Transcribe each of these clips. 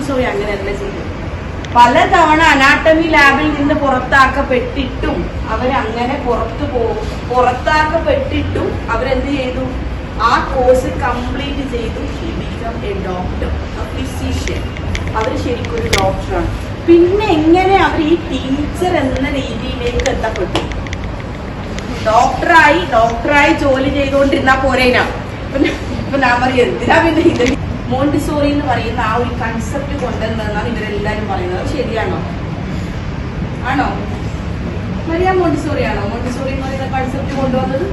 Montessori അങ്ങനെയല്ല ചെയ്തത് പലതവണ അനാട്ടമി ലാബിൽ നിന്ന് പുറത്താക്കപ്പെട്ടിട്ടും അവരങ്ങനെ പുറത്തു പോകും പുറത്താക്കപ്പെട്ടിട്ടും അവരെന്ത് ചെയ്തു ആ കോഴ്സ് കംപ്ലീറ്റ് ചെയ്തു ബിക്കം എ ഡോക്ടർ ഫിസീഷ്യൻ അവർ ശരിക്കും ഒരു ഡോക്ടറാണ് പിന്നെ എങ്ങനെ അവർ ഈ ടീച്ചർ എന്ന രീതിയിലേക്ക് എത്തപ്പെട്ടു ഡോക്ടറായി ഡോക്ടറായി ജോലി ചെയ്തുകൊണ്ടിരുന്ന പോരേനാ പിന്നെ ഇപ്പൊ ഞാൻ പറയും എന്തിനാ പിന്നെ ഇത് മോണ്ടിസോറി എന്ന് പറയുന്ന ആ ഒരു കൺസെപ്റ്റ് കൊണ്ടുവന്നതെന്നാണ് ഇവരെല്ലാരും പറയുന്നത് അത് ശരിയാണോ ആണോ മരിയ മോണ്ടിസോറി ആണോ മോണ്ടിസോറി എന്ന് പറയുന്ന കൺസെപ്റ്റ് കൊണ്ടുവന്നത്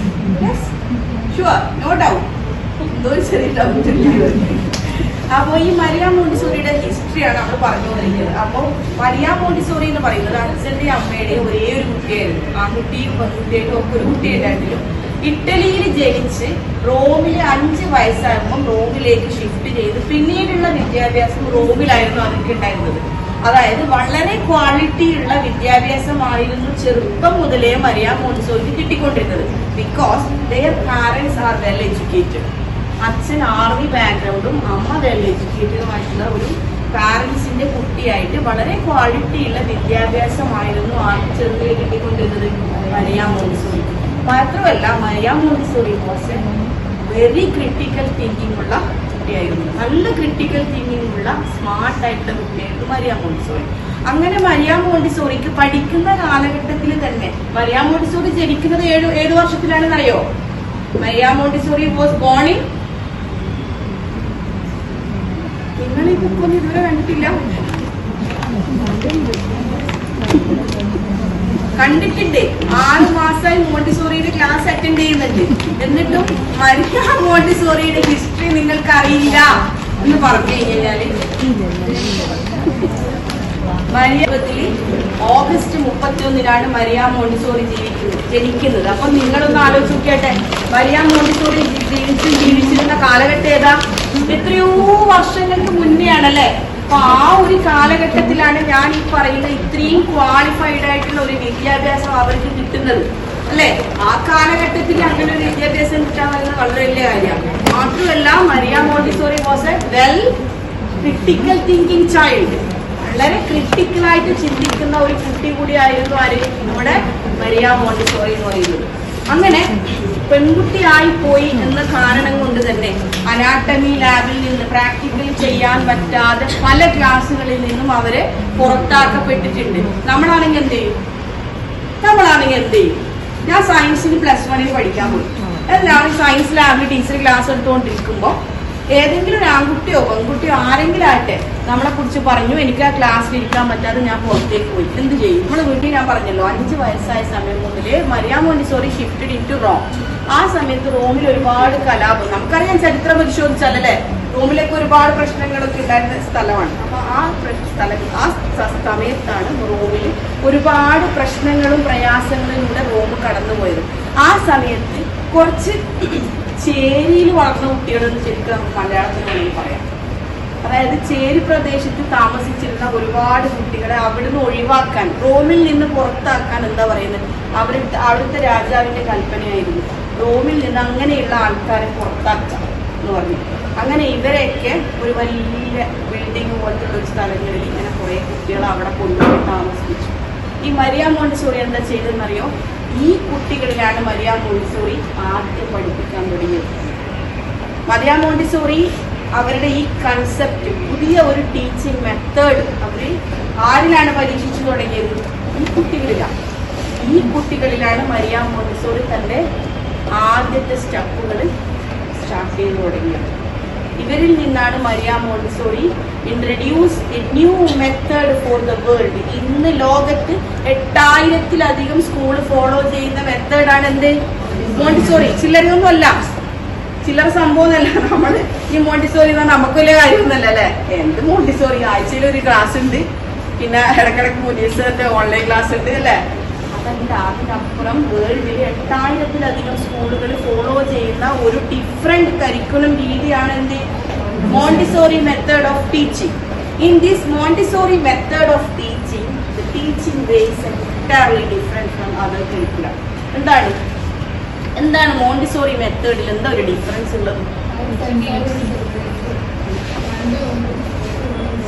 ഷുവർ നോ ഡൗട്ട് എന്തോ ഒരു ചെറിയ ഡൗട്ട് അപ്പോ ഈ മരിയ മോണ്ടിസോറിയുടെ ഹിസ്റ്ററിയാണ് നമ്മൾ പറഞ്ഞുകൊണ്ടിരിക്കുന്നത് അപ്പോൾ മരിയ മോണ്ടിസോറി എന്ന് പറയുന്നത് അച്ഛന്റെ അമ്മയുടെയും ഒരേ ഒരു കുട്ടിയായിരുന്നു ആൺകുട്ടിയും പെൺകുട്ടിയായിട്ടും ഒക്കെ ഒരു കുട്ടിയുണ്ടായിരുന്നില്ല ഇറ്റലിയിൽ ജനിച്ച് റോമില് അഞ്ച് വയസ്സാകുമ്പോൾ റോമിലേക്ക് ഷിഫ്റ്റ് ചെയ്ത് പിന്നീടുള്ള വിദ്യാഭ്യാസം റോമിലായിരുന്നു അവർക്ക് ഉണ്ടായിരുന്നത് അതായത് വളരെ ക്വാളിറ്റിയുള്ള വിദ്യാഭ്യാസമായിരുന്നു ചെറുപ്പം മുതലേ മരിയ മോണ്ടിസോറിക്ക് കിട്ടിക്കൊണ്ടിരുന്നത് because their parents are well educated അച്ഛൻ ആർമി ബാക്ക്ഗ്രൗണ്ടും അമ്മ വെൽ എഡ്യൂക്കേറ്റഡുമായിട്ടുള്ള ഒരു പാരൻസിന്റെ കുട്ടിയായിട്ട് വളരെ ക്വാളിറ്റിയുള്ള വിദ്യാഭ്യാസമായിരുന്നു ആർക്ക് ചെറുതിലെ കിട്ടിക്കൊണ്ടിരുന്നത് മരിയ മോണ്ടിസോറി മാത്രമല്ല Maria Montessori was a very critical thinking ഉള്ള കുട്ടിയായിരുന്നു നല്ല ക്രിട്ടിക്കൽ തിങ്കിങ് ഉള്ള സ്മാർട്ട് ആയിട്ടുള്ള കുട്ടിയായിരുന്നു മരിയ മോണ്ടിസോറി അങ്ങനെ മരിയ മോണ്ടിസോറിക്ക് പഠിക്കുന്ന കാലഘട്ടത്തിൽ തന്നെ മരിയ മോണ്ടിസോറി ജനിക്കുന്നത് ഏഴ് ഏഴ് വർഷത്തിലാണെന്ന് അറിയോ Maria Montessori was born in നിങ്ങൾ ഈ ബുക്കൊന്നും ഇതുവരെ കണ്ടിട്ടില്ല കണ്ടിട്ടുണ്ട് ആറ് മാസമായി മോണ്ടിസോറിയുടെ ക്ലാസ് അറ്റൻഡ് ചെയ്യുന്നുണ്ട് എന്നിട്ടും മരിയ മോണ്ടിസോറിയുടെ ഹിസ്റ്ററി നിങ്ങൾക്ക് അറിയില്ല എന്ന് പറഞ്ഞു കഴിഞ്ഞാല് മരിയത്തിൽ ഓഗസ്റ്റ് മുപ്പത്തിയൊന്നിനാണ് മരിയ മോണ്ടിസോറി ജീവിക്കുന്നത് ജനിക്കുന്നത് അപ്പൊ നിങ്ങളൊന്ന് ആലോചിച്ച് നോക്കിയാട്ടെ മരിയ മോണ്ടിസോറി ജീവിച്ച് ജീവിച്ചിരുന്ന കാലഘട്ടം ഏതാ എത്രയോ വർഷങ്ങൾക്ക് മുന്നേ ആണല്ലേ അപ്പൊ ആ ഒരു കാലഘട്ടത്തിലാണ് ഞാൻ ഈ പറയുന്ന ഇത്രയും ക്വാളിഫൈഡ് ആയിട്ടുള്ള ഒരു വിദ്യാഭ്യാസം അവർക്ക് കിട്ടുന്നത് അല്ലെ ആ കാലഘട്ടത്തിൽ അങ്ങനെ ഒരു വിദ്യാഭ്യാസം കിട്ടാൻ പറയുന്നത് വളരെ വലിയ കാര്യമാണ് മാത്രമല്ല Maria Montessori was a well critical thinking child വളരെ ക്രിട്ടിക്കൽ ആയിട്ട് ചിന്തിക്കുന്ന ഒരു കുട്ടി കൂടിയായിരുന്നു ആര് നമ്മുടെ മരിയ മോണ്ടിസോറി എന്ന് പറയുന്നത് അങ്ങനെ പെൺകുട്ടിയായി പോയി എന്ന കാരണം കൊണ്ട് തന്നെ അനാട്ടമി ലാബിൽ നിന്ന് പ്രാക്ടിക്കൽ ചെയ്യാൻ പറ്റാതെ പല ക്ലാസ്സുകളിൽ നിന്നും അവര് പുറത്താക്കപ്പെട്ടിട്ടുണ്ട് നമ്മളാണെങ്കിൽ എന്ത് ചെയ്യും നമ്മളാണെങ്കിൽ എന്ത് ചെയ്യും ഞാൻ സയൻസിന് പ്ലസ് വണ്ണിന് പഠിക്കാൻ പോയി എല്ലാവരും സയൻസ് ലാബിൽ ടീച്ചർ ക്ലാസ് എടുത്തുകൊണ്ടിരിക്കുമ്പോൾ ഏതെങ്കിലും ഒരു ആൺകുട്ടിയോ പെൺകുട്ടിയോ ആരെങ്കിലും ആട്ടെ നമ്മളെ കുറിച്ച് പറഞ്ഞു എനിക്ക് ആ ക്ലാസ്സിൽ ഇരിക്കാൻ പറ്റാതെ ഞാൻ പുറത്തേക്ക് പോയി എന്ത് ചെയ്യും നമ്മളെ വീട്ടിൽ ഞാൻ പറഞ്ഞല്ലോ അഞ്ച് വയസ്സായ സമയം മുതല് Maria Montessori shifted into Rome ആ സമയത്ത് റോമിൽ ഒരുപാട് കലാപം നമുക്കറിയാം ചരിത്രം പരിശോധിച്ചാലല്ലേ റോമിലൊക്കെ ഒരുപാട് പ്രശ്നങ്ങളൊക്കെ ഉണ്ടായിരുന്ന സ്ഥലമാണ് അപ്പൊ ആ പ്ര- സ്ഥലം ആ സ- സമയത്താണ് റോമിൽ ഒരുപാട് പ്രശ്നങ്ങളും പ്രയാസങ്ങളിലൂടെ റോം കടന്നുപോയത് ആ സമയത്ത് കുറച്ച് ചേരിയിൽ വളർന്ന കുട്ടികളെന്ന് ശരിക്കും നമുക്ക് മലയാളത്തിൽ വേണമെങ്കിൽ പറയാം അതായത് ചേരി പ്രദേശത്ത് താമസിച്ചിരുന്ന ഒരുപാട് കുട്ടികളെ അവിടുന്ന് ഒഴിവാക്കാൻ റോമിൽ നിന്ന് പുറത്താക്കാൻ എന്താ പറയുന്നത് അവരുടെ അവിടുത്തെ രാജാവിന്റെ കൽപ്പനയായിരുന്നു റോമിൽ നിന്ന് അങ്ങനെയുള്ള ആൾക്കാരെ പുറത്താക്കുക എന്ന് പറഞ്ഞു അങ്ങനെ ഇവരെയൊക്കെ ഒരു വലിയ ബിൽഡിംഗ് പോലത്തെ ഒരു സ്ഥലങ്ങളിൽ ഇങ്ങനെ കുറെ കുട്ടികളെ അവിടെ കൊണ്ടുപോയി താമസിപ്പിച്ചു ഈ മരിയ മോണ്ടിസോറി എന്താ ചെയ്തെന്നറിയോ ഈ കുട്ടികളിലാണ് മരിയ മോണ്ടിസോറി ആദ്യം പഠിപ്പിക്കാൻ തുടങ്ങിയത് മരിയ മോണ്ടിസോറി അവരുടെ ഈ കൺസെപ്റ്റ് പുതിയ ഒരു ടീച്ചിങ് മെത്തേഡ് അവർ ആരിലാണ് പരീക്ഷിച്ചു തുടങ്ങിയത് ഈ കുട്ടികളിലാണ് ഈ കുട്ടികളിലാണ് മരിയ മോണ്ടിസോറി തന്റെ ആദ്യത്തെ സ്റ്റെപ്പുകൾ സ്റ്റാർട്ട് ചെയ്തു തുടങ്ങിയത് ഇവരിൽ നിന്നാണ് Maria Montessori introduce a new method for the world ഇന്ന് ലോകത്ത് എട്ടായിരത്തിലധികം സ്കൂൾ ഫോളോ ചെയ്യുന്ന മെത്തേഡാണ് എന്ത് മോണ്ടിസോറി ചില്ലറയൊന്നും അല്ല ചില്ലറ സംഭവമൊന്നുമല്ല നമ്മൾ ഈ മോണ്ടിസോറി എന്ന് പറഞ്ഞാൽ നമുക്ക് വലിയ കാര്യമൊന്നുമല്ല അല്ലേ എന്ത് മോണ്ടിസോറി ആഴ്ചയിൽ ഒരു ക്ലാസ് ഉണ്ട് പിന്നെ ഇടക്കിടക്ക് മുനീസിന്റെ ഓൺലൈൻ ക്ലാസ് ഉണ്ട് അല്ലേ അതല്ല അതിനപ്പുറം വേൾഡിൽ എട്ടായിരത്തിലധികം സ്കൂളുകൾ ഫോളോ ചെയ്യുന്ന ഒരു ഡിഫറെന്റ് കരിക്കുലം രീതിയാണ് എന്ത് Montessori method of teaching in this Montessori method of teaching the teaching was entirely different from other curriculum എന്താണ് എന്താണ് മോണ്ടിസോറി മെത്തേഡിൽ എന്താ ഒരു ഡിഫറൻസ് ഉള്ളത്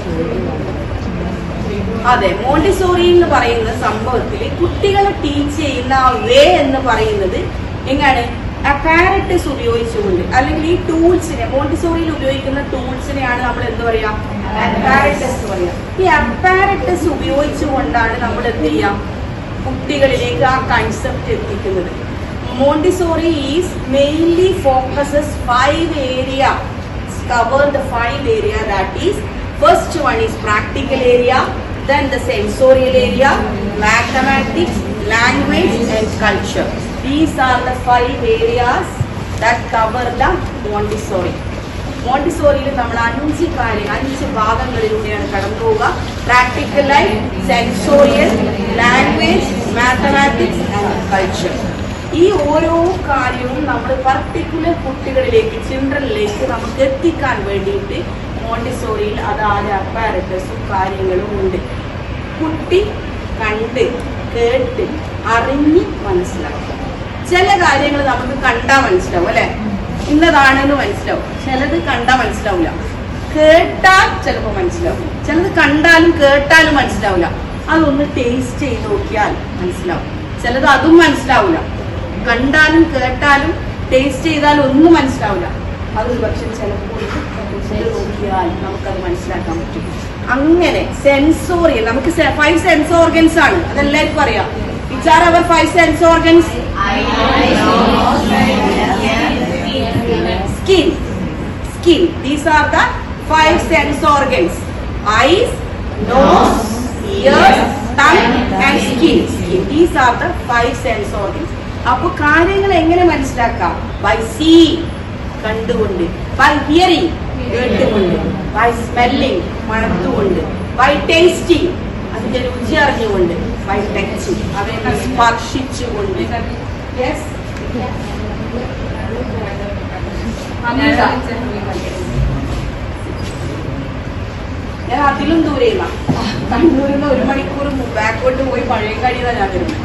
അതെ മോണ്ടിസോറി എന്ന് പറയുന്ന സംഭവത്തിൽ കുട്ടികളെ ടീച്ച് ചെയ്യുന്ന ആ വേ എന്ന് പറയുന്നത് എങ്ങാണ് അപ്പാരറ്റസ് ഉപയോഗിച്ചുകൊണ്ട് അല്ലെങ്കിൽ ഈ ടൂൾസിനെ മോണ്ടിസോറിയിൽ ഉപയോഗിക്കുന്ന ടൂൾസിനെയാണ് നമ്മൾ എന്ത് പറയാ അപ്പാരറ്റസ് പറയാ ഈ അപ്പാരറ്റസ് ഉപയോഗിച്ചുകൊണ്ടാണ് നമ്മൾ എന്ത് ചെയ്യാം കുട്ടികളിലേക്ക് ആ കൺസെപ്റ്റ് എത്തിക്കുന്നത് Montessori is mainly focuses five area cover the five area that is first one is practical area then the sensorial area mathematics language and culture these are the five areas that cover the montessori മോണ്ടിസോറിയിൽ നമ്മൾ അഞ്ച് കാര്യം അഞ്ച് ഭാഗങ്ങളിലൂടെയാണ് കടന്നു പോവുക practical life sensorial language mathematics and culture ഈ ഓരോ കാര്യവും നമ്മൾ പർട്ടിക്കുലർ കുട്ടികളിലേക്ക് ചിൽഡ്രനിലേക്ക് നമുക്ക് എത്തിക്കാൻ വേണ്ടിയിട്ട് മോണ്ടിസോറിയിൽ അതാത് അപ്പാരറ്റസും കാര്യങ്ങളും ഉണ്ട് കുട്ടി കണ്ട് കേട്ട് അറിഞ്ഞ് മനസ്സിലാക്കും ചില കാര്യങ്ങൾ നമുക്ക് കണ്ടാ മനസ്സിലാവും അല്ലെ ഇന്നതാണെന്ന് മനസ്സിലാവും ചിലത് കണ്ടാ മനസ്സിലാവില്ല കേട്ടാൽ ചിലപ്പോൾ മനസ്സിലാവും ചിലത് കണ്ടാലും കേട്ടാലും മനസ്സിലാവില്ല അതൊന്ന് ടേസ്റ്റ് ചെയ്ത് നോക്കിയാൽ മനസ്സിലാവും ചിലത് അതും മനസ്സിലാവില്ല കണ്ടാലും കേട്ടാലും ടേസ്റ്റ് ചെയ്താലും ഒന്നും മനസ്സിലാവില്ല അത് പക്ഷെ ചിലപ്പോൾ ചെയ്ത് നോക്കിയാൽ നമുക്കത് മനസ്സിലാക്കാൻ പറ്റും അങ്ങനെ സെൻസോറിയൽ നമുക്ക് ഫൈവ് സെൻസ് ഓർഗൻസ് ആണ് അതെല്ലാവർക്കും അറിയാം which are our five sense organs skin skin these are the five sense organs eyes nose ears tongue and skin skin these are the five sense organs അപ്പൊ കാര്യങ്ങൾ എങ്ങനെ മനസ്സിലാക്കാം by see കണ്ടുകൊണ്ട് by hearing കേട്ടുകൊണ്ട് by smelling മണത്തുകൊണ്ട് by tasting അതിന്റെ രുചി അറിഞ്ഞുകൊണ്ട് ബൈ ടച്ച് അവയെ സ്പർശിച്ചുകൊണ്ട് യെസ് അമിത ഞാൻ അതിലും ദൂരെ കണ്ണൂരിൽ നിന്ന് ഒരു മണിക്കൂർ ബാക്കോട്ട് പോയി പഴയങ്ങാടിയിലാണ് ഞാൻ വരുന്നത്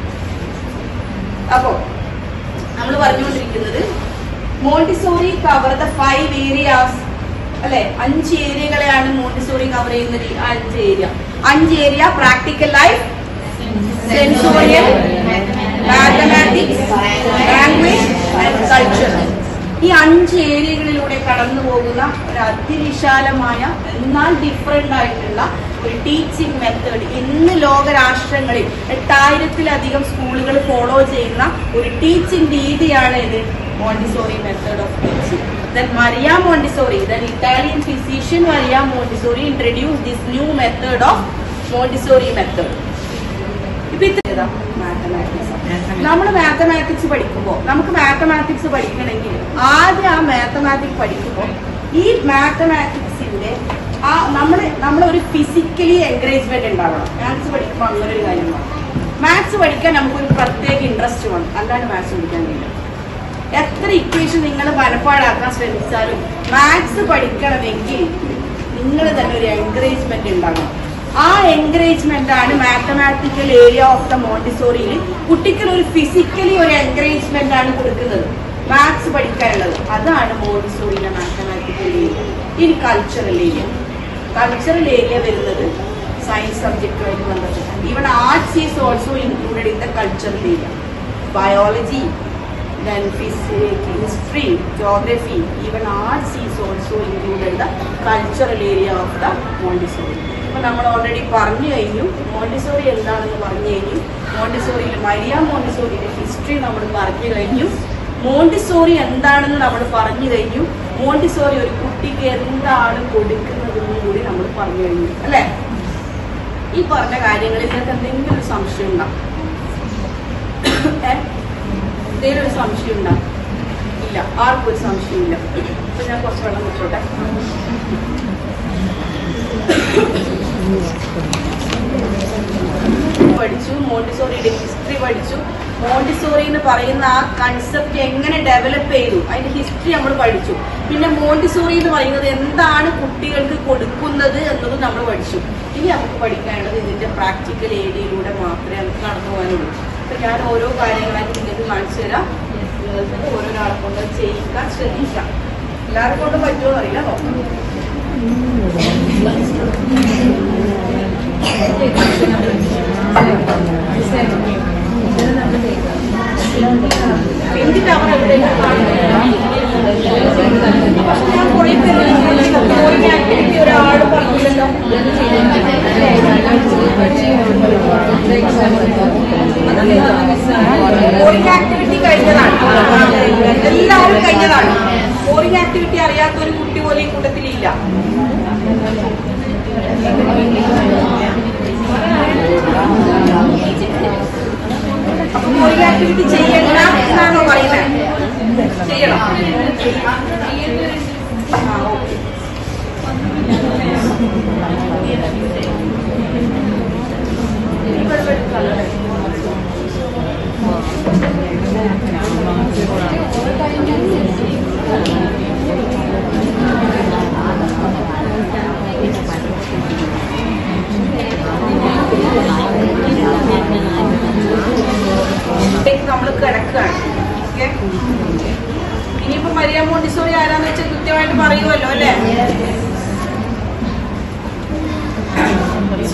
അപ്പോ നമ്മൾ പറഞ്ഞുകൊണ്ടിരിക്കുന്നത് Montessori cover the five areas അല്ലെ അഞ്ച് ഏരിയകളെയാണ് മോണ്ടിസോറി കവർ ചെയ്യുന്നത് ഈ അഞ്ച് ഏരിയ അഞ്ച് area practical life sensorial mathematics language and culture ഈ അഞ്ച് ഏരിയകളിലൂടെ കടന്നു പോകുന്ന ഒരു അതിവിശാലമായ എന്നാൽ ഡിഫറെന്റ് ആയിട്ടുള്ള ഒരു ടീച്ചിങ് മെത്തേഡ് ഇന്ന് ലോകരാഷ്ട്രങ്ങളിൽ എട്ടായിരത്തിലധികം സ്കൂളുകൾ ഫോളോ ചെയ്യുന്ന ഒരു ടീച്ചിങ് രീതിയാണ് ഇത് Montessori method of teaching then Maria Montessori then Italian physician Maria Montessori introduce this new method of Montessori method ഇപ്പൊ ഇത് മാത്തമാറ്റിക്സ് നമ്മൾ മാത്തമാറ്റിക്സ് പഠിക്കുമ്പോൾ നമുക്ക് മാത്തമാറ്റിക്സ് പഠിക്കണമെങ്കിൽ ആദ്യം ആ മാത്തമാറ്റിക്സ് പഠിക്കുമ്പോൾ ഈ മാത്തമാറ്റിക്സിന്റെ ആ നമ്മൾ നമ്മളൊരു ഫിസിക്കലി എൻകറേജ്മെന്റ് ഉണ്ടാവണം മാത്സ് പഠിക്കുമ്പോൾ അങ്ങനെ ഒരു കാര്യം വേണം മാത്സ് പഠിക്കാൻ നമുക്കൊരു പ്രത്യേക ഇൻട്രസ്റ്റ് വേണം അല്ലാണ്ട് മാത്സ് പഠിക്കാൻ കഴിയില്ല എത്ര ഇക്വേഷൻ നിങ്ങൾ മനപ്പാടാക്കാൻ ശ്രമിച്ചാലും മാത്സ് പഠിക്കണമെങ്കിൽ നിങ്ങൾ തന്നെ ഒരു എൻകറേജ്മെന്റ് ഉണ്ടാകണം ആ എൻകറേജ്മെന്റ് ആണ് മാത്തമാറ്റിക്കൽ ഏരിയ ഓഫ് ദ മോണ്ടിസോറിയിൽ കുട്ടിക്ക് ഒരു ഫിസിക്കലി ഒരു എൻകറേജ്മെന്റ് ആണ് കൊടുക്കുന്നത് മാത്സ് പഠിക്കാനുള്ളത് അതാണ് മോണ്ടിസോറിയിലെ മാത്തമാറ്റിക്കൽ ഏരിയ ഇനി കൾച്ചറൽ ഏരിയ കൾച്ചറൽ ഏരിയ വരുന്നത് സയൻസ് സബ്ജക്റ്റുമായിട്ട് ബന്ധപ്പെട്ടാണ് even arts is also included in the cultural area biology then physics, history, geography, even arts is also included the cultural area of the Montessori. ഇപ്പൊ നമ്മൾ already പറഞ്ഞു കഴിഞ്ഞു Montessori എന്താണെന്ന് പറഞ്ഞു കഴിഞ്ഞു മോണ്ടിസോറിയിൽ മരിയ മോണ്ടിസോറിയുടെ ഹിസ്റ്ററി നമ്മൾ പറഞ്ഞു കഴിഞ്ഞു മോണ്ടിസോറി എന്താണെന്ന് നമ്മൾ പറഞ്ഞു കഴിഞ്ഞു മോണ്ടിസോറി ഒരു കുട്ടിക്ക് എന്താണ് കൊടുക്കുന്നതെന്നും കൂടി നമ്മൾ പറഞ്ഞു കഴിഞ്ഞു അല്ലേ ഈ പറഞ്ഞ കാര്യങ്ങളിൽ നിങ്ങൾക്ക് എന്തെങ്കിലും ഒരു സംശയം ഉണ്ടാവും ഏ? എന്തെങ്കിലും ഒരു സംശയം ഉണ്ടാവും ഇല്ല ആർക്കും ഒരു സംശയമില്ല അപ്പൊ ഞാൻ കുറച്ച് വെള്ളം വെച്ചോട്ടെ പഠിച്ചു മോണ്ടിസോറിയുടെ ഹിസ്റ്ററി പഠിച്ചു മോണ്ടിസോറി എന്ന് പറയുന്ന ആ കൺസെപ്റ്റ് എങ്ങനെ ഡെവലപ്പ് ചെയ്തു അതിന്റെ ഹിസ്റ്ററി നമ്മൾ പഠിച്ചു പിന്നെ മോണ്ടിസോറി എന്ന് പറയുന്നത് എന്താണ് കുട്ടികൾക്ക് കൊടുക്കുന്നത് എന്നതും നമ്മൾ പഠിച്ചു ഇനി നമുക്ക് പഠിക്കാനുള്ളത് ഇതിന്റെ പ്രാക്ടിക്കൽ ഏരിയയിലൂടെ മാത്രമേ നമുക്ക് കടന്നു പോകാനുള്ളൂ അപ്പൊ ഞാൻ ഓരോ കാര്യങ്ങളായിട്ട് നിങ്ങൾക്ക് കാണിച്ചു തരാം നിങ്ങൾക്ക് ഓരോരാളെ കൊണ്ട് അത് ചെയ്യിക്കാൻ ശ്രദ്ധിക്കാം എല്ലാവരെ കൊണ്ട് പറ്റുമോ അറിയില്ല നോക്കാം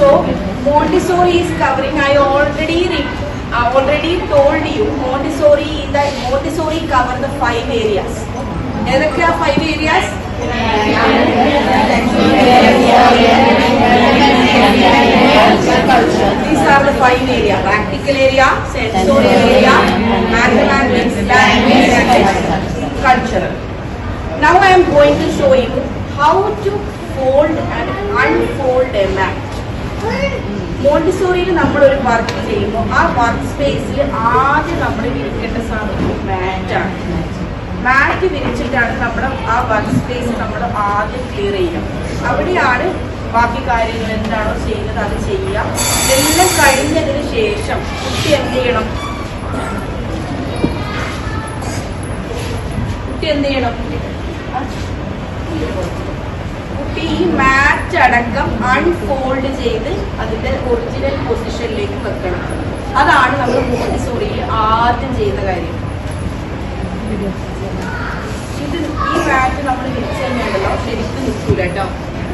So Montessori is covering. I already re- I already told you Montessori the Montessori cover the five areas. ഏതൊക്കെയാ five areas These are the five area. Practical area, sensorial area, mathematics, language, and cultural. Now I am going to show you how to fold and unfold a mat. മോണ്ടിസോറിയിൽ നമ്മൾ ഒരു work ചെയ്യുമ്പോൾ ആ work സ്പേസിൽ ആദ്യം നമ്മൾ വിരിക്കേണ്ട സാധനം മാറ്റാണ് മാറ്റ് വിരിച്ചിട്ടാണ് നമ്മുടെ ആ വർക്ക് സ്പേസ് നമ്മൾ ആദ്യം ക്ലിയർ ചെയ്യുക അവിടെയാണ് ബാക്കി കാര്യങ്ങൾ എന്താണോ ചെയ്യുന്നത് അത് ചെയ്യുക എല്ലാം കഴിഞ്ഞതിന് ശേഷം കുട്ടി എന്ത് ചെയ്യണം കുട്ടി എന്ത് ചെയ്യണം കുട്ടി ഈ മാറ്റ് അടക്കം അൺഫോൾഡ് ചെയ്ത് അതിന്റെ ഒറിജിനൽ പൊസിഷനിലേക്ക് വെക്കണം അതാണ് നമ്മൾ മോണ്ടിസോറിയിൽ ആദ്യം ചെയ്യുന്ന കാര്യം ഇത് ഈ മാറ്റ് നമ്മൾ വിരിച്ചു തന്നെയുണ്ടല്ലോ ശരിക്കും നിൽക്കൂല കേട്ടോ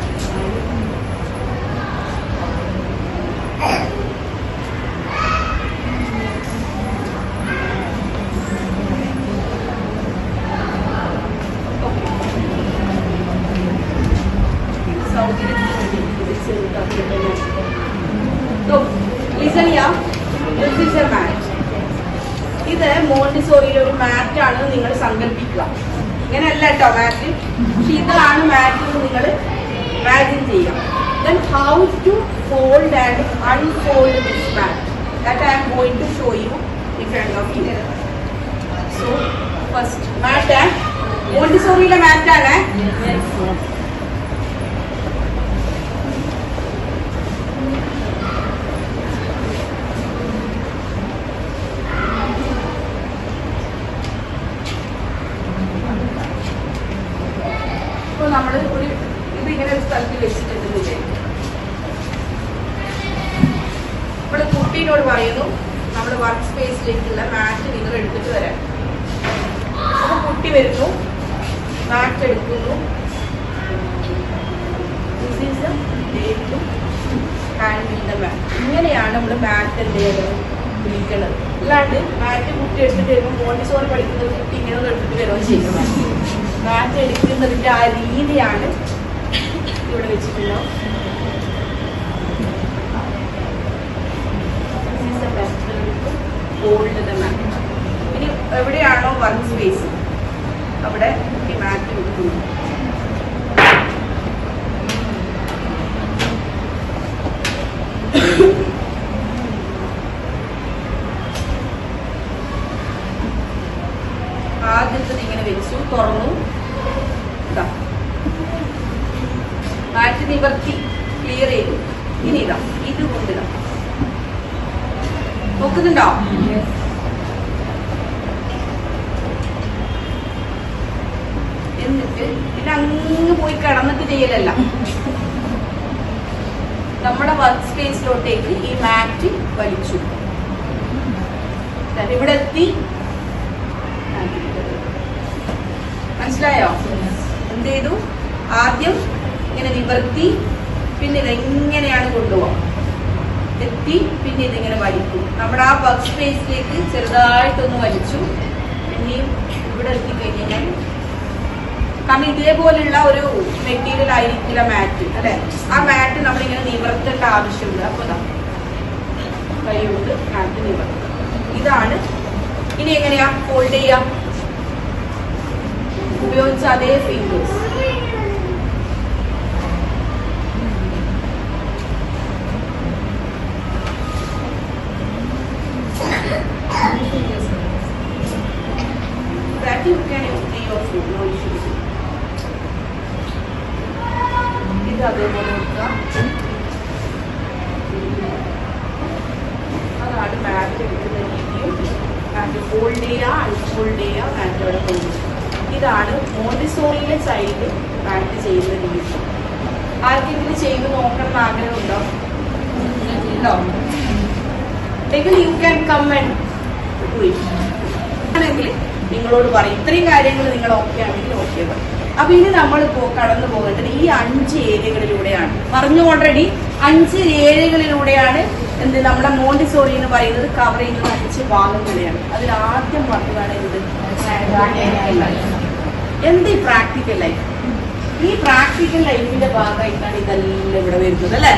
സൗകര്യത്തിന് വേണ്ടി ഇത് ചെറുതാക്കിയിട്ടുണ്ട്. So, listen here. This is a mat. ഇത് മോണ്ടിസോറിയിൽ ഒരു മാറ്റ് ആണ് നിങ്ങൾ സങ്കല്പിക്കുക ഇങ്ങനെയല്ല കേട്ടോ മാറ്റ് പക്ഷെ ഇതാണ് മാറ്റ് എന്ന് നിങ്ങൾ ഇമാജിൻ ചെയ്യുക then how to fold and unfold this mat that I am going to show you in front of you so first mat മോണ്ടിസോറിയിലെ മാറ്റാണ് ഇപ്പൊ നമ്മൾ ഒരു ഇത് ഇങ്ങനെ ഒരു സ്ഥലത്ത് വെച്ചിട്ടുണ്ടെന്ന് വിചാരിക്കും നമ്മൾ കുട്ടീനോട് പറയുന്നു നമ്മൾ വർക്ക് സ്പേസിലേക്കുള്ള മാറ്റ് നിങ്ങൾ എടുത്തിട്ട് വരാം അപ്പൊ കുട്ടി വരുന്നു മാറ്റ് എടുക്കുന്നു This is a way to handle the mat. ഇങ്ങനെയാണ് നമ്മൾ മാറ്റ് എന്ത് ചെയ്യുന്നത് വിളിക്കുന്നത് അല്ലാണ്ട് മാറ്റ് കുട്ടി എടുത്തിട്ട് വരുമ്പോൾ മോണ്ടിസോറി പഠിക്കുന്നത് കുട്ടി ഇങ്ങനെ ഒന്ന് എടുത്തിട്ട് വരുമോ ചെയ്യുന്നത് മാറ്റ് എടുക്കുന്നതിന്റെ ആ രീതിയാണ് ഇവിടെ വെച്ചിട്ടുള്ളത് ഹോൾഡ് ദ മാറ്റ് ഇനി എവിടെയാണോ വർക്ക് സ്പേസ് അവിടെ ഈ മാറ്റ് വെക്കുന്നു ആദ്യത്തത് ഇങ്ങനെ വെച്ചു തുറന്നു ഇതാ മാറ്റി നിവർത്തി ക്ലിയർ ചെയ്തു ഇനി ഇതാ ഇത് കൊണ്ടിതാ നോക്കുന്നുണ്ടോ എന്നിട്ട് പിന്നെ അങ്ങ് പോയി കിടന്നിട്ട് ചെയ്യലല്ല നമ്മുടെ വർക്ക് സ്പേസിലോട്ടേക്ക് ഈ മാറ്റ് വലിച്ചു ദാ ഇവിടെ എത്തി മനസ്സിലായോ എന്ത് ചെയ്തു ആദ്യം ഇങ്ങനെ നിവർത്തി പിന്നെ ഇത് എങ്ങനെയാണ് കൊണ്ടുപോകാം എത്തി പിന്നെ ഇതിങ്ങനെ വലിക്കും നമ്മുടെ ആ വർക്ക് സ്പേസിലേക്ക് ചെറുതായിട്ടൊന്ന് വലിച്ചു പിന്നെയും ഇവിടെ എത്തിക്കഴിഞ്ഞാൽ കാരണം ഇതേപോലുള്ള ഒരു മെറ്റീരിയൽ ആയിരിക്കില്ല മാറ്റ് അല്ലെ ആ മാറ്റ് നമ്മളിങ്ങനെ നിവർത്തേണ്ട ആവശ്യമുണ്ട് അപ്പൊ ദാ കൈ കൊണ്ട് മാറ്റ് നിവർത്തുക ഇതാണ് ഇനി എങ്ങനെയാ ഫോൾഡ് ചെയ്യാം ഉപയോഗിച്ച അതേ fingers That you can use three or four, no issues. ഇത് അതേപോലെ വെക്കുക അതാണ് മാറ്റ് എടുക്കുന്ന രീതിയും മാറ്റ് ഫോൾഡ് ചെയ്യുക അൺഫോൾഡ് ചെയ്യുക മാറ്റ് അവിടെ കൊണ്ടുപോകുക ഇതാണ് മോണ്ടിസോറിയിലെ ചൈൽഡ് മാറ്റ് ചെയ്യുന്ന രീതി ആർക്കെങ്കിലും ചെയ്ത് നോക്കണം എന്ന് ആഗ്രഹമുണ്ടോ ഉണ്ടോ ഉണ്ടെങ്കിൽ you can come and do it ആണെങ്കിൽ നിങ്ങളോട് പറയും ഇത്രയും കാര്യങ്ങൾ നിങ്ങൾ ഓക്കെ ആണെങ്കിൽ ഓക്കെ പറയും അപ്പൊ ഇനി നമ്മൾ പോ- കടന്നു പോകേണ്ടത് ഈ അഞ്ച് ഏരിയകളിലൂടെയാണ് പറഞ്ഞു ഓൾറെഡി അഞ്ച് ഏരിയകളിലൂടെയാണ് എന്ത് നമ്മുടെ മോണ്ടിസോറി എന്ന് പറയുന്നത് കവർ ചെയ്യുന്നത് അഞ്ച് ഭാഗങ്ങളെയാണ് അതിൽ ആദ്യം പറഞ്ഞതാണ് എന്ത് പ്രാക്ടിക്കൽ ലൈഫ് എന്ത് ഈ പ്രാക്ടിക്കൽ ലൈഫ് ഈ പ്രാക്ടിക്കൽ ലൈഫിന്റെ ഭാഗമായിട്ടാണ് ഇതെല്ലാം ഇവിടെ വരുന്നത് അല്ലേ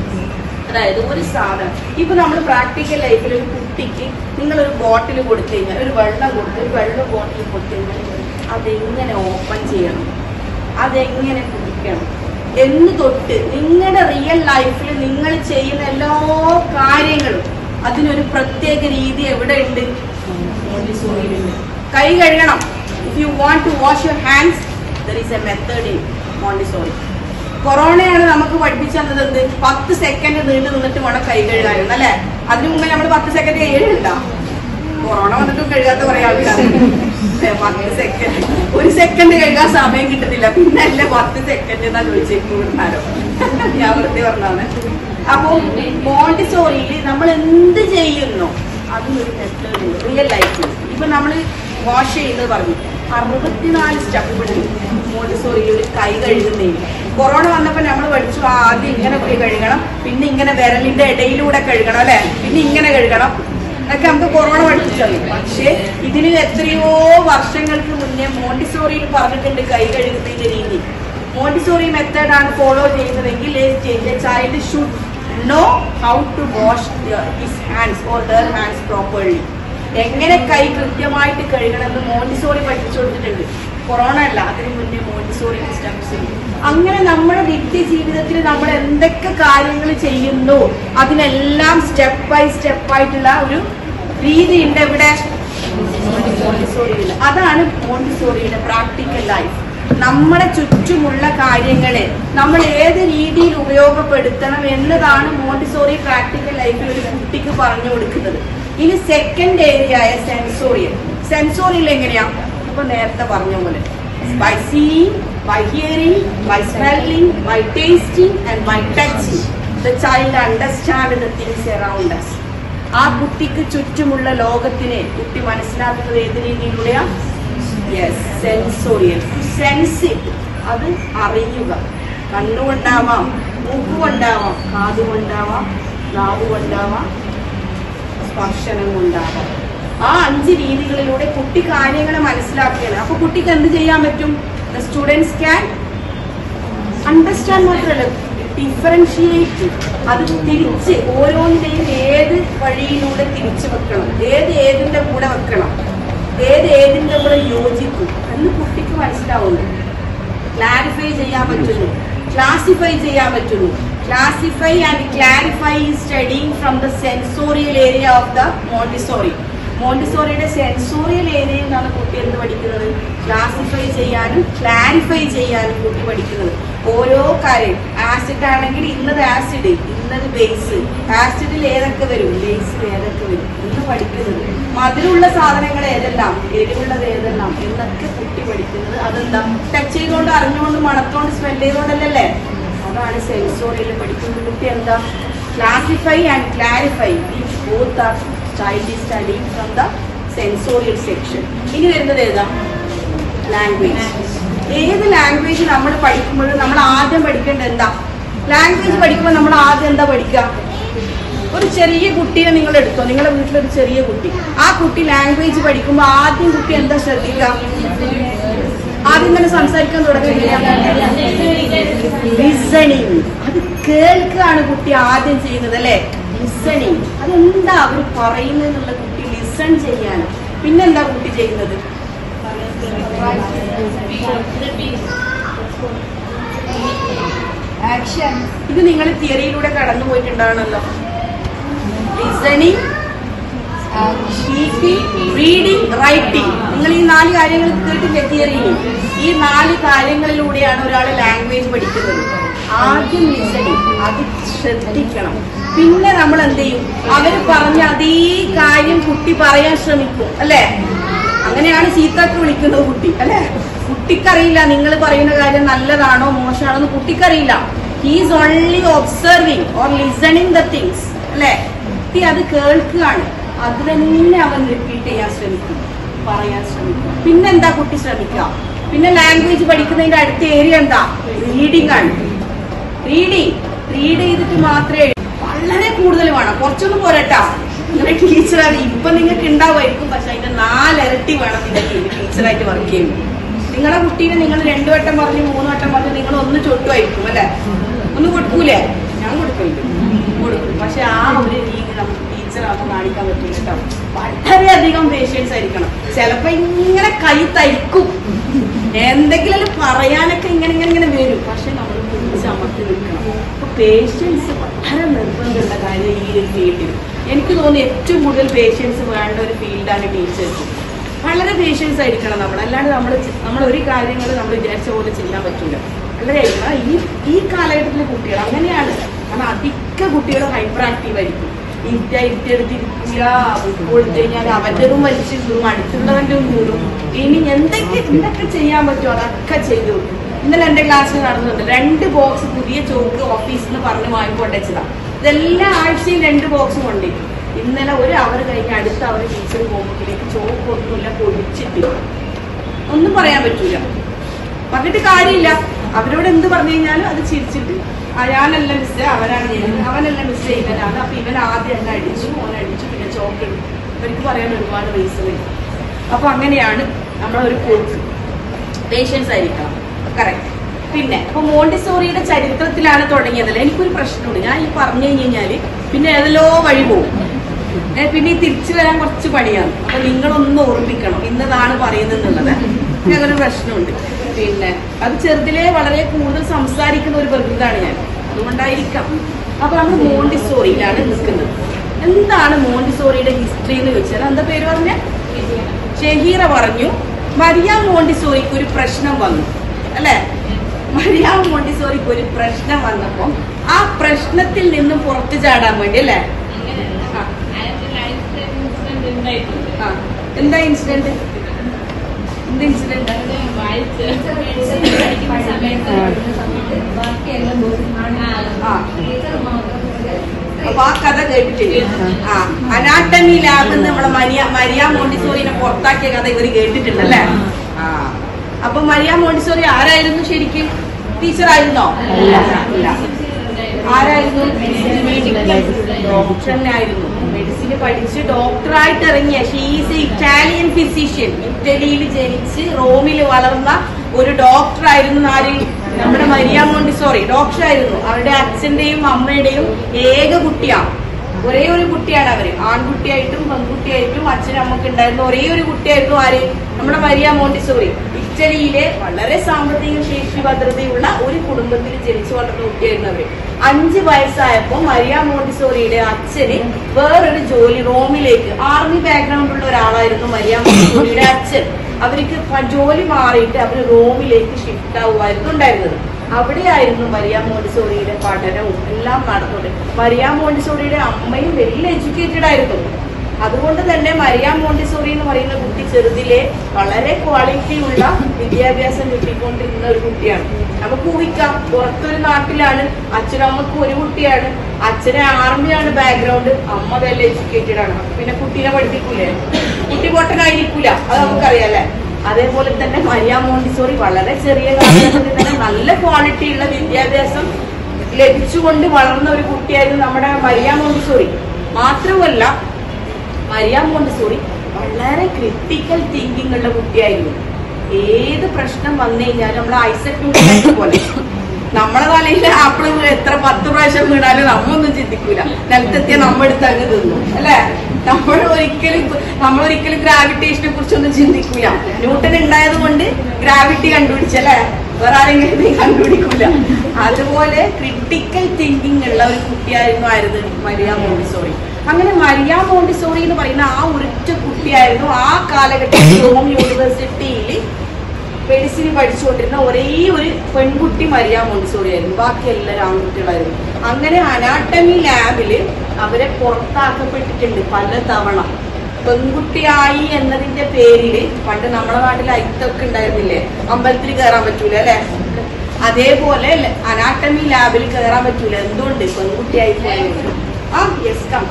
അതായത് ഒരു സാധനം ഇപ്പൊ നമ്മൾ പ്രാക്ടിക്കൽ ലൈഫിൽ ഒരു കുട്ടിക്ക് നിങ്ങൾ ഒരു ബോട്ടിൽ കൊടുത്തു കഴിഞ്ഞാൽ ഒരു വെള്ളം കൊടുത്ത് ഒരു വെള്ളം ബോട്ടിൽ കൊടുത്തു കഴിഞ്ഞാൽ അതെങ്ങനെ ഓപ്പൺ ചെയ്യണം അതെങ്ങനെ കുടിക്കണം എന്ന് തൊട്ട് നിങ്ങളുടെ റിയൽ ലൈഫിൽ നിങ്ങൾ ചെയ്യുന്ന എല്ലാ കാര്യങ്ങളും അതിനൊരു പ്രത്യേക രീതി എവിടെ ഉണ്ട് മോണ്ടിസോറിയിലുണ്ട് കൈ കഴുകണം if you want to wash your hands there is a method in Montessori കൊറോണയാണ് നമുക്ക് പഠിപ്പിച്ചു തന്നത് എന്ത് പത്ത് സെക്കൻഡ് നീണ്ടു നിന്നിട്ട് വേണം കൈ കഴുകാനും അല്ലെ അതിനു മുമ്പേ നമ്മൾ പത്ത് സെക്കൻഡ് കഴുകണ്ട കൊറോണ വന്നിട്ടും കഴുകാത്ത കുറെ ആൾക്കാരുണ്ട് ഏ, പത്ത് സെക്കൻഡ് ഒരു സെക്കൻഡ് കഴുകാൻ സമയം കിട്ടുന്നില്ല പിന്നെ അല്ലേ പത്ത് സെക്കൻഡ് എന്നാ ചോദിച്ചേക്കുന്നാരോ ഞാൻ വെറുതെ പറഞ്ഞാണ് അപ്പൊ മോണ്ടിസോറിയിൽ നമ്മൾ എന്ത് ചെയ്യുന്നു അതിനൊരു മെത്തേഡ് ഉണ്ട് റിയൽ ലൈഫിൽ ഇപ്പൊ നമ്മൾ വാഷ് ചെയ്യുന്നത് പറഞ്ഞു അറുപത്തിനാല് സ്റ്റെപ്പ് ഉണ്ട് മോണ്ടിസോറിയിൽ ഒരു കൈ കഴുകുന്നതിന് കൊറോണ വന്നപ്പോ നമ്മൾ പഠിച്ചു ആ, ആദ്യം ഇങ്ങനെ പോയി കഴുകണം പിന്നെ ഇങ്ങനെ വിരലിന്റെ ഇടയിലൂടെ കഴുകണം അല്ലെ പിന്നെ ഇങ്ങനെ കഴുകണം എന്നൊക്കെ നമുക്ക് കൊറോണ പഠിപ്പിച്ചു തന്നു പക്ഷേ ഇതിന് എത്രയോ വർഷങ്ങൾക്ക് മുന്നേ മോണ്ടിസോറിയിൽ പറഞ്ഞിട്ടുണ്ട് കൈ കഴുകുന്നതിന്റെ രീതി മോണ്ടിസോറി മെത്തേഡ് ആണ് ഫോളോ ചെയ്യുന്നതെങ്കിൽ child should know how to wash his hands or their hands properly എങ്ങനെ കൈ കൃത്യമായിട്ട് കഴുകണമെന്ന് മോണ്ടിസോറി പഠിപ്പിച്ചു കൊടുത്തിട്ടുണ്ട് കൊറോണ അല്ല അതിന് മുന്നേ മോണ്ടിസോറി സ്റ്റെപ്സ് അങ്ങനെ നമ്മുടെ നിത്യ ജീവിതത്തിൽ നമ്മൾ എന്തൊക്കെ കാര്യങ്ങൾ ചെയ്യുന്നു അതിനെല്ലാം സ്റ്റെപ്പ് ബൈ സ്റ്റെപ്പ് ആയിട്ടുള്ള ഒരു രീതി ഉണ്ട് ഇവിടെ മോണ്ടിസോറിയിൽ അതാണ് മോണ്ടിസോറിയുടെ പ്രാക്ടിക്കൽ ലൈഫ് നമ്മുടെ ചുറ്റുമുള്ള കാര്യങ്ങളെ നമ്മൾ ഏത് രീതിയിൽ ഉപയോഗപ്പെടുത്തണം എന്നതാണ് മോണ്ടിസോറി പ്രാക്ടിക്കൽ ലൈഫിൽ ഒരു കുട്ടിക്ക് പറഞ്ഞു കൊടുക്കുന്നത് ഇനി സെക്കൻഡ് ഏരിയ ആയ സെൻസോറിയൽ സെൻസോറിയൽ എങ്ങനെയാ ഇപ്പൊ നേരത്തെ പറഞ്ഞ പോലെ by seeing by hearing by smelling by tasting and by touching the child understand the things around us ആ കുട്ടിക്ക് ചുറ്റുമുള്ള ലോകത്തിനെ കുട്ടി മനസ്സിലാക്കുന്നത് ഏത് രീതിയിലൂടെയാ യെസ് സെൻസോറിയൽ സെൻസ് ഇറ്റ് അത് അറിയുക കണ്ണുകൊണ്ടാവാം മൂക്കുകൊണ്ടാവാം കാതുകൊണ്ടാവാം നാവുകൊണ്ടാവാം സ്പർശനം കൊണ്ടാവാം ആ അഞ്ച് രീതികളിലൂടെ കുട്ടി കാര്യങ്ങളെ മനസ്സിലാക്കുകയാണ് അപ്പൊ കുട്ടിക്ക് എന്ത് ചെയ്യാൻ പറ്റും സ്റ്റുഡൻസ് ക്യാൻ അണ്ടർസ്റ്റാൻഡ് മാത്രമല്ല ഡിഫറൻഷിയേറ്റ് അത് തിരിച്ച് ഓരോന്നിനെയും ഏത് വഴിയിലൂടെ തിരിച്ചു വെക്കണം ഏത് ഏതിന്റെ കൂടെ വെക്കണം ഏത് ഏതിന്റെ കൂടെ യോജിക്കും എന്ന് കുട്ടിക്ക് മനസ്സിലാവുന്നു ക്ലാരിഫൈ ചെയ്യാൻ പറ്റുന്നു ക്ലാസിഫൈ ചെയ്യാൻ പറ്റുന്നു classify and clarify studying from the sensorial area of the Montessori മോണ്ടിസോറിയുടെ സെൻസോറിയൽ ഏരിയയിൽ നിന്നാണ് കുട്ടി എന്ത് പഠിക്കുന്നത് ക്ലാസിഫൈ ചെയ്യാനും ക്ലാരിഫൈ ചെയ്യാനും കുട്ടി പഠിക്കുന്നത് ഓരോ കാര്യം ആസിഡ് ആണെങ്കിൽ ഇന്നത് ആസിഡ് ഇന്നത് ബേസ് ആസിഡിൽ ഏതൊക്കെ വരും ബേസിൽ ഏതൊക്കെ വരും എന്ന് പഠിക്കുന്നത് മധുരമുള്ള സാധനങ്ങൾ ഏതെല്ലാം എരിവുള്ളത് ഏതെല്ലാം എന്നൊക്കെ കുട്ടി പഠിക്കുന്നത് അതെന്താ ടച്ച് ചെയ്തുകൊണ്ട് അറിഞ്ഞുകൊണ്ട് മണത്തോണ്ട് സ്മെല് ചെയ്തുകൊണ്ടല്ലേ അതാണ് സെൻസോറിയിൽ പഠിക്കുന്നത് കുട്ടി എന്താ classify and clarify both are child study from the sensorial section ഇനി വരുന്നത് ഏതാ ലാംഗ്വേജ് ഏത് ലാംഗ്വേജ് നമ്മൾ പഠിക്കുമ്പോഴും നമ്മൾ ആദ്യം പഠിക്കേണ്ടത് എന്താ ലാംഗ്വേജ് പഠിക്കുമ്പോൾ നമ്മൾ ആദ്യം എന്താ പഠിക്കുക ഒരു ചെറിയ കുട്ടിയെ നിങ്ങൾ എടുത്തോ നിങ്ങളുടെ വീട്ടിലൊരു ചെറിയ കുട്ടി ആ കുട്ടി ലാംഗ്വേജ് പഠിക്കുമ്പോൾ ആദ്യം കുട്ടി എന്താ ശ്രദ്ധിക്കുക ആദ്യം തന്നെ സംസാരിക്കാൻ തുടങ്ങില്ല ലിസണിങ് അത് കേൾക്കുകയാണ് കുട്ടി ആദ്യം ചെയ്യുന്നത് അല്ലെ ലിസണിങ് അതെന്താ അവർ പറയുന്നത് എന്നുള്ള കുട്ടി ലിസൺ ചെയ്യാൻ പിന്നെന്താ കുട്ടി ചെയ്യുന്നത് ആക്ഷൻ ഇത് നിങ്ങൾ തിയറിയിലൂടെ കടന്നു പോയിട്ടുണ്ടാവണല്ലോ ലിസണിങ് സ്പീക്കിംഗ് റീഡിംഗ് റൈറ്റിംഗ് നിങ്ങൾ ഈ നാല് കാര്യങ്ങൾ കേട്ടില്ലേ തിയറിയിൽ ഈ നാല് കാര്യങ്ങളിലൂടെയാണ് ഒരാൾ ലാംഗ്വേജ് പഠിക്കുന്നത് ആദ്യം ലിസണിങ് അത് ശ്രദ്ധിക്കണം പിന്നെ നമ്മൾ എന്ത് ചെയ്യും അവർ പറഞ്ഞ അതേ കാര്യം കുട്ടി പറയാൻ ശ്രമിക്കും അല്ലേ അങ്ങനെയാണ് ചീത്തക്ക് വിളിക്കുന്നത് കുട്ടി അല്ലെ കുട്ടിക്കറിയില്ല നിങ്ങൾ പറയുന്ന കാര്യം നല്ലതാണോ മോശമാണോ എന്ന് കുട്ടിക്കറിയില്ല he's only observing or listening the things അല്ലെ കുട്ടി അത് കേൾക്കുകയാണ് അത് തന്നെ അവൻ റിപ്പീറ്റ് ചെയ്യാൻ ശ്രമിക്കും പറയാൻ ശ്രമിക്കും പിന്നെന്താ കുട്ടി ശ്രമിക്കുക പിന്നെ ലാംഗ്വേജ് പഠിക്കുന്നതിന്റെ അടുത്ത ഏരിയ എന്താ റീഡിംഗ് ആണ് റീഡിങ് റീഡ് ചെയ്തിട്ട് മാത്രമേ എഴു- വളരെ കൂടുതൽ വേണം കുറച്ചൊന്നും പോരട്ടാ നിങ്ങളെ ടീച്ചറാണ് ഇപ്പൊ നിങ്ങൾക്ക് ഉണ്ടാവുമായിരിക്കും പക്ഷെ അതിന്റെ നാലിരട്ടി വേണം നിങ്ങൾക്ക് ടീച്ചറായിട്ട് വർക്ക് ചെയ്യുമ്പോൾ നിങ്ങളെ കുട്ടീനെ നിങ്ങൾ രണ്ടു വട്ടം പറഞ്ഞു മൂന്ന് വട്ടം പറഞ്ഞു നിങ്ങൾ ഒന്ന് ചൊട്ടുമായിരിക്കും അല്ലെ ഒന്ന് കൊടുക്കൂലേ ഞാൻ കൊടുക്കില്ല കൊടുക്കും പക്ഷെ ആ ഒരു രീതി നമുക്ക് ടീച്ചറാകുമ്പോൾ കാണിക്കാൻ പറ്റില്ല കേട്ടോ വളരെയധികം പേഷ്യൻസ് ആയിരിക്കണം ചിലപ്പോ ഇങ്ങനെ കൈ തയ്ക്കും എന്തെങ്കിലും പറയാനൊക്കെ ഇങ്ങനെ ഇങ്ങനെ ഇങ്ങനെ വരും പക്ഷെ നമ്മൾ പിടിച്ചമർത്തി നിൽക്കണം അപ്പൊ പേഷ്യൻസ് വളരെ നിർബന്ധമുള്ള കാര്യം ഈ ഒരു ഫീൽഡിൽ എനിക്ക് തോന്നുന്നു ഏറ്റവും കൂടുതൽ പേഷ്യൻസ് വേണ്ട ഒരു ഫീൽഡാണ് ടീച്ചേഴ്സ് വളരെ പേഷ്യൻസ് ആയിരിക്കണം നമ്മൾ അല്ലാണ്ട് നമ്മൾ നമ്മൾ ഒരു കാര്യങ്ങൾ നമ്മൾ വിചാരിച്ച പോലെ ചെയ്യാൻ പറ്റില്ല വളരെ ആയിരിക്കണം ഈ ഈ കാലഘട്ടത്തിലെ കുട്ടികൾ അങ്ങനെയാണ് കാരണം അധിക കുട്ടികൾ ഹൈപ്പർ ആക്റ്റീവ് ആയിരിക്കും ഇറ്റ ഇറ്റെടുത്തിരിക്കില്ല ബുക്ക് കൊടുത്തു കഴിഞ്ഞാൽ അവൻ്റെതും വലിച്ചു കീറും അടുത്തുള്ളവൻ്റെ കീറും ഇനി എന്തൊക്കെ എന്തൊക്കെ ചെയ്യാൻ പറ്റുമോ അതൊക്കെ ചെയ്തു ഇന്നലെ എൻ്റെ ക്ലാസ്സിൽ നടന്നുണ്ട് രണ്ട് ബോക്സ് പുതിയ ചോക്ക് ഓഫീസിൽ നിന്ന് പറഞ്ഞ് വാങ്ങിക്കൊണ്ടച്ചതാ ഇതെല്ലാ ആഴ്ചയും രണ്ട് ബോക്സ് കൊണ്ടേക്കും ഇന്നലെ ഒരു അവർ കഴിഞ്ഞ് അടുത്ത അവർ ടീച്ചർ പോകുമ്പോഴേക്ക് ചോക്ക് ഒന്നുമില്ല പൊടിച്ചിട്ട് ഒന്നും പറയാൻ പറ്റൂല പറഞ്ഞിട്ട് കാര്യമില്ല അവരോട് എന്ത് പറഞ്ഞു കഴിഞ്ഞാലും അത് ചിരിച്ചിട്ട് ആ, ഞാനല്ല മിസ് അവനാണ് ചെയ്യുന്നത് അവനല്ല മിസ് ചെയ്യുന്നതാണ് അപ്പൊ ഇവൻ ആദ്യം എന്നെ അടിച്ചു ഓൻ അടിച്ചു പിന്നെ ചോക്ക് എടുത്തു ഇവർക്ക് പറയാൻ ഒരുപാട് റീസൺ അപ്പൊ അങ്ങനെയാണ് നമ്മളൊരു പോക്ക് പേഷ്യൻസ് ആയിരിക്കണം കറക്റ്റ് പിന്നെ അപ്പൊ മോണ്ടിസോറിയുടെ ചരിത്രത്തിലാണ് തുടങ്ങിയതല്ലേ എനിക്കൊരു പ്രശ്നമുണ്ട് ഞാൻ ഈ പറഞ്ഞു കഴിഞ്ഞാല് പിന്നെ ഏതെല്ലോ വഴി പോകും ഏ, പിന്നെ ഈ തിരിച്ചു വരാൻ കുറച്ച് പണിയാണ് അപ്പൊ നിങ്ങളൊന്ന് ഓർമ്മിക്കണം ഇന്നതാണ് പറയുന്നത് എന്നുള്ളത് ഞങ്ങളൊരു പ്രശ്നമുണ്ട് പിന്നെ അത് ചെറുതിലെ വളരെ കൂടുതൽ സംസാരിക്കുന്ന ഒരു പ്രകൃതാണ് ഞാൻ അതുകൊണ്ടായിരിക്കാം അപ്പൊ നമ്മൾ മോണ്ടിസോറിയിലാണ് നിൽക്കുന്നത് എന്താണ് മോണ്ടിസോറിയുടെ ഹിസ്റ്ററി എന്ന് ചോദിച്ചാൽ എന്താ പേര് പറഞ്ഞ ഷഹീറ പറഞ്ഞു മരിയ മോണ്ടിസോറിക്ക് ഒരു പ്രശ്നം വന്നു അല്ലെ മരിയ മോണ്ടിസോറിക്ക് ഒരു പ്രശ്നം വന്നപ്പോ ആ പ്രശ്നത്തിൽ നിന്നും പുറത്തു ചാടാൻ വേണ്ടി അല്ലെ ആ. ആ. എന്താ ഇൻസിഡന്റ് എന്ത് ഇൻസിഡന്റ് ആ അപ്പൊ ആ കഥ കേട്ടിട്ടില്ലേ ആ അനാട്ടമി ലാബ് നമ്മളെ മരിയ മരിയ മോണ്ടിസോറിനെ പുറത്താക്കിയ കഥ ഇവര് കേട്ടിട്ടുണ്ടല്ലേ ആ അപ്പൊ മരിയ മോണ്ടിസോറി ആരായിരുന്നു ശരിക്കും ടീച്ചർ ആയിരുന്നോ ഇല്ല ആരായിരുന്നു ഡോക്ടറിനായിരുന്നു മെഡിസിൻ പഠിച്ച് ഡോക്ടറായിട്ട് ഇറങ്ങിയ ഷീസ് ഇറ്റാലിയൻ ഫിസിഷ്യൻ ഇറ്റലിയിൽ ജനിച്ച് റോമിൽ വളർന്ന ഒരു ഡോക്ടർ ആയിരുന്നു ആര് നമ്മുടെ മരിയ മോണ്ടിസോറി ഡോക്ടർ ആയിരുന്നു അവരുടെ അച്ഛന്റെയും അമ്മയുടെയും ഏക കുട്ടിയാണ് ഒരേ ഒരു കുട്ടിയാണ് അവര് ആൺകുട്ടിയായിട്ടും പെൺകുട്ടിയായിട്ടും അച്ഛനും അമ്മക്ക് ഉണ്ടായിരുന്ന ഒരേ ഒരു കുട്ടിയായിരുന്നു ആര് നമ്മുടെ മരിയ മോണ്ടിസോറി ഇറ്റലിയിലെ വളരെ സാമ്പത്തിക ശേഷി ഭദ്രതയുള്ള ഒരു കുടുംബത്തിൽ ജനിച്ചു വളർന്ന കുട്ടിയായിരുന്നു അവര് അഞ്ച് വയസ്സായപ്പോ മരിയ മോണ്ടിസോറിയുടെ അച്ഛന് വേറൊരു ജോലി റോമിലേക്ക് ആർമി ബാക്ക്ഗ്രൗണ്ട് ഉള്ള ഒരാളായിരുന്നു മരിയ മോണ്ടിസോറിയുടെ അച്ഛൻ അവർക്ക് പ- ജോലി മാറിയിട്ട് അവർ റോമിലേക്ക് ഷിഫ്റ്റ് ആവുമായിരുന്നു ഉണ്ടായിരുന്നത് അവിടെയായിരുന്നു മരിയ മോണ്ടിസോറിയുടെ പഠനവും എല്ലാം നടന്നത് മരിയ മോണ്ടിസോറിയുടെ അമ്മയും വെൽ എഡ്യൂക്കേറ്റഡ് ആയിരുന്നു അതുകൊണ്ട് തന്നെ മരിയ മോണ്ടിസോറി എന്ന് പറയുന്ന കുട്ടി ചെറുതിലെ വളരെ ക്വാളിറ്റി ഉള്ള വിദ്യാഭ്യാസം കിട്ടിക്കൊണ്ടിരുന്ന ഒരു കുട്ടിയാണ് നമുക്ക് ഊഹിക്കാം പുറത്തൊരു നാട്ടിലാണ് അച്ഛനും അമ്മക്കും ഒരു കുട്ടിയാണ് അച്ഛന് ആർമിയാണ് ബാക്ക്ഗ്രൗണ്ട് അമ്മ വെൽ എഡ്യൂക്കേറ്റഡ് ആണ് അപ്പൊ പിന്നെ കുട്ടീനെ പഠിപ്പിക്കൂലേ കുട്ടി പൊട്ടനായിരിക്കൂല അത് നമുക്കറിയാലേ അതേപോലെ തന്നെ മരിയ മോണ്ടിസോറി വളരെ ചെറിയ കാലഘട്ടത്തിൽ തന്നെ നല്ല ക്വാളിറ്റി ഉള്ള വിദ്യാഭ്യാസം ലഭിച്ചുകൊണ്ട് വളർന്ന ഒരു കുട്ടിയായിരുന്നു നമ്മുടെ മരിയ മോണ്ടിസോറി മാത്രമല്ല മരിയ മോണ്ടിസോറി വളരെ ക്രിട്ടിക്കൽ തിങ്കിങ് ഉള്ള കുട്ടിയായിരുന്നു ഏത് പ്രശ്നം വന്നു കഴിഞ്ഞാലും നമ്മുടെ ഐസക് ന്യൂട്ടനെ പോലെ നമ്മളെ തലയിൽ ആപ്പിൾ എത്ര പത്ത് പ്രാവശ്യം വീണാലും നമ്മൊന്നും ചിന്തിക്കൂല നിലത്തെത്തിയ നമ്മെടുത്ത് അങ്ങ് തിന്നു അല്ലെ നമ്മൾ ഒരിക്കലും നമ്മൾ ഒരിക്കലും ഗ്രാവിറ്റേഷനെ കുറിച്ചൊന്നും ചിന്തിക്കൂല ന്യൂട്ടൻ ഉണ്ടായത് കൊണ്ട് ഗ്രാവിറ്റി കണ്ടുപിടിച്ചല്ലേ വേറെ ആരെങ്കിലും നീ കണ്ടുപിടിക്കൂല അതുപോലെ ക്രിട്ടിക്കൽ തിങ്കിങ് ഉള്ള ഒരു കുട്ടിയായിരുന്നു ആയിരുന്നു മരിയ മോണ്ടിസോറി അങ്ങനെ മരിയ മോണ്ടിസോറി എന്ന് പറയുന്ന ആ ഒരൊറ്റ കുട്ടിയായിരുന്നു ആ കാലഘട്ടത്തിൽ റോം യൂണിവേഴ്സിറ്റിയിൽ മെഡിസിൻ പഠിച്ചുകൊണ്ടിരുന്ന ഒരേ ഒരു പെൺകുട്ടി മരിയ മോണ്ടിസോറി ആയിരുന്നു ബാക്കി എല്ലാവരും ആൺകുട്ടികളായിരുന്നു അങ്ങനെ അനാട്ടമി ലാബില് അവരെ പുറത്താക്കപ്പെട്ടിട്ടുണ്ട് പല തവണ പെൺകുട്ടിയായി എന്നതിന്റെ പേരില് പണ്ട് നമ്മുടെ നാട്ടിൽ അയിത്തൊക്കെ ഉണ്ടായിരുന്നില്ലേ അമ്പലത്തിൽ കയറാൻ പറ്റൂല അല്ലെ അതേപോലെ അനാട്ടമി ലാബിൽ കയറാൻ പറ്റൂല എന്തുകൊണ്ട് പെൺകുട്ടിയായി പോയത് ആ യെസ് കം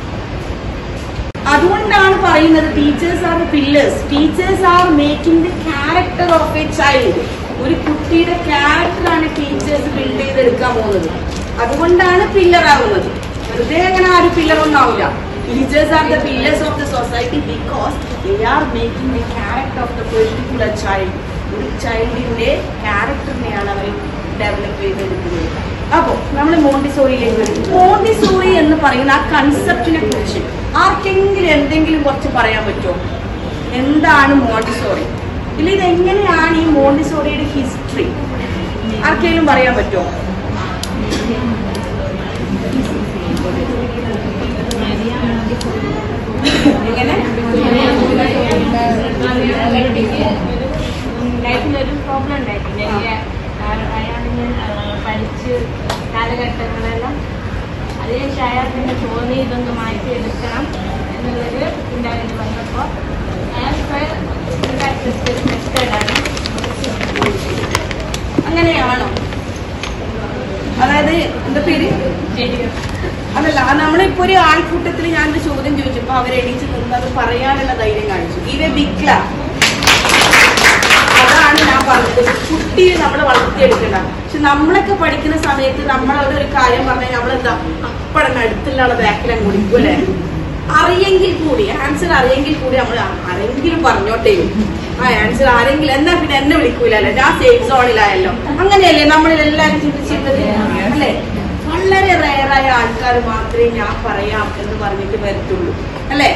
അതുകൊണ്ടാണ് പറയുന്നത് teachers are pillars teachers are making the character of a child ഒരു കുട്ടിയുടെ ക്യാരക്ടറാണ് ടീച്ചേഴ്സ് ബിൽഡ് ചെയ്തെടുക്കാൻ പോകുന്നത് അതുകൊണ്ടാണ് പില്ലർ ആവുന്നത് വെറുതെ അങ്ങനെ ആരും പില്ലർ ഒന്നും ആവില്ല teachers are the pillars of the society because they are making the character of the particular child ഒരു ചൈൽഡിന്റെ ക്യാരക്ടറിനെയാണ് അവർ ഡെവലപ്പ് ചെയ്തെടുക്കുന്നത് അപ്പോൾ നമ്മൾ മോണ്ടിസോറിയിലേക്ക് വരും മോണ്ടിസോറി എന്ന് പറയുന്ന ആ കൺസെപ്റ്റിനെ കുറിച്ച് ആർക്കെങ്കിലും എന്തെങ്കിലും കുറച്ച് പറയാൻ പറ്റുമോ എന്താണ് മോണ്ടിസോറി ഇല്ല ഇതെങ്ങനെയാണ് ഈ മോണ്ടിസോറിയുടെ ഹിസ്റ്ററി ആർക്കെങ്കിലും പറയാൻ പറ്റുമോ എങ്ങനെ ലൈഫിലൊരു പ്രോബ്ലം ഉണ്ടായിട്ടില്ല അയാളിങ്ങനെ പഠിച്ച് കാലഘട്ടങ്ങളെല്ലാം അതിനുശേഷം അയാൾക്ക് തോന്നി ഇതൊന്ന് മാറ്റിയെടുക്കണം എന്നുള്ളൊരു ഉണ്ടായിട്ട് വന്നപ്പോൾ അയാൾക്ക് മെത്തേഡാണ് അങ്ങനെയാണോ അതായത് എന്താ പേര് അതല്ല അത് നമ്മളിപ്പോ ഒരു ആൾക്കൂട്ടത്തിൽ ഞാനൊരു ചോദ്യം ചോദിച്ചപ്പോ അവർ എണീച്ച് നിന്ന് അത് പറയാനുള്ള ധൈര്യം കാണിച്ചു ഇവ ബിഗ്ല അതാണ് ഞാൻ പറഞ്ഞത് കുട്ടിയെ നമ്മൾ വളർത്തിയെടുക്കണ്ട പക്ഷെ നമ്മളൊക്കെ പഠിക്കുന്ന സമയത്ത് നമ്മളോട് ഒരു കാര്യം പറഞ്ഞാൽ നമ്മളെന്താ അപ്പടന്നെ അടുത്തുള്ള ആളെ ബാക്കിലും കുടിക്കും അല്ലേ അറിയെങ്കിൽ കൂടി ആൻസർ അറിയെങ്കിൽ കൂടി നമ്മൾ ആരെങ്കിലും പറഞ്ഞോട്ടേ ആ ആൻസർ ആരെങ്കിലും എന്നാ പിന്നെ എന്നെ വിളിക്കൂലല്ലോ ഞാൻ സേഫ് സോണിലായല്ലോ അങ്ങനെയല്ലേ നമ്മളിൽ എല്ലാവരും ചിന്തിച്ചിരുന്നത് അല്ലേ വളരെ റയറായ ആൾക്കാർ മാത്രമേ ഞാൻ പറയാം എന്ന് പറഞ്ഞിട്ട് വരത്തുള്ളൂ അല്ലേ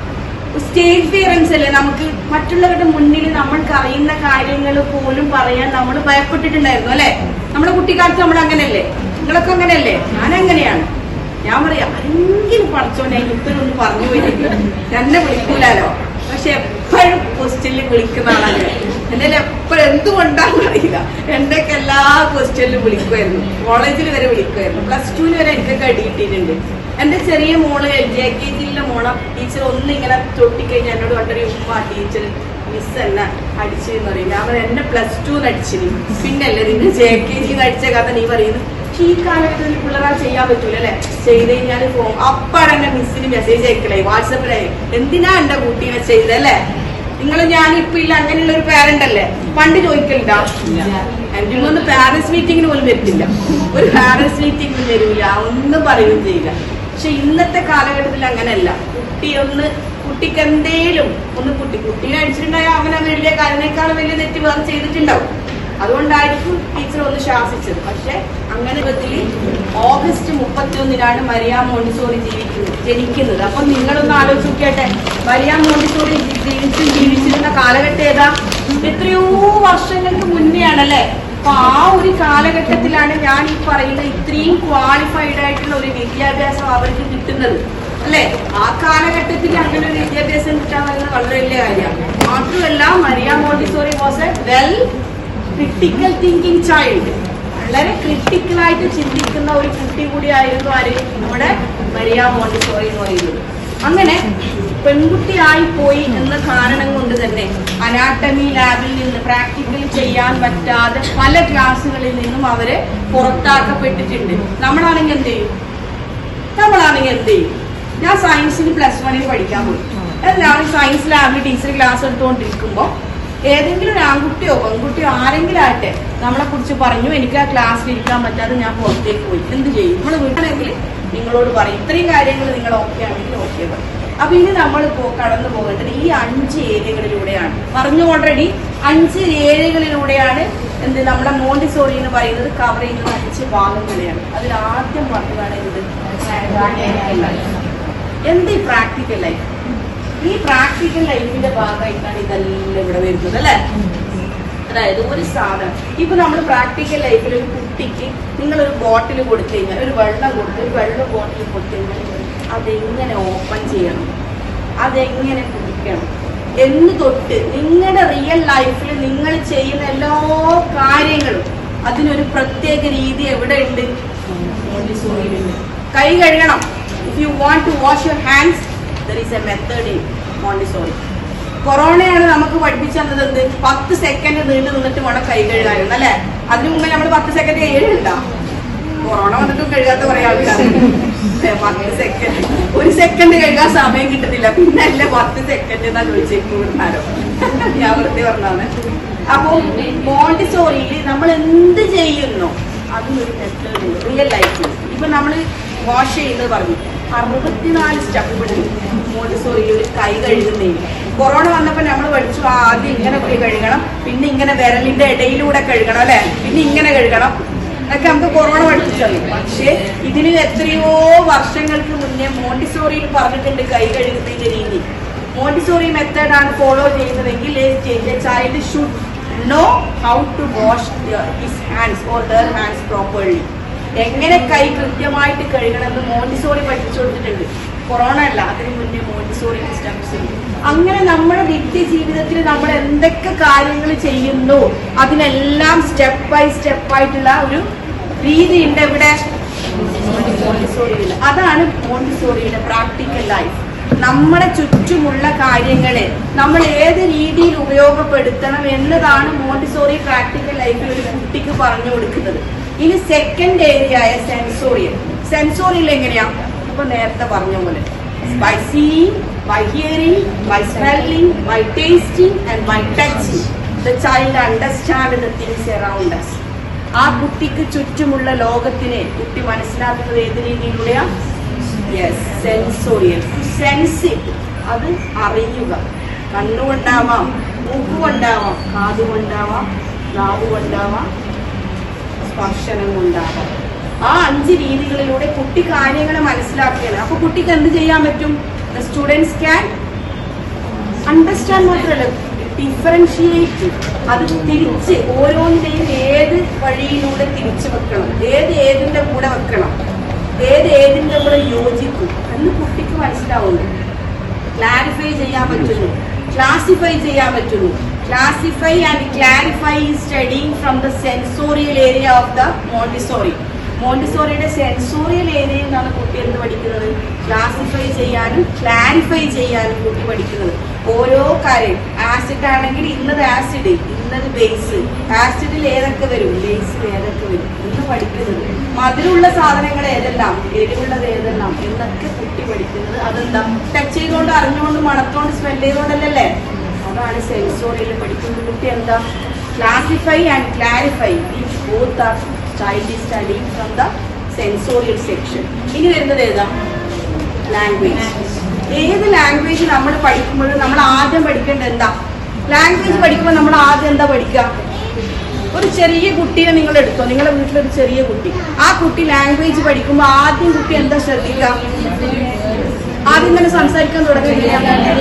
സ്റ്റേജ് ഫിയറൻസ് അല്ലേ നമുക്ക് മറ്റുള്ളവരുടെ മുന്നിൽ നമ്മൾക്ക് അറിയുന്ന കാര്യങ്ങൾ പോലും പറയാൻ നമ്മൾ ഭയപ്പെട്ടിട്ടുണ്ടായിരുന്നു അല്ലേ നമ്മുടെ കുട്ടിക്കാലത്ത് നമ്മൾ അങ്ങനെയല്ലേ നിങ്ങളൊക്കെ അങ്ങനെയല്ലേ ഞാൻ അങ്ങനെയാണ് ഞാൻ പറയാം ആരെങ്കിലും പഠിച്ചോനെ ഇപ്പൊന്നും പറഞ്ഞു പോയിട്ട് എന്നെ വിളിക്കൂലോ പക്ഷെ എപ്പോഴും ക്വസ്റ്റ്യനിൽ വിളിക്കുന്ന ആളാണ് എന്നെ എപ്പോഴും എന്തുകൊണ്ടാണെന്ന് അറിയില്ല എന്റെയൊക്കെ എല്ലാ ക്വസ്റ്റ്യനിലും വിളിക്കുമായിരുന്നു കോളേജിൽ വരെ വിളിക്കുമായിരുന്നു പ്ലസ് ടുവിൽ വരെ എനിക്കൊക്കെ അടി കിട്ടിയിട്ടുണ്ട് എന്റെ ചെറിയ മോള് ജെ കെ ജിയിലെ മോളെ ടീച്ചർ ഒന്നിങ്ങനെ തൊട്ടിക്കഴിഞ്ഞാൽ എന്നോട് കണ്ടൊരു ഉമ്മ ടീച്ചർ മിസ് എന്നെ അടിച്ചെന്ന് പറയും ഞാൻ പറയാം എന്നെ പ്ലസ് ടു അടിച്ചിന് പിന്നല്ലേ നിന്റെ ജെ കെ ജിന്ന് അടിച്ച കഥ നീ പറയുന്നത് പക്ഷെ ഈ കാലഘട്ടത്തിൽ പിള്ളേരാ ചെയ്യാൻ പറ്റൂല അല്ലെ ചെയ്ത് കഴിഞ്ഞാൽ ഫോൺ അപ്പാടെ എന്റെ മിസ്സിന് മെസ്സേജ് അയക്കലേ വാട്സപ്പിലായി എന്തിനാ എന്റെ കുട്ടീനെ ചെയ്തല്ലേ നിങ്ങൾ ഞാൻ ഇപ്പൊ ഇല്ല അങ്ങനെയുള്ള ഒരു പാരന്റ് അല്ലേ പണ്ട് ചോദിക്കലുണ്ടാ എന്റെ ഒന്ന് പാരന്റ്സ് മീറ്റിങ്ങിന് പോലും വരത്തില്ല ഒരു പാരന്റ്സ് മീറ്റിംഗ് വരില്ല ഒന്നും പറയുകയും ചെയ്യില്ല പക്ഷെ ഇന്നത്തെ കാലഘട്ടത്തിൽ അങ്ങനെയല്ല കുട്ടി ഒന്ന് കുട്ടിക്ക് എന്തേലും ഒന്ന് കുട്ടി കുട്ടീനെ അടിച്ചിട്ടുണ്ടായാൽ അവനെ വലിയ കാര്യനേക്കാൾ വലിയ തെറ്റ് വേറെ ചെയ്തിട്ടുണ്ടാവും അതുകൊണ്ടായിരിക്കും ടീച്ചർ ഒന്ന് ശാസിച്ചത് പക്ഷെ അങ്ങനെ വിധത്തിൽ ഓഗസ്റ്റ് മുപ്പത്തിയൊന്നിനാണ് മരിയ മോണ്ടിസോറി ജീവിക്കുന്നത് ജനിക്കുന്നത് അപ്പൊ നിങ്ങളൊന്ന് ആലോചിച്ച് നോക്കിയാട്ടെ മരിയ മോണ്ടിസോറി ജനിച്ച് ജീവിച്ചിരുന്ന കാലഘട്ടം ഏതാ എത്രയോ വർഷങ്ങൾക്ക് മുന്നേ ആണല്ലേ അപ്പൊ ആ ഒരു കാലഘട്ടത്തിലാണ് ഞാൻ ഈ പറയുന്ന ഇത്രയും ക്വാളിഫൈഡ് ആയിട്ടുള്ള ഒരു വിദ്യാഭ്യാസം അവർക്ക് കിട്ടുന്നത് അല്ലെ ആ കാലഘട്ടത്തിൽ അങ്ങനെ ഒരു വിദ്യാഭ്യാസം കിട്ടാൻ പറയുന്നത് വളരെ വലിയ കാര്യമാണ് മാത്രമല്ല Maria Montessori was a well critical thinking child വളരെ ക്രിട്ടിക്കലായിട്ട് ചിന്തിക്കുന്ന ഒരു കുട്ടി കൂടിയായിരുന്നു ആര് നമ്മുടെ മരിയ മോണ്ടിസോറി എന്ന് പറയുന്നത് അങ്ങനെ പെൺകുട്ടിയായി പോയി എന്ന കാരണം കൊണ്ട് തന്നെ അനാട്ടമി ലാബിൽ നിന്ന് പ്രാക്ടിക്കൽ ചെയ്യാൻ പറ്റാതെ പല ക്ലാസ്സുകളിൽ നിന്നും അവര് പുറത്താക്കപ്പെട്ടിട്ടുണ്ട് നമ്മളാണെങ്കിൽ എന്ത് ചെയ്യും നമ്മളാണെങ്കിൽ എന്ത് ചെയ്യും ഞാൻ സയൻസിന് പ്ലസ് വണ്ണിൽ പഠിക്കാൻ പോയി എല്ലാവരും സയൻസ് ലാബിൽ ടീച്ചർ ക്ലാസ് എടുത്തുകൊണ്ടിരിക്കുമ്പോൾ ഏതെങ്കിലും ഒരു ആൺകുട്ടിയോ പെൺകുട്ടിയോ ആരെങ്കിലും ആട്ടെ നമ്മളെ കുറിച്ച് പറഞ്ഞു എനിക്ക് ആ ക്ലാസ്സിൽ ഇരിക്കാൻ പറ്റാതെ ഞാൻ പുറത്തേക്ക് പോയി എന്ത് ചെയ്യും നമ്മൾ വീട്ടിലാണെങ്കിൽ നിങ്ങളോട് പറയും ഇത്രയും കാര്യങ്ങൾ നിങ്ങൾ ഓക്കെ ആണെങ്കിൽ ഓക്കെ പറയും അപ്പൊ ഇനി നമ്മൾ പോ- കടന്നു പോകേണ്ടത് ഈ അഞ്ച് ഏരിയകളിലൂടെയാണ് പറഞ്ഞു ഓൾറെഡി അഞ്ച് ഏരിയകളിലൂടെയാണ് എന്ത് നമ്മുടെ മോണ്ടിസോറി എന്ന് പറയുന്നത് കവർ ചെയ്യുന്നത് അഞ്ച് ഭാഗങ്ങളെയാണ് അതിൽ ആദ്യം പറഞ്ഞതാണ് എന്ത് പ്രാക്ടിക്കൽ ലൈഫ് എന്ത് ഈ പ്രാക്ടിക്കൽ ലൈഫ് ഈ പ്രാക്ടിക്കൽ ലൈഫിന്റെ ഭാഗമായിട്ടാണ് ഇതെല്ലാം ഇവിടെ വരുന്നത് അല്ലേ അതായത് ഒരു സാധനം ഇപ്പൊ നമ്മൾ പ്രാക്ടിക്കൽ ലൈഫിൽ ഒരു കുട്ടിക്ക് നിങ്ങൾ ഒരു ബോട്ടിൽ കൊടുത്തു കഴിഞ്ഞാൽ ഒരു വെള്ളം കൊടുത്ത് ഒരു വെള്ളം ബോട്ടിൽ കൊടുത്തു കഴിഞ്ഞാൽ അതെങ്ങനെ ഓപ്പൺ ചെയ്യണം അതെങ്ങനെ കുടിക്കണം എന്ന് തൊട്ട് നിങ്ങളുടെ റിയൽ ലൈഫിൽ നിങ്ങൾ ചെയ്യുന്ന എല്ലാ കാര്യങ്ങളും അതിനൊരു പ്രത്യേക രീതി എവിടെ ഉണ്ട് മോണ്ടിസോറിയിലുണ്ട് കൈ കഴുകണം if you want to wash your hands there is a method in Montessori കൊറോണയാണ് നമുക്ക് പഠിപ്പിച്ചു തന്നത് എന്ത് പത്ത് സെക്കൻഡ് നീണ്ടു നിന്നിട്ട് വേണം കൈ കഴുകാനും അല്ലെ അതിനു മുമ്പേ നമ്മൾ പത്ത് സെക്കൻഡ് കഴുകണ്ട കൊറോണ വന്നിട്ടും കഴുകാത്ത കുറെ ആൾക്കാരുണ്ട് ഏ, പത്ത് സെക്കൻഡ് ഒരു സെക്കൻഡ് കഴുകാൻ സമയം കിട്ടുന്നില്ല പിന്നെ അല്ലേ പത്ത് സെക്കൻഡ് എന്നാ ചോദിച്ചേക്കും ആരോ ഞാൻ വെറുതെ പറഞ്ഞാണ് അപ്പോൾ മോണ്ടിസോറിയിൽ നമ്മൾ എന്ത് ചെയ്യുന്നു അതിനൊരു മെത്തേഡ് ഉണ്ട് റിയൽ ലൈഫിൽ ഇപ്പൊ നമ്മൾ വാഷ് ചെയ്യുന്നത് പറഞ്ഞു അറുപത്തിനാല് സ്റ്റെപ്പ് മോണ്ടിസോറിയിൽ ഒരു കൈ കഴുകുന്നതിന് കൊറോണ വന്നപ്പോൾ നമ്മൾ പഠിച്ചു ആ, ആദ്യം ഇങ്ങനെ പോയി കഴുകണം പിന്നെ ഇങ്ങനെ വിരലിന്റെ ഇടയിലൂടെ കഴുകണം അല്ലെ പിന്നെ ഇങ്ങനെ കഴുകണം എന്നൊക്കെ നമുക്ക് കൊറോണ പഠിപ്പിച്ചത് പക്ഷേ ഇതിന് എത്രയോ വർഷങ്ങൾക്ക് മുന്നേ മോണ്ടിസോറിയിൽ പറഞ്ഞിട്ടുണ്ട് കൈ കഴുകുന്നതിന്റെ രീതി മോണ്ടിസോറി മെത്തേഡ് ആണ് ഫോളോ ചെയ്യുന്നതെങ്കിൽ child should know how to wash his hands or their hands properly എങ്ങനെ കൈ കൃത്യമായിട്ട് കഴുകണമെന്ന് മോണ്ടിസോറി പഠിപ്പിച്ചു കൊടുത്തിട്ടുണ്ട് കൊറോണ അല്ല അതിന് മുന്നേ മോണ്ടിസോറി സ്റ്റെപ്സ് അങ്ങനെ നമ്മുടെ നിത്യ ജീവിതത്തിൽ നമ്മൾ എന്തൊക്കെ കാര്യങ്ങൾ ചെയ്യുന്നു അതിനെല്ലാം സ്റ്റെപ്പ് ബൈ സ്റ്റെപ്പ് ആയിട്ടുള്ള ഒരു രീതി ഉണ്ട് ഇവിടെ മോണ്ടിസോറിയിൽ അതാണ് മോണ്ടിസോറിയുടെ പ്രാക്ടിക്കൽ ലൈഫ് നമ്മുടെ ചുറ്റുമുള്ള കാര്യങ്ങളെ നമ്മൾ ഏത് രീതിയിൽ ഉപയോഗപ്പെടുത്തണം എന്നതാണ് മോണ്ടിസോറി പ്രാക്ടിക്കൽ ലൈഫിൽ ഒരു കുട്ടിക്ക് പറഞ്ഞു കൊടുക്കുന്നത് ഇനി സെക്കൻഡ് ഏരിയ ആയ സെൻസോറിയൽ സെൻസോറിയൽ എങ്ങനെയാ ഇപ്പൊ നേരത്തെ പറഞ്ഞ പോലെ by seeing by hearing by smelling by tasting and by touching the child understand the things around us ആ കുട്ടിക്ക് ചുറ്റുമുള്ള ലോകത്തിനെ കുട്ടി മനസ്സിലാക്കുന്നത് ഏത് രീതിയിലൂടെയാ യെസ് സെൻസോറിയൽ സെൻസ് ഇറ്റ് അത് അറിയുക കണ്ണുകൊണ്ടാവാം മൂക്കുകൊണ്ടാവാം കാതുകൊണ്ടാവാം നാവുകൊണ്ടാവാം സ്പർശനം കൊണ്ടാവാം ആ അഞ്ച് രീതികളിലൂടെ കുട്ടി കാര്യങ്ങളെ മനസ്സിലാക്കുകയാണ് അപ്പൊ കുട്ടിക്ക് എന്ത് ചെയ്യാൻ പറ്റും സ്റ്റുഡൻസ് ക്യാൻ അണ്ടർസ്റ്റാൻഡ് മാത്രമല്ല ഡിഫറൻഷിയേറ്റ് അത് തിരിച്ച് ഓരോന്നിനെയും ഏത് വഴിയിലൂടെ തിരിച്ചു വെക്കണം ഏത് ഏതിന്റെ കൂടെ വെക്കണം ഏത് ഏതിന്റെ കൂടെ യോജിക്കും എന്ന് കുട്ടിക്ക് മനസ്സിലാവുന്നു ക്ലാരിഫൈ ചെയ്യാൻ പറ്റുന്നു ക്ലാസിഫൈ ചെയ്യാൻ പറ്റുന്നു classify and clarify studying from the sensorial area of the Montessori മോണ്ടിസോറിയുടെ സെൻസോറിയൽ ഏരിയയിൽ നിന്നാണ് കുട്ടി എന്ത് പഠിക്കുന്നത് ക്ലാസിഫൈ ചെയ്യാനും ക്ലാരിഫൈ ചെയ്യാനും കുട്ടി പഠിക്കുന്നത് ഓരോ കാര്യം ആസിഡ് ആണെങ്കിൽ ഇന്നത് ആസിഡ് ഇന്നത് ബേസ് ആസിഡിൽ ഏതൊക്കെ വരും ബേസിൽ ഏതൊക്കെ വരും എന്ന് പഠിക്കുന്നത് മധുരമുള്ള സാധനങ്ങൾ ഏതെല്ലാം എരിവുള്ളത് ഏതെല്ലാം എന്നൊക്കെ കുട്ടി പഠിക്കുന്നത് അതെന്താ ടച്ച് ചെയ്തുകൊണ്ട് അറിഞ്ഞുകൊണ്ട് മണത്തോണ്ട് സ്മെല് ചെയ്തുകൊണ്ടല്ലേ അതാണ് സെൻസോറിയിൽ പഠിക്കുന്നത് കുട്ടി എന്താ classify and clarify both are child study from the sensorial section ഇനി വരുന്നത് ഏതാ ലാംഗ്വേജ് ഏത് ലാംഗ്വേജ് നമ്മൾ പഠിക്കുമ്പോഴും നമ്മൾ ആദ്യം പഠിക്കേണ്ടത് എന്താ ലാംഗ്വേജ് പഠിക്കുമ്പോൾ നമ്മൾ ആദ്യം എന്താ പഠിക്കുക ഒരു ചെറിയ കുട്ടിയെ നിങ്ങൾ എടുത്തോ നിങ്ങളുടെ വീട്ടിലൊരു ചെറിയ കുട്ടി ആ കുട്ടി ലാംഗ്വേജ് പഠിക്കുമ്പോൾ ആദ്യം കുട്ടി എന്താ ശ്രദ്ധിക്കുക ആദ്യം തന്നെ സംസാരിക്കാൻ തുടങ്ങില്ല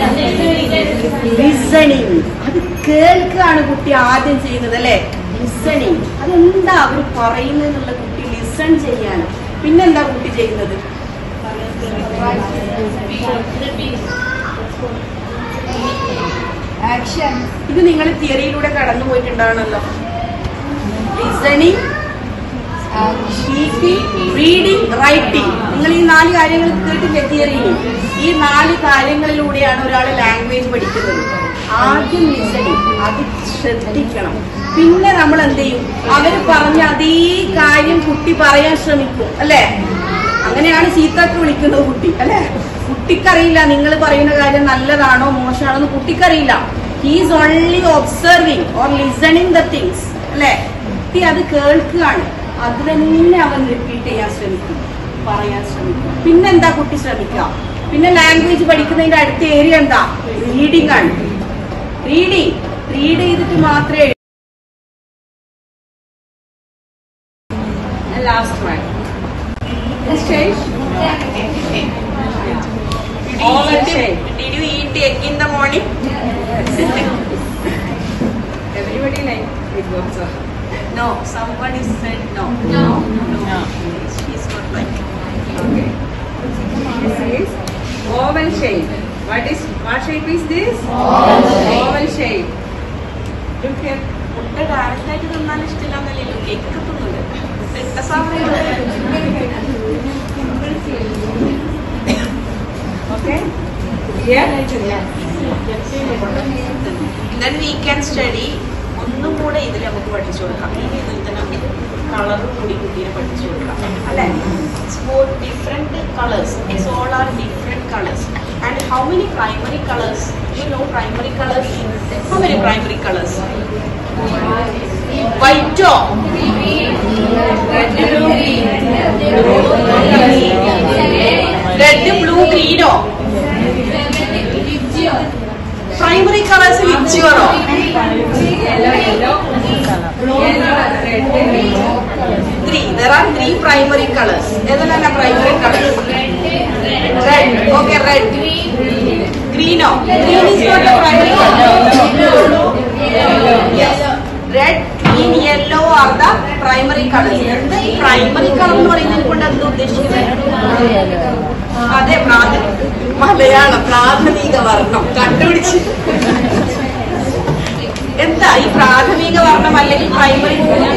ലിസണിങ് അത് കേൾക്കുകയാണ് കുട്ടി ആദ്യം ചെയ്യുന്നത് അല്ലെ ലിസണിങ് അതെന്താ അവർ പറയുന്നത് എന്നുള്ള കുട്ടി ലിസൺ ചെയ്യാണ് പിന്നെന്താ കുട്ടി ചെയ്യുന്നത് ആക്ഷൻ ഇത് നിങ്ങൾ തിയറിയിലൂടെ കടന്നു പോയിട്ടുണ്ടാവണല്ലോ ലിസണിങ് സ്പീക്കിംഗ് റീഡിംഗ് റൈറ്റിംഗ് നിങ്ങൾ ഈ നാല് കാര്യങ്ങൾ കേട്ടില്ലേ തിയറിയിൽ ഈ നാല് കാര്യങ്ങളിലൂടെയാണ് ഒരാൾ ലാംഗ്വേജ് പഠിക്കുന്നത് ആദ്യം ലിസണിങ് അത് ശ്രദ്ധിക്കണം പിന്നെ നമ്മൾ എന്ത് ചെയ്യും അവർ പറഞ്ഞ അതേ കാര്യം കുട്ടി പറയാൻ ശ്രമിക്കും അല്ലേ അങ്ങനെയാണ് ചീത്തക്ക് വിളിക്കുന്നത് കുട്ടി അല്ലെ കുട്ടിക്കറിയില്ല നിങ്ങൾ പറയുന്ന കാര്യം നല്ലതാണോ മോശമാണോ എന്ന് കുട്ടിക്കറിയില്ല he's only observing or listening the things അല്ലെ കുട്ടി അത് കേൾക്കുകയാണ് അത് തന്നെ അവൻ റിപ്പീറ്റ് ചെയ്യാൻ ശ്രമിക്കും പറയാൻ ശ്രമിക്കും പിന്നെന്താ കുട്ടി ശ്രമിക്കുക പിന്നെ ലാംഗ്വേജ് പഠിക്കുന്നതിന്റെ അടുത്ത ഏരിയ എന്താ റീഡിംഗ് ആണ് റീഡിങ് റീഡ് ചെയ്തിട്ട് മാത്രമേ last one Did you eat egg in the morning? Everybody like it also. No, somebody said no. No. No. She's not like Okay. This is oval shape. What is what shape is this? Oval shape. Look here. മുട്ട direct ആയിട്ട് തിന്നാൻ ഇഷ്ടമില്ലാന്നല്ലോ cake തിന്നുന്നുണ്ട് ഇട്ട സാധനം Okay? Here? Then we can study ഒന്നും കൂടെ ഇതിൽ നമുക്ക് പഠിച്ചു കൊടുക്കാം ഈ ഇതിൽ തന്നെ നമുക്ക് കളറും കൂടി കുട്ടീനെ പഠിച്ചു കൊടുക്കാം അല്ലെ four different colours it's all are different colours and how many primary colours you know primary colours how many primary colours വൈറ്റോ റെഡ് ബ്ലൂ ഗ്രീനോ പ്രൈമറി കളേഴ്സ് വിച്ചുവറോ three there are three primary colours ഏതെല്ലാം primary colours red okay red ഗ്രീനോ green is not a primary red green yellow are the primary colours എന്താ ഈ primary colour എന്ന് പറയുന്നതിനെ കൊണ്ട് എന്താ ഉദ്ദേശിക്കുന്നത് അതെ പ്രാഥമിക മലയാളം പ്രാഥമിക വർണ്ണം കണ്ടുപിടിച്ച് എന്താ ഈ പ്രാഥമിക വർണ്ണം അല്ലെങ്കിൽ പ്രൈമറി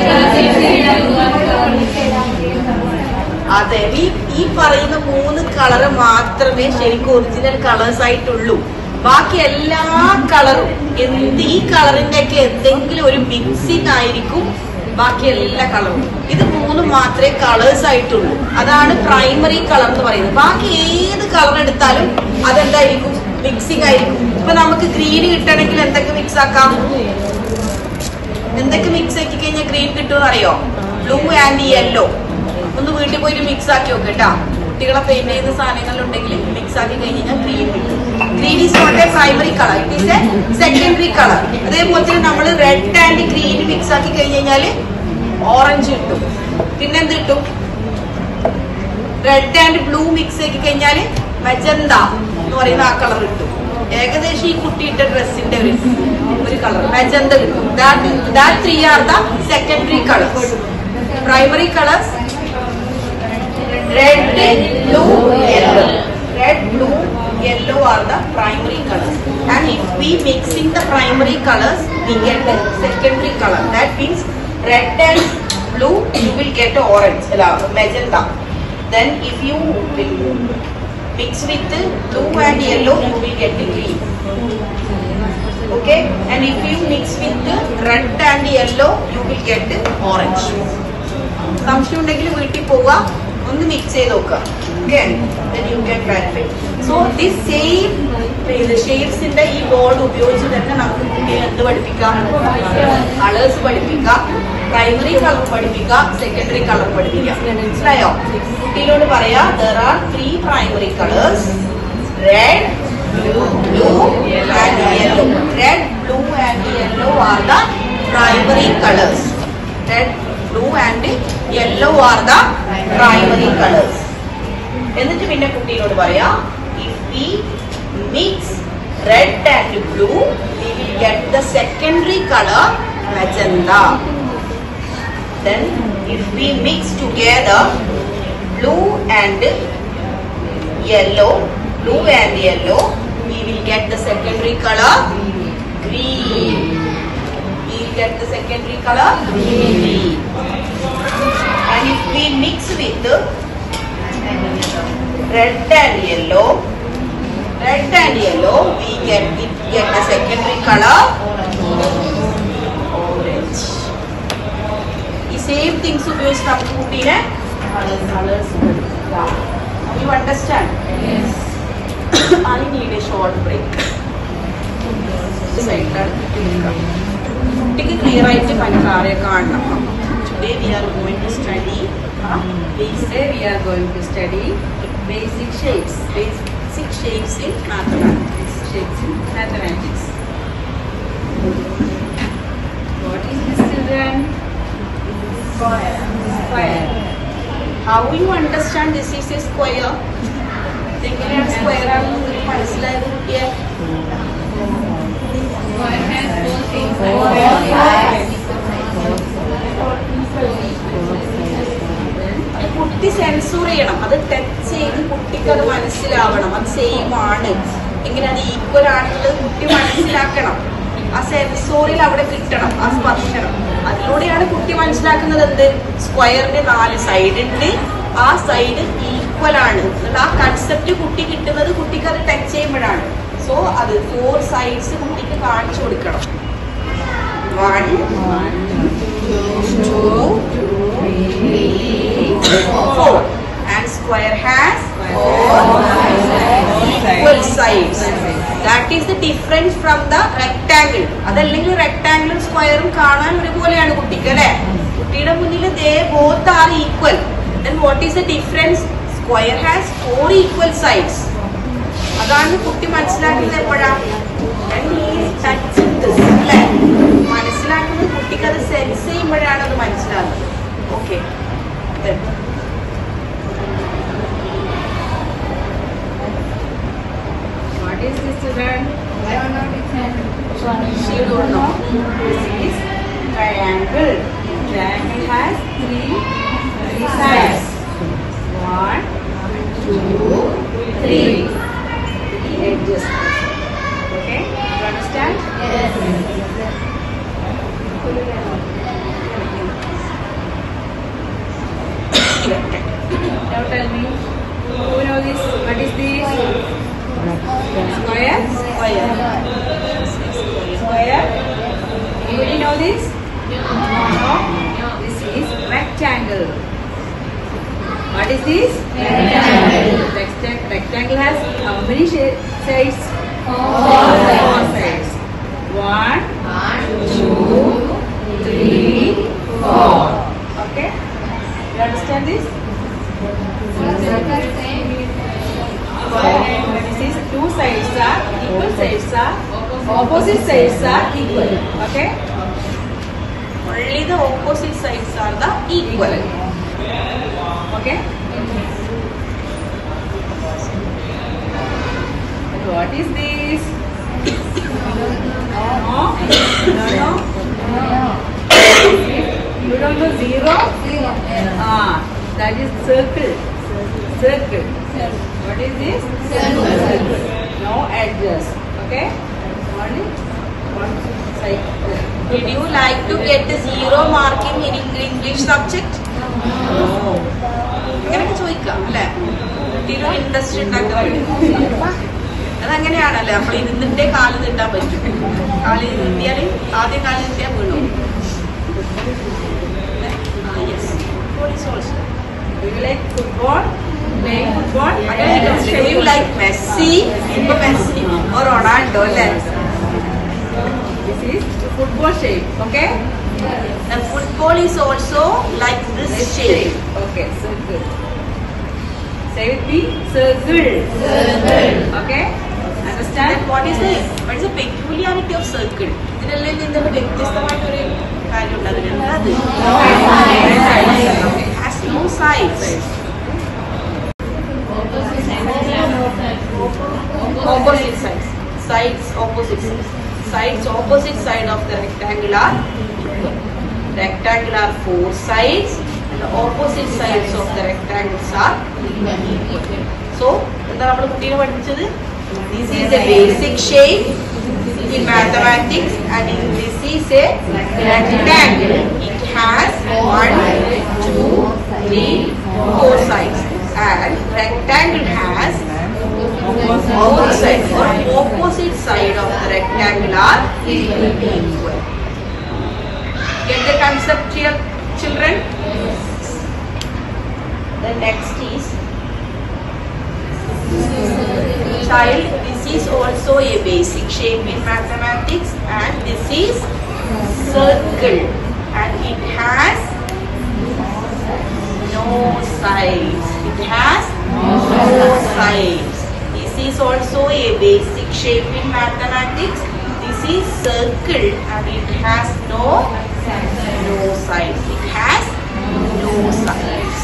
അതെ ഈ ഈ പറയുന്ന മൂന്ന് കളറ് മാത്രമേ ശരിക്കും ഒറിജിനൽ കളേഴ്സ് ആയിട്ടുള്ളൂ ബാക്കി എല്ലാ കളറും എന്ത് ഈ കളറിന്റെ ഒക്കെ എന്തെങ്കിലും ഒരു മിക്സിംഗ് ആയിരിക്കും ബാക്കി എല്ലാ കളറും ഇത് മൂന്നും മാത്രമേ കളേഴ്സ് ആയിട്ടുള്ളൂ അതാണ് പ്രൈമറി കളർ എന്ന് പറയുന്നത് ബാക്കി ഏത് കളർ എടുത്താലും അതെന്തായിരിക്കും മിക്സിംഗ് ആയിരിക്കും ഇപ്പൊ നമുക്ക് ഗ്രീൻ കിട്ടണമെങ്കിൽ എന്തൊക്കെ മിക്സ് ആക്കാം എന്തൊക്കെ മിക്സ് ആക്കി കഴിഞ്ഞാൽ ഗ്രീൻ കിട്ടുമെന്ന് അറിയോ ബ്ലൂ ആൻഡ് യെല്ലോ ഒന്ന് വീട്ടിൽ പോയിട്ട് മിക്സ് ആക്കി നോക്ക് കേട്ടാ കുട്ടികളെ പെയിന്റ് ചെയ്യുന്ന സാധനങ്ങളുണ്ടെങ്കിൽ മിക്സ് ആക്കി കഴിഞ്ഞാൽ ഗ്രീൻ കിട്ടും green is not a primary colour it is a secondary colour അതേപോലെ തന്നെ നമ്മൾ റെഡ് ആൻഡ് ഗ്രീൻ മിക്സ് ആക്കി കഴിഞ്ഞ് കഴിഞ്ഞാൽ ഓറഞ്ച് കിട്ടും പിന്നെ എന്ത് കിട്ടും റെഡ് ആൻഡ് ബ്ലൂ മിക്സ് ആക്കി കഴിഞ്ഞാൽ മജന്ത എന്ന് പറയുന്ന ആ കളർ കിട്ടും ഏകദേശം ഈ കുട്ടിയിട്ട ഡ്രസ്സിന്റെ ഒരു ഒരു കളർ മജന്ത കിട്ടും that three are the secondary colours primary colours red, blue, yellow. Red, blue, yellow are the primary colors. And if we mixing the primary colors, we get the secondary color. That means red and blue, you will get orange, uh, magenta. Then if you will mix with the blue and yellow, you will get the green. Okay, and if you mix with the red and yellow, you will get the orange. സംശയം ഉണ്ടെങ്കിൽ വീട്ടിൽ പോവുക ഒന്ന് mix ചെയ്ത് നോക്കുക okay you can clarify so this same ഷെയ്ഡ്സിന്റെ ഈ board ഉപയോഗിച്ച് തന്നെ നമുക്ക് കുട്ടിയെ എന്ത് പഠിപ്പിക്കാം കളേഴ്സ് പഠിപ്പിക്കാം പ്രൈമറി കളർ പഠിപ്പിക്കാം സെക്കൻഡറി കളർ പഠിപ്പിക്കാം മനസ്സിലായോ കുട്ടിയോട് പറയാ there are three primary colours red blue and yellow red blue and yellow are the primary colours red blue and yellow are the primary colours എന്നിട്ട് പിന്നെ കുട്ടിയോട് പറയാ if we mix red and blue we will get the secondary colour magenta then if we mix together blue and yellow blue and yellow we will get the secondary color green we will get the secondary color green and if we mix with red and yellow red and yellow we get we get the secondary color orange ഈ same things ഉപയോഗിച്ച് നമുക്ക് കുട്ടീനെ you understand I need a short break കുട്ടിക്ക് clear ആയിട്ട് പഞ്ചാരെ കാണണം today we are going to study Today we are going to study basic shapes. basic shapes in mathematics Shapes in mathematics what is this children? square Square. how you understand this is a square എങ്ങനെയാണ് square ആണെന്ന് മനസ്സിലായത് കുട്ടിയെ Square has four things. അത് കുട്ടി സെൻസൂർ ചെയ്യണം അത് touch ചെയ്ത് കുട്ടിക്ക് അത് മനസ്സിലാവണം അത് സെയിം ആണ് എങ്ങനെ അത് ഈക്വൽ ആണെന്നുള്ളത് കുട്ടി മനസ്സിലാക്കണം ആ സെൻസോറിൽ അവിടെ കിട്ടണം ആ സ്പർശനം അതിലൂടെയാണ് കുട്ടി മനസ്സിലാക്കുന്നത് എന്ത് സ്ക്വയറിന് നാല് സൈഡ് ഉണ്ട് ആ സൈഡ് ഈക്വൽ ആണ് എന്നുള്ള ആ കൺസെപ്റ്റ് കുട്ടി കിട്ടുന്നത് കുട്ടിക്ക് അത് ടച്ച് ചെയ്യുമ്പോഴാണ് സോ അത് ഫോർ സൈഡ്സ് കുട്ടിക്ക് കാണിച്ചു കൊടുക്കണം one two four and square has four equal sides that is the difference from the rectangle അതല്ലെങ്കിൽ റെക്ടാംഗിളും സ്ക്വയറും കാണാൻ ഒരുപോലെയാണ് കുട്ടിക്ക് അല്ലെ കുട്ടിയുടെ മുന്നിൽ they both are equal then what is the difference square has four equal sides അതാണ് കുട്ടി മനസ്സിലാക്കുന്നത് എപ്പോഴാ When he is touching this, അല്ലേ? മനസ്സിലാക്കുന്നത് കുട്ടിക്ക് അത് സെൻസ് ചെയ്യുമ്പോഴാണ് അത് മനസ്സിലാകുന്നത് okay What is this children? She don't know. This is triangle. Triangle has three, three sides. One, two, three. Three edges. Okay? You understand? Now tell me, who know this? What is this? Square? Square. Square? Anybody know this? No? This is rectangle. What is this? Rectangle. Rectangle, rectangle has how many sha- sides? Four sides. One, two, three, four. Okay? You understand this? This is two sides are equal sides are opposite sides are equal. Okay? Only the opposite sides are the equal. Okay? And what is this? No? No, no? You don't know zero? Ah, that is circle. Circle. What is this? Circle. No edges. Okay? Only one side. Did you like to get the zero marking in English subject? No. അങ്ങനെയൊക്കെ ചോദിക്കാം അല്ലേ കുട്ടിയുടെ interest ഉണ്ടാക്കാൻ വേണ്ടി അതങ്ങനെയാണല്ലേ നമ്മൾ ഇരുന്നിട്ടേ കാല് നീട്ടാൻ പറ്റും കാല് നീട്ടിയാൽ ആദ്യം കാല് നീട്ടിയാൽ വീണു Do you like football? Playing football? You like Messi, ഇപ്പൊ മെസ്സി or റൊണാൾഡോ അല്ലേ This is football shape. Okay? The football is also like this shape. Okay, circle. Say with me, circle. Okay? Understand? Then what is the what is the peculiarity of circle? ഇതിനെല്ലാം എന്താണ് വ്യത്യസ്തമായിട്ടൊരു കാര്യമുണ്ട് അതിനെന്താ അത് It has no sides. Opposite sides. Sides opposite sides. Sides opposite side of the rectangle are equal. Rectangle are four sides and the opposite sides of the rectangles are equal. So, എന്താ നമ്മൾ കുട്ടിയെ പഠിപ്പിച്ചത് This is a basic shape in mathematics and in this is a rectangle. It has one, two, three, four sides. And rectangle has both sides or opposite side of the rectangle are equal. Get the concept here, children? The next is child. This is also a basic shape in mathematics, and this is circle, and it has no sides. It has no sides. This is also a basic shape in mathematics. This is circle, and it has no no sides. It has no sides.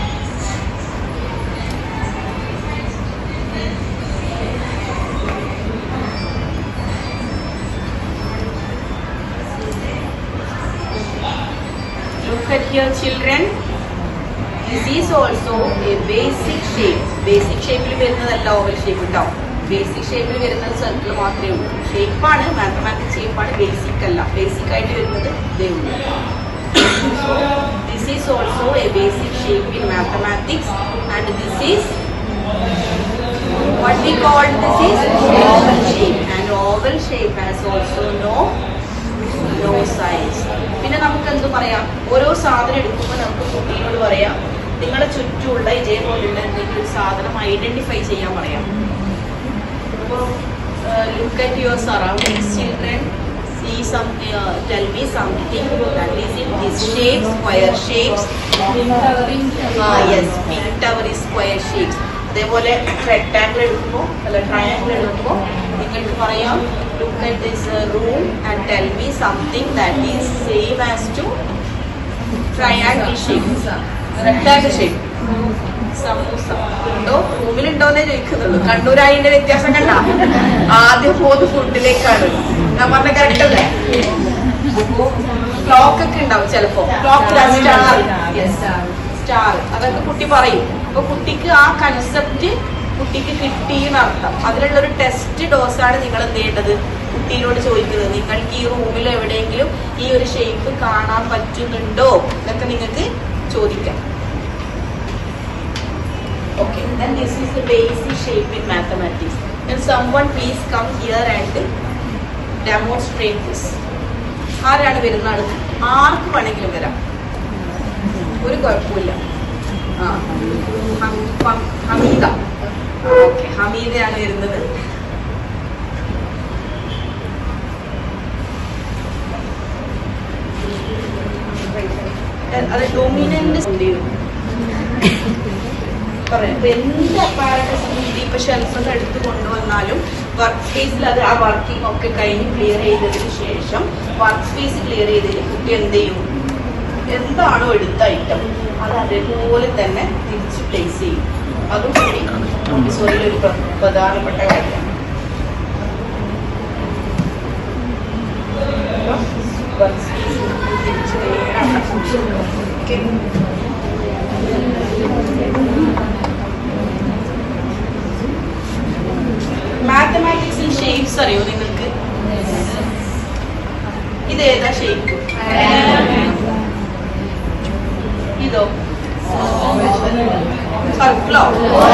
Look at here children. This is also a basic shape. Basic shape വരുന്നതല്ല oval shape കേട്ടോ basic ഷേപ്പിൽ വരുന്നത് circle മാത്രമേ ഉള്ളൂ ഷേപ്പാണ് mathematics ഷേപ്പാണ് basic അല്ല basic ആയിട്ട് വരുന്നത് ഇതേ ഉള്ളൂ this is also a basic shape in mathematics and this is what we call this is oval shape and oval shape has also no no size പിന്നെ നമുക്ക് എന്ത് പറയാം ഓരോ സാധനം എടുക്കുമ്പോൾ നമുക്ക് കുട്ടിയോട് പറയാം നിങ്ങളുടെ ചുറ്റുമുള്ള ഇതേപോലുള്ള എന്തെങ്കിലും ഒരു സാധനം ഐഡന്റിഫൈ ചെയ്യാൻ പറയാം അപ്പോൾ uh, look at your surroundings, children. See some, uh, tell me something that is in this shape, square shapes. Ah, yes, big tower is square shapes. അതേപോലെ റെക്ടാങ്കിൾ എടുക്കുമ്പോൾ അല്ല ട്രയാങ്കിൾ എടുക്കുമ്പോൾ നിങ്ങൾക്ക് പറയാം look at this room and tell me something that is same as to triangle shape rectangle shape samosa ഉണ്ടോ റൂമിലുണ്ടോന്നേ ചോദിക്കുന്നുള്ളൂ കണ്ണൂരായിന്റെ വ്യത്യാസം കണ്ട ആദ്യം പോകുന്നത് ഫുഡിലേക്കാണ് ഞാൻ പറഞ്ഞ കറക്റ്റ് അല്ലേ ക്ലോക്ക് ഒക്കെ ഉണ്ടാവും ചിലപ്പോ ക്ലോക്ക് സ്റ്റാർ സ്റ്റാർ അതൊക്കെ കുട്ടി പറയും അപ്പൊ കുട്ടിക്ക് ആ കൺസെപ്റ്റ് കുട്ടിക്ക് കിട്ടിയെന്ന് അർത്ഥം അതിനുള്ള ഒരു ടെസ്റ്റ് ഡോസ് ആണ് നിങ്ങൾ എന്ത് ചെയ്യേണ്ടത് കുട്ടീനോട് ചോദിക്കുന്നത് നിങ്ങൾക്ക് ഈ റൂമിൽ എവിടെയെങ്കിലും ഈ ഒരു ഷേപ്പ് കാണാൻ പറ്റുന്നുണ്ടോ എന്നൊക്കെ നിങ്ങൾക്ക് ചോദിക്കാം Okay, then this is the basic shape in mathematics. Can someone please come here and demonstrate this? ആരാണ് വരുന്ന ആള് ആർക്ക് വേണമെങ്കിലും വരാം ഒരു കുഴപ്പമില്ല ആ ഹം- ഹം- ഹമീദ ഓക്കെ ഹമീദയാണ് വരുന്നത് അത് ഡൊമിനന്റ് പറയാം ഇപ്പൊ എന്ത് അപ്പാരറ്റസ് രീതി ഇപ്പൊ ഷെൽഫൊക്കെ എടുത്ത് കൊണ്ടുവന്നാലും വർക്ക് സ്പേസിൽ അത് ആ വർക്കിംഗ് ഒക്കെ കഴിഞ്ഞ് ക്ലിയർ ചെയ്തതിന് ശേഷം വർക്ക് സ്പേസ് ക്ലിയർ ചെയ്തതിന് കുട്ടി എന്ത് ചെയ്യും എന്താണോ എടുത്ത ഐറ്റം അത് അതേപോലെ തന്നെ തിരിച്ച് പ്ലേസ് ചെയ്യും അതും കൂടി മോണ്ടിസോറിയിൽ ഒരു പ്ര- പ്രധാനപ്പെട്ട കാര്യമാണ് വർക്ക് സ്പേസ് തിരിച്ച് ഓക്കെ മാത്തമാറ്റിക്സിൽ ഷേപ്സ് അറിയോ നിങ്ങൾക്ക് ഇത് ഏതാ ഷേപ്പ് ഇതോ സർക്കിളോ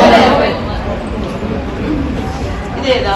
ഇതേതാ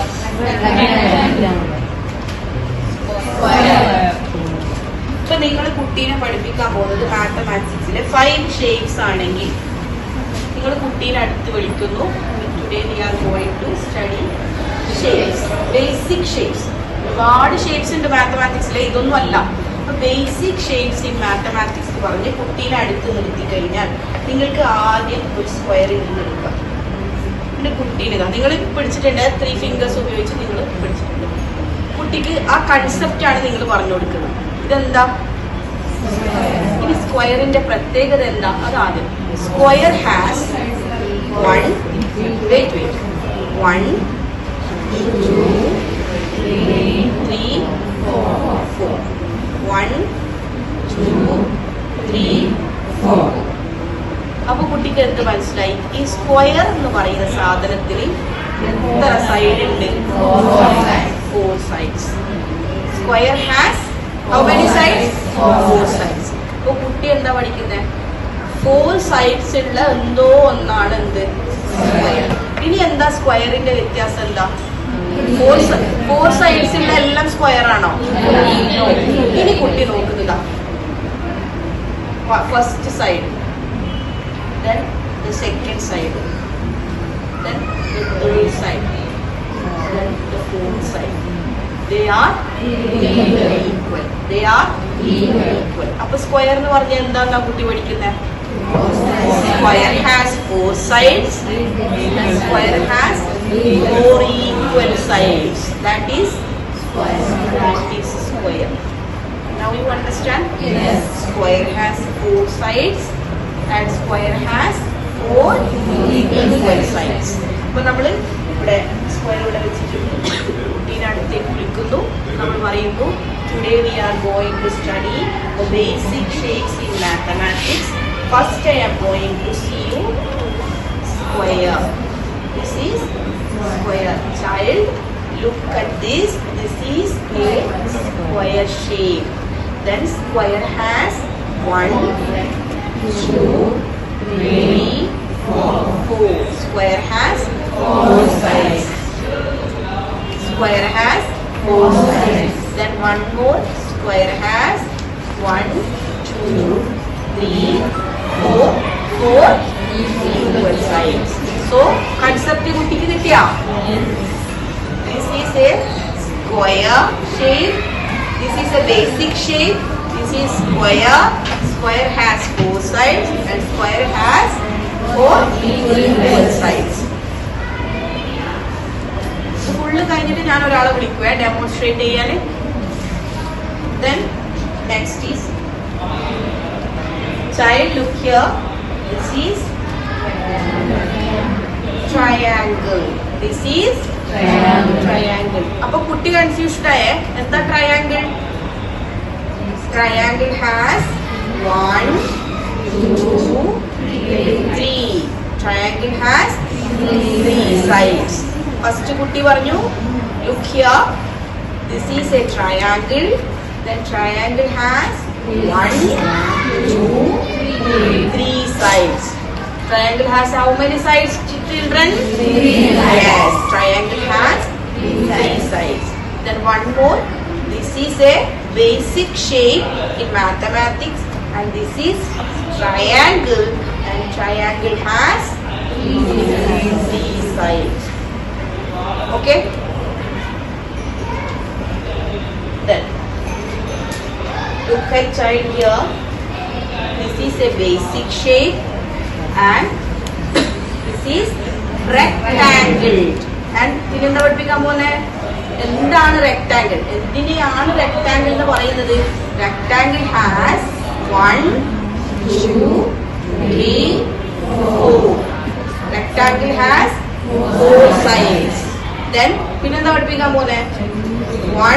ഇപ്പൊ നിങ്ങൾ കുട്ടീനെ പഠിപ്പിക്കാൻ പോകുന്നത് മാത്തമാറ്റിക്സിലെ ഫൈവ് ഷേപ്സ് ആണെങ്കിൽ നിങ്ങൾ കുട്ടീനെ അടുത്ത് വിളിക്കുന്നു today we are going to study shapes basic shapes ഒരുപാട് ഷേപ്സ് ഉണ്ട് മാത്തമാറ്റിക്സിലെ ഇതൊന്നും അല്ല ബേസിക് ഷേപ്സ് ഇൻ മാത്തമാറ്റിക്സ് പറഞ്ഞ് കുട്ടീനെ അടുത്ത് നിർത്തി കഴിഞ്ഞാൽ നിങ്ങൾക്ക് ആദ്യം ഒരു സ്ക്വയർ ഇങ്ങനെ എടുക്കാം പിന്നെ കുട്ടീനെ ഇതാ നിങ്ങൾ പിടിച്ചിട്ടുണ്ട് ത്രീ ഫിംഗേഴ്സ് ഉപയോഗിച്ച് നിങ്ങൾ പിടിച്ചിട്ടുണ്ട് കുട്ടിക്ക് ആ കൺസെപ്റ്റ് ആണ് നിങ്ങൾ പറഞ്ഞു കൊടുക്കുന്നത് ഇതെന്താ ഇനി സ്ക്വയറിന്റെ പ്രത്യേകത എന്താ അത് ആദ്യം square has one wait wait one three four one two three four അപ്പൊ കുട്ടിക്ക് എന്ത് മനസ്സിലായി ഈ സ്ക്വയർ എന്ന് പറയുന്ന സാധനത്തിന് എത്ര സൈഡ് ഉണ്ട് four sides square has how many sides four sides അപ്പൊ കുട്ടി എന്താ പഠിക്കുന്നത് ഫോർ സൈഡ്സ് ഉള്ള എന്തോ ഒന്നാണ് എന്ത് സ്ക്വയർ ഇനി എന്താ സ്ക്വയറിന്റെ വ്യത്യാസം എന്താ ഫോർ ഫോർ സൈഡ്സ് ഉള്ള എല്ലാം സ്ക്വയർ ആണോ ഇനി കുട്ടി നോക്കുന്നതാ first side then the second side, then the third side, then the fourth side. They are equal. They are equal. അപ്പൊ സ്ക്വയർ എന്ന് പറഞ്ഞാൽ എന്താന്നാ കുട്ടി പഠിക്കുന്നത് square has four sides square has four equal sides that is that is square. Now you understand? Yes. Square has four sides and square has four equal sides. അപ്പൊ നമ്മൾ ഇവിടെ square ഇവിടെ വെച്ചിട്ടുണ്ട് കുട്ടീനെ അടുത്തേക്ക് വിളിക്കുന്നു നമ്മൾ പറയുന്നു today we are going to study the basic shapes in mathematics first I am going to see you square this is square child look at this this is a square shape then square has one two three four four square has four sides square has four sides then one more square has one two three four four equal sides so concept കുട്ടിക്ക് കിട്ടിയാ this is a square shape. This is a basic shape. This is square. Square has four sides and square has four equal sides. ഫുള്ള് കഴിഞ്ഞിട്ട് ഞാൻ ഒരാളെ വിളിക്കുവേ demonstrate ചെയ്യാന് then next is child look here this is triangle this is triangle അപ്പൊ കുട്ടി confused ആയേ എന്താ triangle triangle has one two three triangle has three sides first കുട്ടി പറഞ്ഞു look here this is a triangle then triangle has one two three sides Triangle has how many sides, children? Yes, triangle has three sides. Then one more. This is a basic shape in mathematics, and this is triangle, and triangle has three sides. Okay. Then look at child here. This is a basic shape and this is rectangle and പിന്നെന്താ പഠിപ്പിക്കാൻ പോകുന്നേ എന്താണ് rectangle എന്തിനെയാണ് rectangle എന്ന് പറയുന്നത് rectangle has one two three four rectangle has four sides then പിന്നെന്താ പഠിപ്പിക്കാൻ പോകുന്നേ one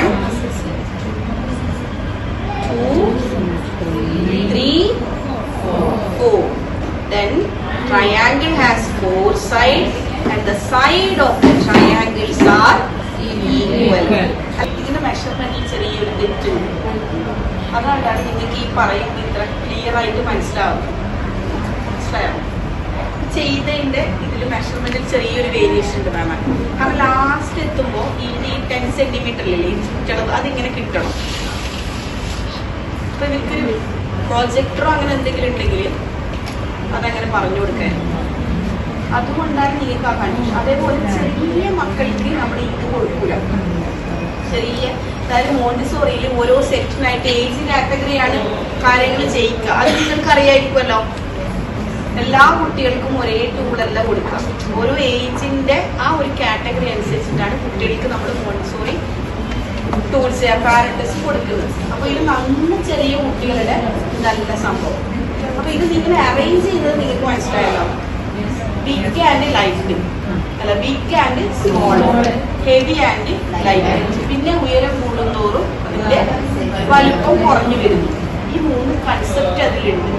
two three four. Then triangle has four sides and the side of the triangles are equal. ഇതിന്റെ മെഷർമെന്റിൽ ചെറിയൊരു തെറ്റുണ്ട് അതുകൊണ്ടാണ് നിങ്ങൾക്ക് ഈ പറയുന്നത് ഇത്ര ക്ലിയർ ആയിട്ട് മനസ്സിലാവും മനസ്സിലായോ ചെയ്തതിന്റെ ഇതിൽ മെഷർമെന്റിൽ ചെറിയൊരു വേരിയേഷൻ ഉണ്ട് മാം കാരണം ലാസ്റ്റ് എത്തുമ്പോൾ ഇതിന്റെ ഈ ടെൻ സെന്റിമീറ്ററിലല്ലേ ഈ ചുറ്റളവ് അതിങ്ങനെ കിട്ടണം അപ്പൊ ഇവർക്കൊരു പ്രൊജക്ടറോ അങ്ങനെ എന്തെങ്കിലും ഉണ്ടെങ്കിൽ അതങ്ങനെ പറഞ്ഞു കൊടുക്കാൻ അതുകൊണ്ടാണ് നിങ്ങൾക്ക് ആ കൺഫ്യൂഷൻ അതേപോലെ ചെറിയ മക്കൾക്ക് നമ്മൾ ഇത് കൊടുക്കൂല ചെറിയ അതായത് മോണ്ടിസോറിയിൽ ഓരോ സെക്ഷനായിട്ട് ഏജ് കാറ്റഗറിയാണ് കാര്യങ്ങൾ ചെയ്യിക്കുക അത് നിങ്ങൾക്ക് അറിയായിരിക്കുമല്ലോ എല്ലാ കുട്ടികൾക്കും ഒരേ ടൂളല്ല കൊടുക്കുക ഓരോ ഏജിന്റെ ആ ഒരു കാറ്റഗറി അനുസരിച്ചിട്ടാണ് കുട്ടികൾക്ക് നമ്മൾ മോണ്ടിസോറി ടൂൾസ് പാരന്റസ് കൊടുക്കുന്നത് അപ്പൊ ഇത് നന്ന ചെറിയ കുട്ടികളുടെ നല്ല സംഭവം അപ്പൊ ഇത് നിങ്ങൾ അറേഞ്ച് ചെയ്യുന്നത് നിങ്ങൾക്ക് മനസ്സിലായല്ലോ ബിഗ് ആൻഡ് ലൈറ്റ് അല്ല big and small heavy and light പിന്നെ ഉയരം കൂടുന്തോറും അതിന്റെ വലുപ്പം കുറഞ്ഞു വരുന്നു ഈ മൂന്ന് കൺസെപ്റ്റ് അതിലുണ്ട്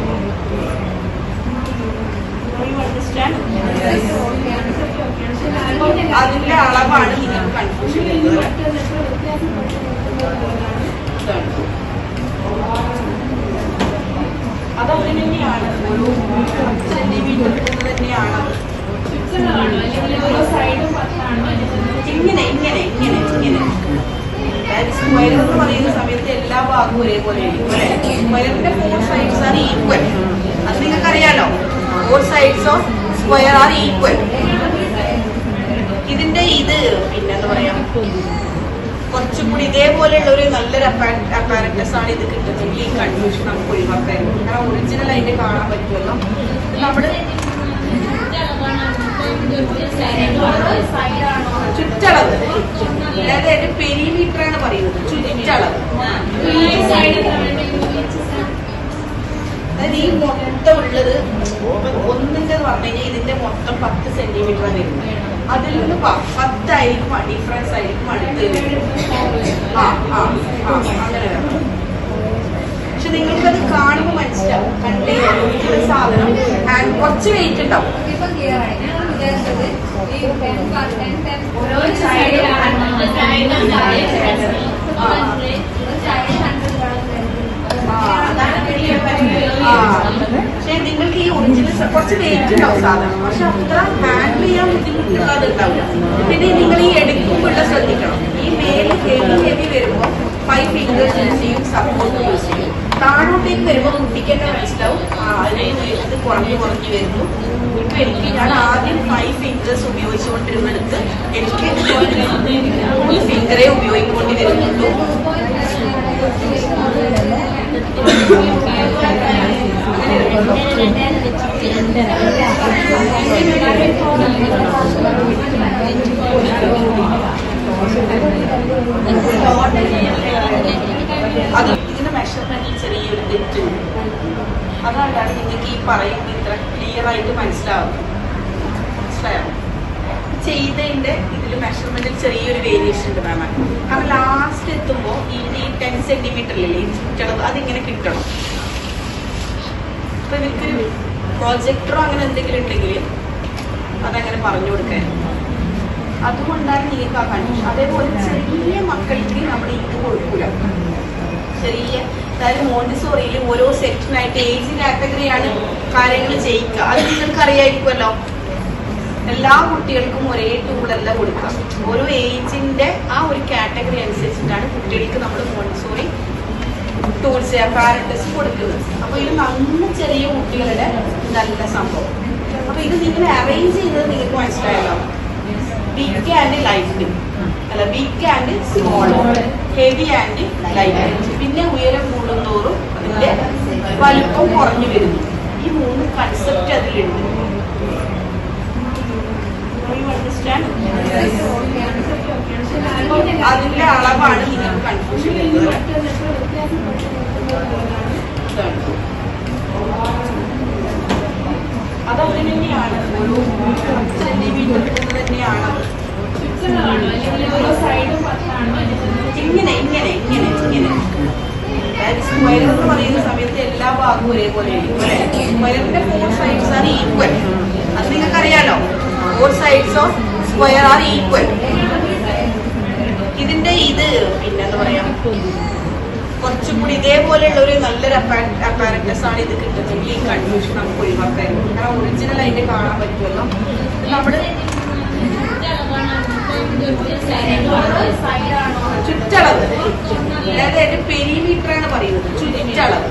You understand? അതിന്റെ അളവാണ് നിങ്ങൾക്ക് കൺഫ്യൂഷൻ വരുന്നത് അതങ്ങനെ തന്നെയാണ് ഒരു സെന്റിമീറ്റർ തന്നെയാണ് ഇങ്ങനെ ഇങ്ങനെ ഇങ്ങനെ ഇങ്ങനെ സ്ക്വയർ എന്ന് പറയുന്ന സമയത്ത് എല്ലാ ഭാഗവും ഒരേപോലെ സ്ക്വയറിന്റെ ഫോർ സൈഡ്സ് ആണ് ഈക്വൽ അത് നിങ്ങൾക്ക് അറിയാലോ four sides of square are equal ഇതിന്റെ ഇത് പിന്നെന്താ പറയാ കുറച്ചും കൂടി ഇതേപോലെയുള്ള ഒരു നല്ലൊരു അപ്പാരറ്റസ് ആണ് ഇത് കിട്ടുന്നെങ്കിൽ ഈ കൺഫ്യൂഷൻ നമുക്ക് ഒഴിവാക്കായിരുന്നു കാരണം ഒറിജിനൽ അതിന്റെ കാണാൻ പറ്റുമല്ലോ ഇത് നമ്മള് ചുറ്റളവ് അതായത് അതിന്റെ പെരിമീറ്റർ ആണ് പറയുന്നത് ചുറ്റളവ് അതായത് ഈ മൊത്തം ഉള്ളത് ഒന്നിന്റെ പറഞ്ഞു കഴിഞ്ഞാൽ ഇതിന്റെ മൊത്തം പത്ത് സെന്റിമീറ്റർ ആണ് വരുന്നത് അതിൽ നിന്ന് പ- പത്തായിരിക്കും ഡിഫറൻസ് ആയിരിക്കും അടുത്ത് ആ ആ ആ അങ്ങനെ വരണം പക്ഷെ നിങ്ങൾക്കത് കാണുമ്പോൾ മനസ്സിലാവും കണ്ടേ ഒരു സാധനം ആൻഡ് കുറച്ച് വെയിറ്റ് ഉണ്ടാവും ഓരോ സൈഡിലാണ് ആ, അതാണ് ആ. പക്ഷെ നിങ്ങൾക്ക് ഈ ഒറിജിനൽ കുറച്ച് വെയിറ്റ് ഉണ്ടാവും സാധനം പക്ഷെ അത്ര ഹാൻഡിൽ ചെയ്യാൻ ബുദ്ധിമുട്ടുള്ളത് ഉണ്ടാവില്ല പിന്നെ നിങ്ങൾ ഈ എടുക്കുമ്പോഴുള്ള ശ്രദ്ധിക്കണം ഈ മേല് ഹെവി ഹെവി വരുമ്പോൾ ഫൈവ് ഫിംഗേഴ്സ് യൂസ് ചെയ്യും സപ്പോർട്ട് യൂസ് ചെയ്യും താഴോട്ടേക്ക് വരുമ്പോൾ കുട്ടിക്ക് തന്നെ മനസ്സിലാവും ആ അതിന് ഇത് കുറഞ്ഞു കുറഞ്ഞു വരുന്നു ഇപ്പൊ എനിക്ക് ഞാൻ ആദ്യം ഫൈവ് ഫിംഗേഴ്സ് ഉപയോഗിച്ചുകൊണ്ടിരുന്നിടത്ത് എനിക്ക് മൂന്ന് അത് ഇതിന്റെ മെഷർമെന്റിൽ ചെറിയൊരു തെറ്റുണ്ട് അതുകൊണ്ടാണ് നിങ്ങൾക്ക് ഈ പറയുന്നത് ഇത്ര ക്ലിയർ ആയിട്ട് മനസ്സിലാവുന്നത് മനസ്സിലായോ ചെയ്തതിന്റെ ഇതിൽ മെഷർമെന്റിൽ ചെറിയൊരു വേരിയേഷൻ ഉണ്ട് മാം കാരണം ലാസ്റ്റ് എത്തുമ്പോൾ ഇതിന്റെ ഈ ടെൻ സെന്റിമീറ്ററിലല്ലേ ഈ ചുറ്റളവ് അതിങ്ങനെ കിട്ടണം അപ്പൊ ഇവർക്കൊരു പ്രൊജക്ടറോ അങ്ങനെ എന്തെങ്കിലും ഉണ്ടെങ്കിൽ അതങ്ങനെ പറഞ്ഞു കൊടുക്കാൻ അതുകൊണ്ടാണ് നിങ്ങൾക്ക് ആ കൺഫ്യൂഷൻ അതേപോലെ ചെറിയ മക്കൾക്ക് നമ്മൾ ഇത് കൊടുക്കൂല ചെറിയ അതായത് മോണ്ടിസോറിയിൽ ഓരോ സെക്ഷനായിട്ട് ഏജ് കാറ്റഗറിയാണ് കാര്യങ്ങൾ ചെയ്യിക്കുക അത് നിങ്ങൾക്ക് അറിയായിരിക്കുമല്ലോ എല്ലാ കുട്ടികൾക്കും ഒരേ ടൂളല്ല കൊടുക്കുക ഓരോ ഏജിന്റെ ആ ഒരു കാറ്റഗറി അനുസരിച്ചിട്ടാണ് കുട്ടികൾക്ക് നമ്മൾ മോണ്ടിസോറി ടൂൾസ് പാരന്റസ് കൊടുക്കുന്നത് അപ്പൊ ഇത് നന്ന ചെറിയ കുട്ടികളുടെ നല്ല സംഭവം അപ്പൊ ഇത് നിങ്ങൾ അറേഞ്ച് ചെയ്തത് നിങ്ങൾക്ക് മനസ്സിലായല്ലോ ബിഗ് ആൻഡ് ലൈറ്റ് അല്ല big and small heavy and light പിന്നെ ഉയരം കൂടുന്തോറും അതിന്റെ വലുപ്പം കുറഞ്ഞു വരുന്നു ഈ മൂന്ന് കൺസെപ്റ്റ് അതിലുണ്ട് You understand? അതിന്റെ അളവാണ് നിങ്ങൾക്ക് കൺഫ്യൂഷൻ വരുന്നത് അതങ്ങനെ തന്നെയാണ് ഒരു സെന്റിമീറ്റർ തന്നെയാണ് ഇങ്ങനെ ഇങ്ങനെ ഇങ്ങനെ ഇങ്ങനെ സ്ക്വയർ എന്ന് പറയുന്ന സമയത്ത് എല്ലാ ഭാഗവും ഒരേപോലെ സ്ക്വയറിന്റെ ഫോർ സൈഡ്സ് ആർ ഈക്വൽ അത് നിങ്ങൾക്ക് അറിയാലോ four sides of square are equal ഇതിന്റെ ഇത് പിന്നെന്താ പറയാ കുറച്ചും കൂടി ഇതേപോലെയുള്ള ഒരു നല്ലൊരു അപ്പാരറ്റസ് ആണ് ഇത് കിട്ടുന്നെങ്കിൽ ഈ കൺഫ്യൂഷൻ നമുക്ക് ഒഴിവാക്കായിരുന്നു കാരണം ഒറിജിനൽ അതിന്റെ കാണാൻ പറ്റുമല്ലോ ഇത് നമ്മള് ചുറ്റളവ് അതായത് അതിന്റെ പെരിമീറ്റർ ആണ് പറയുന്നത് ചുറ്റളവ്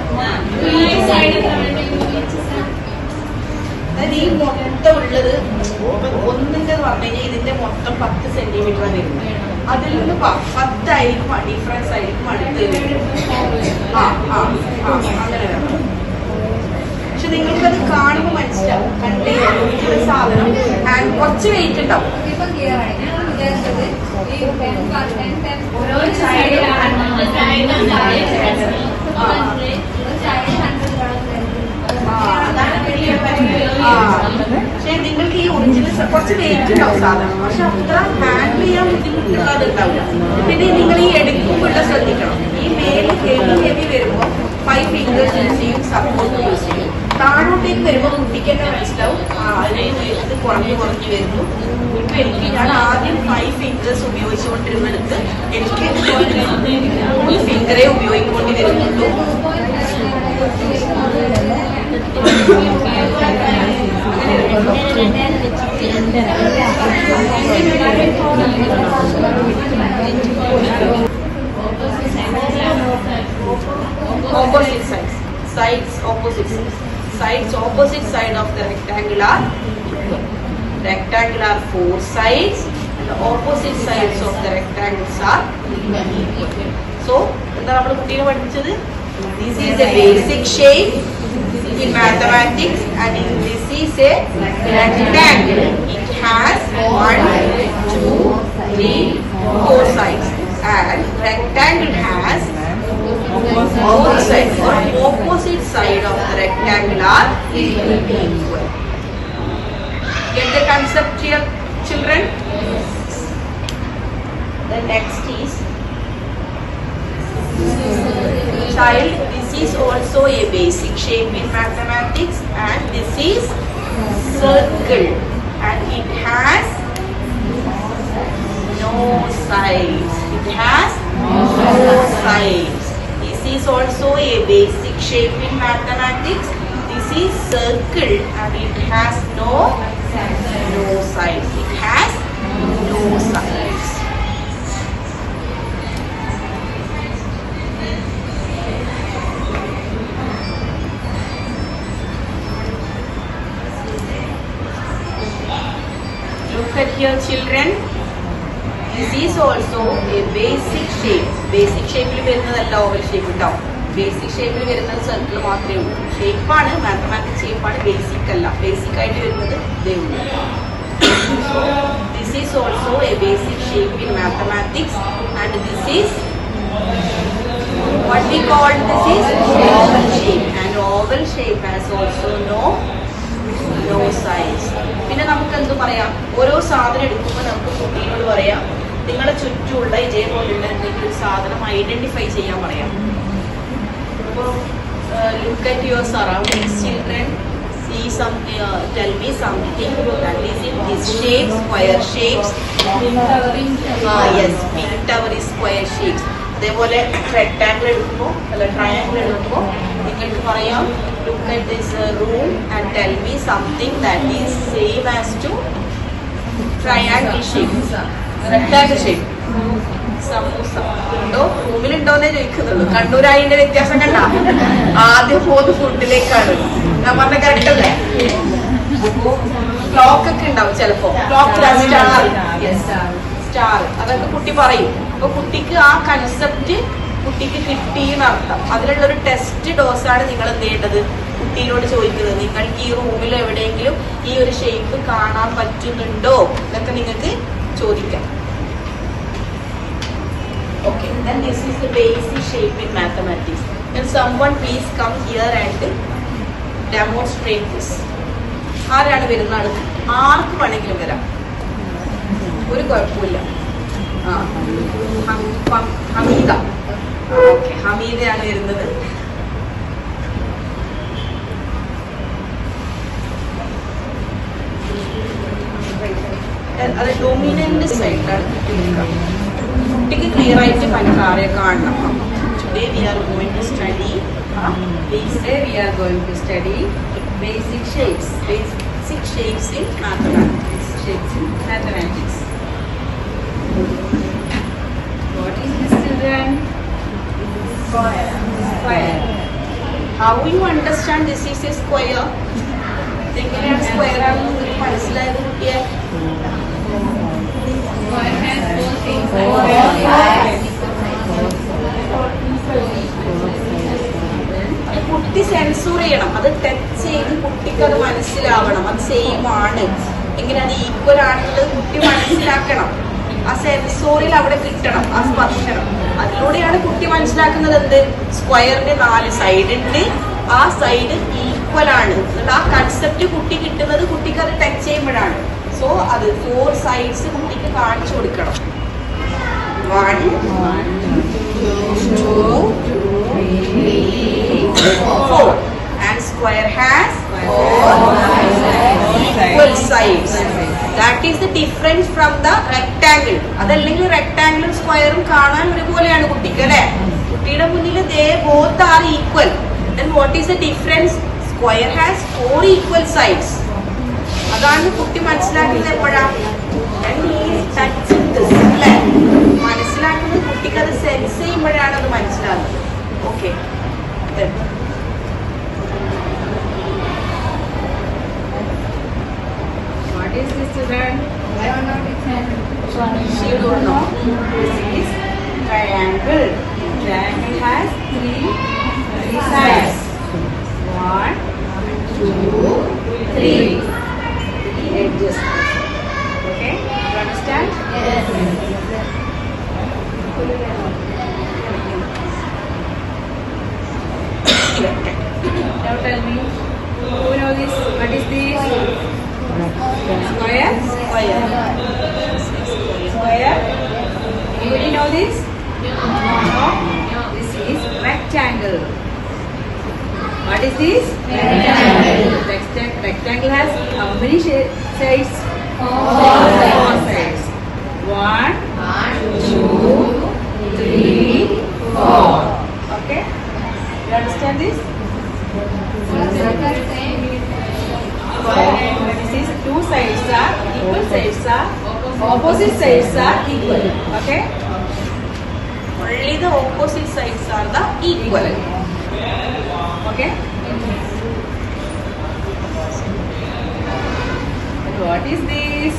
അതായത് ഈ മൊത്തം ഉള്ളത് ഒന്നിന്റെ പറഞ്ഞു കഴിഞ്ഞാൽ ഇതിന്റെ മൊത്തം പത്ത് സെന്റിമീറ്റർ വരുന്നത് അതിൽ നിന്ന് പ- പത്തായിരിക്കും ഡിഫറൻസ് ആയിരിക്കും അടുത്ത് വരുന്നത്. ആ ആ ആ അങ്ങനെ വരണം പക്ഷെ നിങ്ങൾക്കത് കാണുമ്പോൾ മനസ്സിലാവും കണ്ടേ ഒറിജിനൽ സാധനം ആൻഡ് കുറച്ച് വെയിറ്റ് ഉണ്ടാവും ഓരോ സൈഡിലാണ് ആ, അതാണ് ആ. പക്ഷെ നിങ്ങൾക്ക് ഈ ഒറിജിനൽ കുറച്ച് വെയിറ്റ് ഉണ്ടാവും സാധനം പക്ഷെ അത്ര ഹാൻഡിൽ ചെയ്യാൻ ബുദ്ധിമുട്ടുള്ളത് ഉണ്ടാവില്ല പിന്നെ നിങ്ങൾ ഈ എടുക്കുമ്പോഴുള്ള ശ്രദ്ധിക്കണം ഈ മേല് ഹെവി ഹെവി വരുമ്പോൾ ഫൈവ് ഫിംഗേഴ്സ് യൂസ് ചെയ്യും സപ്പോർട്ട് യൂസ് ചെയ്യും താഴോട്ടേക്ക് വരുമ്പോൾ കുട്ടിക്ക് തന്നെ മനസ്സിലാവും ആ അതിന് ഇത് കുറഞ്ഞു കുറഞ്ഞു വരുന്നു ഇപ്പൊ എനിക്ക് ഞാൻ ആദ്യം ഫൈവ് ഫിംഗേഴ്സ് ഉപയോഗിച്ചുകൊണ്ടിരുന്നിടത്ത് എനിക്ക് മൂന്ന് ഫിംഗറെ ഉപയോഗിക്കൊണ്ടി വരുന്നുള്ളൂ opposite sides. Sides opposite sides. Sides opposite side of the rectangle are equal. Rectangle are four sides and the opposite sides of the rectangles are equal. So, എന്താ നമ്മൾ കുട്ടികൾ പഠിച്ചത് This is a basic shape in mathematics and in this is a rectangle. It has one, two, three, four sides and rectangle has both sides or opposite side of the rectangle are equal. Get the concept here, children? The next is child. This is also a basic shape in mathematics, and this is circle, and it has no sides. It has no sides. This is also a basic shape in mathematics. This is circle and it has no no sides. It has no sides. Look at here children. This is also a basic shape. Basic ഷേപ്പിൽ വരുന്നതല്ല oval shape ഉണ്ടാവും basic ഷേപ്പിൽ വരുന്നത് circle മാത്രമേ ഉള്ളൂ ഷേപ്പാണ് mathematics ഷേപ്പാണ് basic അല്ല ബേസിക് ആയിട്ട് വരുന്നത് ഇതേ ഉള്ളൂ also this is also a basic shape in mathematics and this is what we call this is oval shape and oval shape has also no no size പിന്നെ നമുക്ക് എന്ത് പറയാം ഓരോ സാധനം എടുക്കുമ്പോൾ നമുക്ക് കുട്ടീനോട് പറയാം നിങ്ങളെ ചുറ്റുമുള്ള ഇതേപോലുള്ള എന്തെങ്കിലും സാധനം ഐഡന്റിഫൈ ചെയ്യാൻ പറയാം ഇപ്പോൾ look at your surroundings children see some uh, tell me something that is in this shape square shapes ah yes big tower is square shapes അതേപോലെ റെക്ടാങ്കിൾ എടുക്കുമ്പോൾ അല്ല ട്രയാങ്കിൾ എടുക്കുമ്പോൾ നിങ്ങൾക്ക് പറയാം look at this room and tell me something that is same as to triangle shape rectangle shape samosa ഉണ്ടോ റൂമിലുണ്ടോന്നേ ചോദിക്കുന്നുള്ളൂ കണ്ണൂരായിന്റെ വ്യത്യാസം കണ്ട ആദ്യം പോകുന്ന ഫുഡിലേക്കാണ് ഞാൻ പറഞ്ഞ കറക്റ്റ് അല്ലേ ക്ലോക്ക് ഒക്കെ ഉണ്ടാവും ചിലപ്പോ ക്ലോക്ക് സ്റ്റാർ സ്റ്റാർ അതൊക്കെ കുട്ടി പറയും അപ്പൊ കുട്ടിക്ക് ആ കൺസെപ്റ്റ് കുട്ടിക്ക് കിട്ടിയെന്നർത്ഥം അതിനുള്ള ഒരു ടെസ്റ്റ് ഡോസാണ് നിങ്ങൾ എന്ത് ചെയ്യേണ്ടത് കുട്ടീനോട് ചോദിക്കുന്നത് നിങ്ങൾക്ക് ഈ റൂമിൽ എവിടെയെങ്കിലും ഈ ഒരു ഷേപ്പ് കാണാൻ പറ്റുന്നുണ്ടോ എന്നൊക്കെ നിങ്ങൾക്ക് ചോദിക്കാം Okay, then this is the basic shape in mathematics. Can someone please come here and demonstrate this? ആരാണ് വരുന്ന ആള് ആർക്ക് വേണമെങ്കിലും വരാം ഒരു കുഴപ്പമില്ല ആ ഹം- ഹം- ഹമീദ ഓക്കെ ഹമീദയാണ് വരുന്നത് അത് ഡൊമിനന്റ് സൈഡിലാണ് കുട്ടി നിൽക്കുക കുട്ടിക്ക് ക്ലിയർ ആയിട്ട് പഞ്ചാരെ കാണണം today we are going to study today we are going to study basic shapes basic shapes in mathematics shapes in mathematics what is this children square square how you understand this is a square എങ്ങനെയാണ് square ആണെന്ന് നിങ്ങൾക്ക് മനസ്സിലായത് കുട്ടിയെ അത് കുട്ടി സെൻസൂർ ചെയ്യണം അത് touch ചെയ്ത് കുട്ടിക്ക് അത് മനസ്സിലാവണം അത് സെയിം ആണ് എങ്ങനെ അത് ഈക്വൽ ആണെന്നുള്ളത് കുട്ടി മനസ്സിലാക്കണം ആ സെൻസോറിൽ അവിടെ കിട്ടണം ആ സ്പർശനം അതിലൂടെയാണ് കുട്ടി മനസ്സിലാക്കുന്നത് എന്ത് സ്ക്വയറിന്റെ നാല് സൈഡ് ഉണ്ട് ആ സൈഡ് ഈക്വൽ ആണ് എന്നുള്ള ആ കൺസെപ്റ്റ് കുട്ടി കിട്ടുന്നത് കുട്ടിക്ക് അത് ടച്ച് ചെയ്യുമ്പോഴാണ് സോ അത് ഫോർ സൈഡ്സ് കുട്ടിക്ക് കാണിച്ചു കൊടുക്കണം one two four and square has equal sides that is the difference from the rectangle അതല്ലെങ്കിൽ റെക്ടാംഗിളും സ്ക്വയറും കാണാൻ ഒരുപോലെയാണ് കുട്ടിക്ക് അല്ലെ കുട്ടിയുടെ മുന്നിൽ they both are equal then what is the difference square has four equal sides അതാണ് കുട്ടി മനസ്സിലാക്കുന്നത് എപ്പോഴാ When he is touching this, അല്ലേ മനസ്സിലാക്കുന്നത് കുട്ടിക്ക് അത് സെൻസ് ചെയ്യുമ്പോഴാണ് അത് മനസ്സിലാകുന്നത് okay What is this children? She don't know. This is triangle. Triangle has three, three sides. One, two, three. Three edges. Okay? You understand? Now tell me, who know this? What is this? Square? Square. Square? Anybody know this? No? This is rectangle. What is this? Rectangle. Rectangle, rectangle has how many sha- sides? Four sides. One, two, three, four. Okay? You understand this? This is two sides are equal sides are opposite sides are equal. Okay? Only the opposite sides are the equal. Okay? And what is this?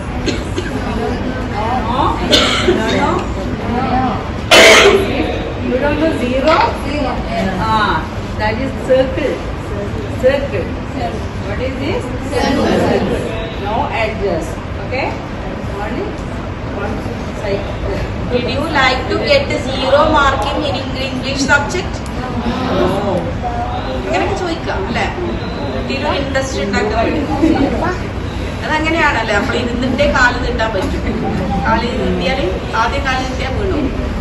No? No, no? You don't know zero? Ah, that is circle. Circle. What is this? Circle. No edges. Okay? Okay? One, one side. Did you like to get zero marking in English subject? അങ്ങനെയൊക്കെ ചോദിക്കാം അല്ലേ കുട്ടിയിലും interest ഉണ്ടാക്കാൻ വേണ്ടി അതങ്ങനെയാണല്ലേ നമ്മൾ ഇരുന്നിട്ടേ കാല് നീട്ടാൻ പറ്റും കാല് നീട്ടിയാൽ ആദ്യം കാല് നീട്ടിയാൽ വീണു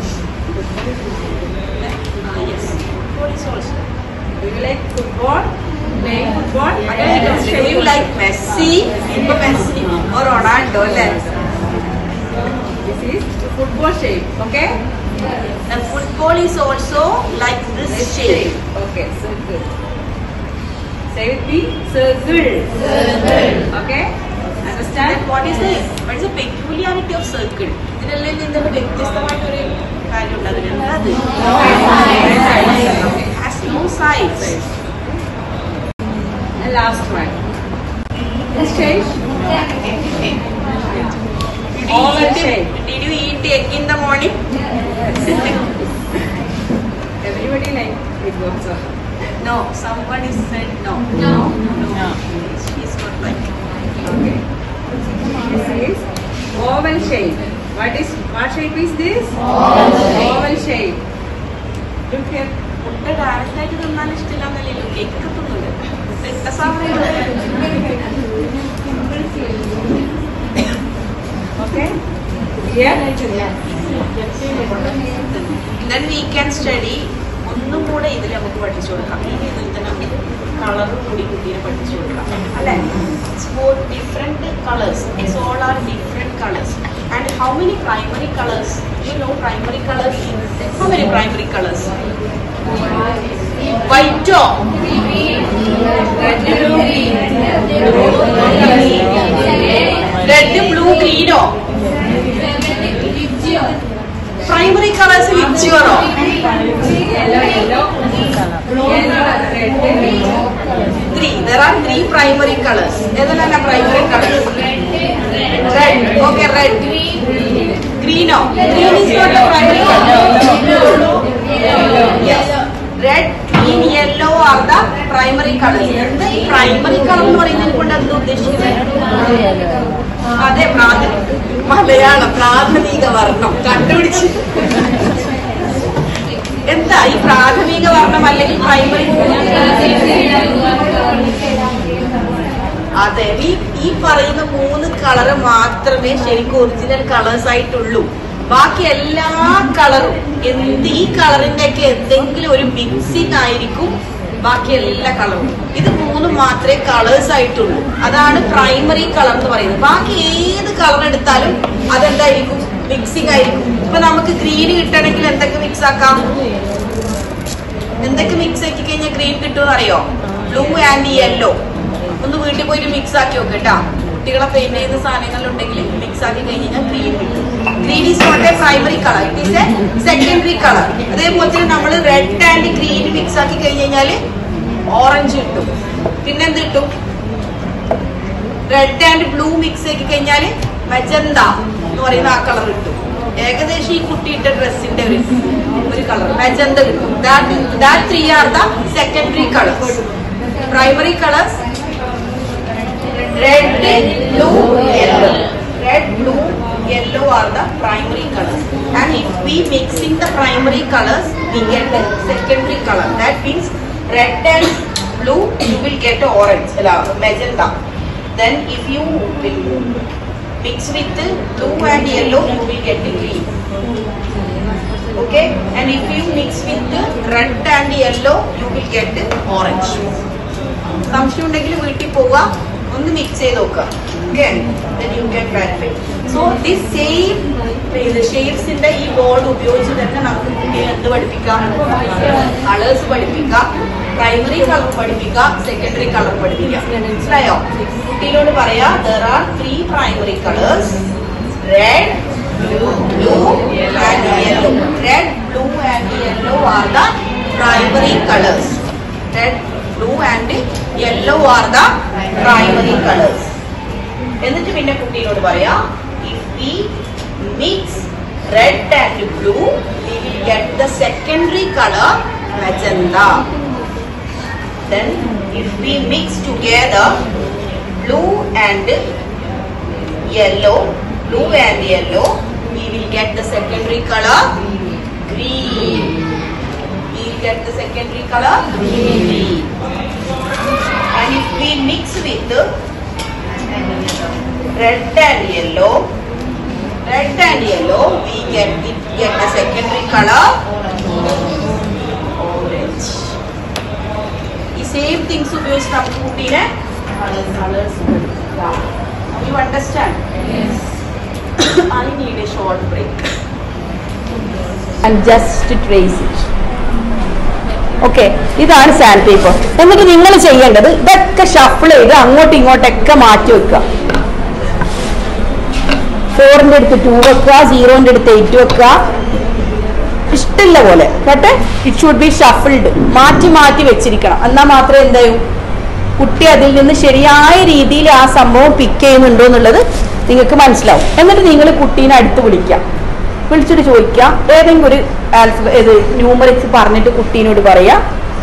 Do you like football? Playing football? You like Messi, ഇപ്പൊ മെസ്സി or റൊണാൾഡോ അല്ലേ This is football shape. Okay? The football is also like this shape. Okay, circle. Say with me, circle. Okay? Understand? Then what is the what is the peculiarity of circle? ഇതിനെല്ലാം നിന്ന് വ്യത്യസ്തമായിട്ടൊരു കാര്യമുണ്ട് അതിനെന്താ അത്? It has no sides. And last one. Let's change. Did you Oval eat- shape. Did you eat egg in the morning? Everybody like it works out. No, someone is said no. No. No. She's not like. Okay. This is oval shape. What is what shape is this? Oval shape. Oval shape. Look here. Food direct ആയിട്ട് തിന്നാൻ ഇഷ്ടമില്ലാന്നല്ലോ cake തിന്നുണ്ട് ഇട്ട സാധനം Okay. Here. Then we can study ഒന്നും കൂടെ ഇതിൽ നമുക്ക് പഠിച്ചു കൊടുക്കാം ഈ ഇതിൽ തന്നെ നമുക്ക് കളറും കൂടി കുട്ടീനെ പഠിച്ചു കൊടുക്കാം അല്ലേ four different colours it's all are different colours and how many primary colours you know primary colours how many primary colours വൈറ്റോ റെഡ് ബ്ലൂ ഗ്രീനോ പ്രൈമറി കളേഴ്സ് വിച്ചിയോറോ Yellow, yellow. Yellow, red, three there are three primary colours ഏതെല്ലാം primary colours red okay red ഗ്രീനോ green is not a primary red green yellow are the primary colours എന്താ ഈ primary colour എന്ന് പറയുന്നതിനെ കൊണ്ട് എന്താ ഉദ്ദേശിക്കുന്നത് അതെ പ്രാഥമിക മലയാളം പ്രാഥമിക വർണ്ണം കണ്ടുപിടിച്ച് എന്താ ഈ പ്രാഥമിക വർണ്ണം അല്ലെങ്കിൽ പ്രൈമറി അതെ ഈ ഈ പറയുന്ന മൂന്ന് കളറ് മാത്രമേ ശരിക്കും ഒറിജിനൽ കളേഴ്സ് ആയിട്ടുള്ളൂ ബാക്കി എല്ലാ കളറും എന്ത് ഈ കളറിന്റെ ഒക്കെ എന്തെങ്കിലും ഒരു മിക്സിംഗ് ആയിരിക്കും ബാക്കി എല്ലാ കളറും ഇത് മൂന്ന് മാത്രമേ കളേഴ്സ് ആയിട്ടുള്ളൂ അതാണ് പ്രൈമറി കളർ എന്ന് പറയുന്നത് ബാക്കി ഏത് കളർ എടുത്താലും അതെന്തായിരിക്കും മിക്സിംഗ് ആയിരിക്കും ഇപ്പൊ നമുക്ക് ഗ്രീൻ കിട്ടണമെങ്കിൽ എന്തൊക്കെ മിക്സ് ആക്കാം എന്തൊക്കെ മിക്സ് ആക്കി കഴിഞ്ഞാൽ ഗ്രീൻ കിട്ടുമെന്ന് അറിയോ ബ്ലൂ ആൻഡ് യെല്ലോ ഒന്ന് വീട്ടിൽ പോയിട്ട് മിക്സ് ആക്കി നോക്ക് കേട്ടോ കുട്ടികളെ പെയിന്റ് ചെയ്യുന്ന സാധനങ്ങളുണ്ടെങ്കിൽ മിക്സ് ആക്കി കഴിഞ്ഞാൽ ഗ്രീൻ കിട്ടും green is not a primary colour it is a secondary colour അതേപോലെ തന്നെ നമ്മൾ റെഡ് ആൻഡ് ഗ്രീൻ മിക്സ് ആക്കി കഴിഞ്ഞ് കഴിഞ്ഞാല് ഓറഞ്ച് കിട്ടും പിന്നെന്ത് കിട്ടും റെഡ് ആൻഡ് ബ്ലൂ മിക്സ് ആക്കി കഴിഞ്ഞാല് മജന്ത എന്ന് പറയുന്ന ആ കളർ കിട്ടും ഏകദേശം ഈ കുട്ടിയുടെ ഡ്രസ്സിന്റെ ഒരു ഒരു കളർ മജന്ത കിട്ടും that three are the secondary colours primary colours red, blue, yellow. Red, blue, yellow are the primary colors. And if we mixing the primary colors, we get the secondary color. That means red and blue, you will get a orange, uh, magenta. Then if you will mix with the blue and yellow, you will get the green. Okay? And if you mix with the red and yellow, you will get the orange. സംശയം ഉണ്ടെങ്കിൽ വീട്ടിൽ പോവുക ഒന്ന് mix ചെയ്ത് നോക്കുക okay you can clarify so this same ഷെയ്ഡ്സിന്റെ ഈ board ഉപയോഗിച്ച് തന്നെ നമുക്ക് കുട്ടിയെ എന്ത് പഠിപ്പിക്കാം കളേഴ്സ് പഠിപ്പിക്കാം പ്രൈമറി കളർ പഠിപ്പിക്കാം സെക്കൻഡറി കളർ പഠിപ്പിക്കാം മനസ്സിലായോ കുട്ടിയോട് പറയാ there are three primary colours red blue and yellow red blue and yellow are the primary colours red blue and yellow are the primary colours എന്നിട്ട് പിന്നെ കുട്ടിയോട് പറയാ if we mix red and blue we will get the secondary colour magenta then if we mix together blue and yellow, blue and yellow, we will get the secondary color green. We will get the secondary color green. And if we mix with red and yellow, red and yellow, we get we get the secondary color orange. ഈ same things ഉപയോഗിച്ച് നമുക്ക് കുട്ടീനെ colours you understand I need a short break and just trace it okay ഇതാണ് sand paper എന്നിട്ട് നിങ്ങൾ ചെയ്യേണ്ടത് ഇതൊക്കെ shuffle ചെയ്ത് അങ്ങോട്ടും ഇങ്ങോട്ടൊക്കെ മാറ്റി വെക്കുക ഫോറിന്റെ അടുത്ത് ടു വെക്കുക സീറോന്റെ അടുത്ത് എയ്റ്റ് വെക്കുക ഇഷ്ടമുള്ള പോലെ കേട്ടെ ഇറ്റ് ഷുഡ് ബി ഷഫിൾഡ് മാറ്റി മാറ്റി വെച്ചിരിക്കണം എന്നാൽ മാത്രമേ എന്തായും കുട്ടി അതിൽ നിന്ന് ശരിയായ രീതിയിൽ ആ സംഭവം പിക്ക് ചെയ്യുന്നുണ്ടോ എന്നുള്ളത് നിങ്ങൾക്ക് മനസ്സിലാവും എന്നിട്ട് നിങ്ങൾ കുട്ടീനെ അടുത്ത് വിളിക്കാം വിളിച്ചിട്ട് ചോദിക്കുക ഏതെങ്കിലും ഒരു ആൽഫ ഇത് ന്യൂമറിക്സ് പറഞ്ഞിട്ട് കുട്ടീനോട് പറയാ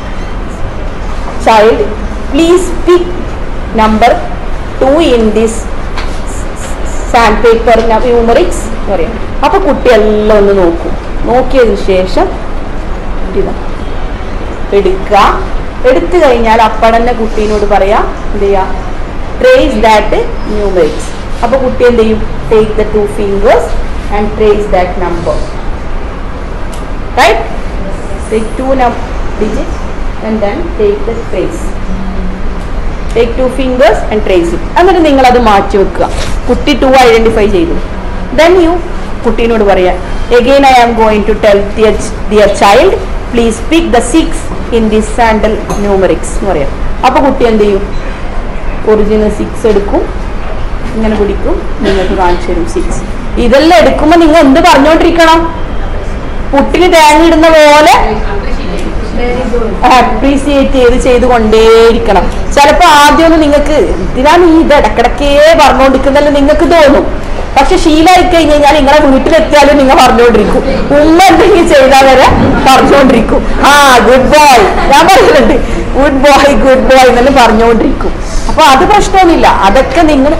child please pick number two in this sand paper numerics പറയാം അപ്പൊ കുട്ടി എല്ലാം ഒന്ന് നോക്കും നോക്കിയതിന് ശേഷം ഇതാ എടുക്കുക എടുത്തു കഴിഞ്ഞാൽ അപ്പടന്നെ കുട്ടീനോട് പറയാ എന്ത് ചെയ്യാ ട്രേസ് ദാറ്റ് ന്യൂമറിക്സ് അപ്പൊ കുട്ടി എന്ത് ചെയ്യും take the two fingers and trace that number right take two digit and then take the trace take two fingers and trace it എന്നിട്ട് നിങ്ങൾ അത് മാറ്റി വെക്കുക കുട്ടി ടു ഐഡന്റിഫൈ ചെയ്തു ദെൻ യു കുട്ടീനോട് പറയാം again I am going to tell dear child please pick the six in this sandal numerics എന്ന് പറയാം അപ്പൊ കുട്ടി എന്ത് ചെയ്യും ഒറിജിനൽ സിക്സ് എടുക്കും ഇങ്ങനെ പിടിക്കും നിങ്ങൾക്ക് കാണിച്ചു തരും സിക്സ് ഇതെല്ലാം എടുക്കുമ്പോൾ നിങ്ങൾ എന്ത് പറഞ്ഞുകൊണ്ടിരിക്കണം പുട്ടിന് തേങ്ങ ഇടുന്ന പോലെ അപ്രീസിയേറ്റ് ചെയ്ത് ചെയ്തുകൊണ്ടേയിരിക്കണം ചിലപ്പോ ആദ്യമൊന്നും നിങ്ങൾക്ക് ഇതിനാണ് ഈ ഇത് ഇടക്കിടക്കേ പറഞ്ഞുകൊണ്ടിരിക്കുന്നല്ലോ നിങ്ങൾക്ക് തോന്നും പക്ഷെ ശീലമായി കഴിഞ്ഞ് കഴിഞ്ഞാൽ നിങ്ങളെ വീട്ടിലെത്തിയാലും നിങ്ങൾ പറഞ്ഞുകൊണ്ടിരിക്കും ഉമ്മ എന്തെങ്കിലും ചെയ്താൽ വരെ പറഞ്ഞുകൊണ്ടിരിക്കും ആ ഗുഡ് ബോയ് ഞാൻ പറയുന്നുണ്ട് ഗുഡ് ബോയ് ഗുഡ് ബോയ് എന്നെല്ലാം പറഞ്ഞുകൊണ്ടിരിക്കും അപ്പൊ അത് പ്രശ്നമൊന്നുമില്ല അതൊക്കെ നിങ്ങൾ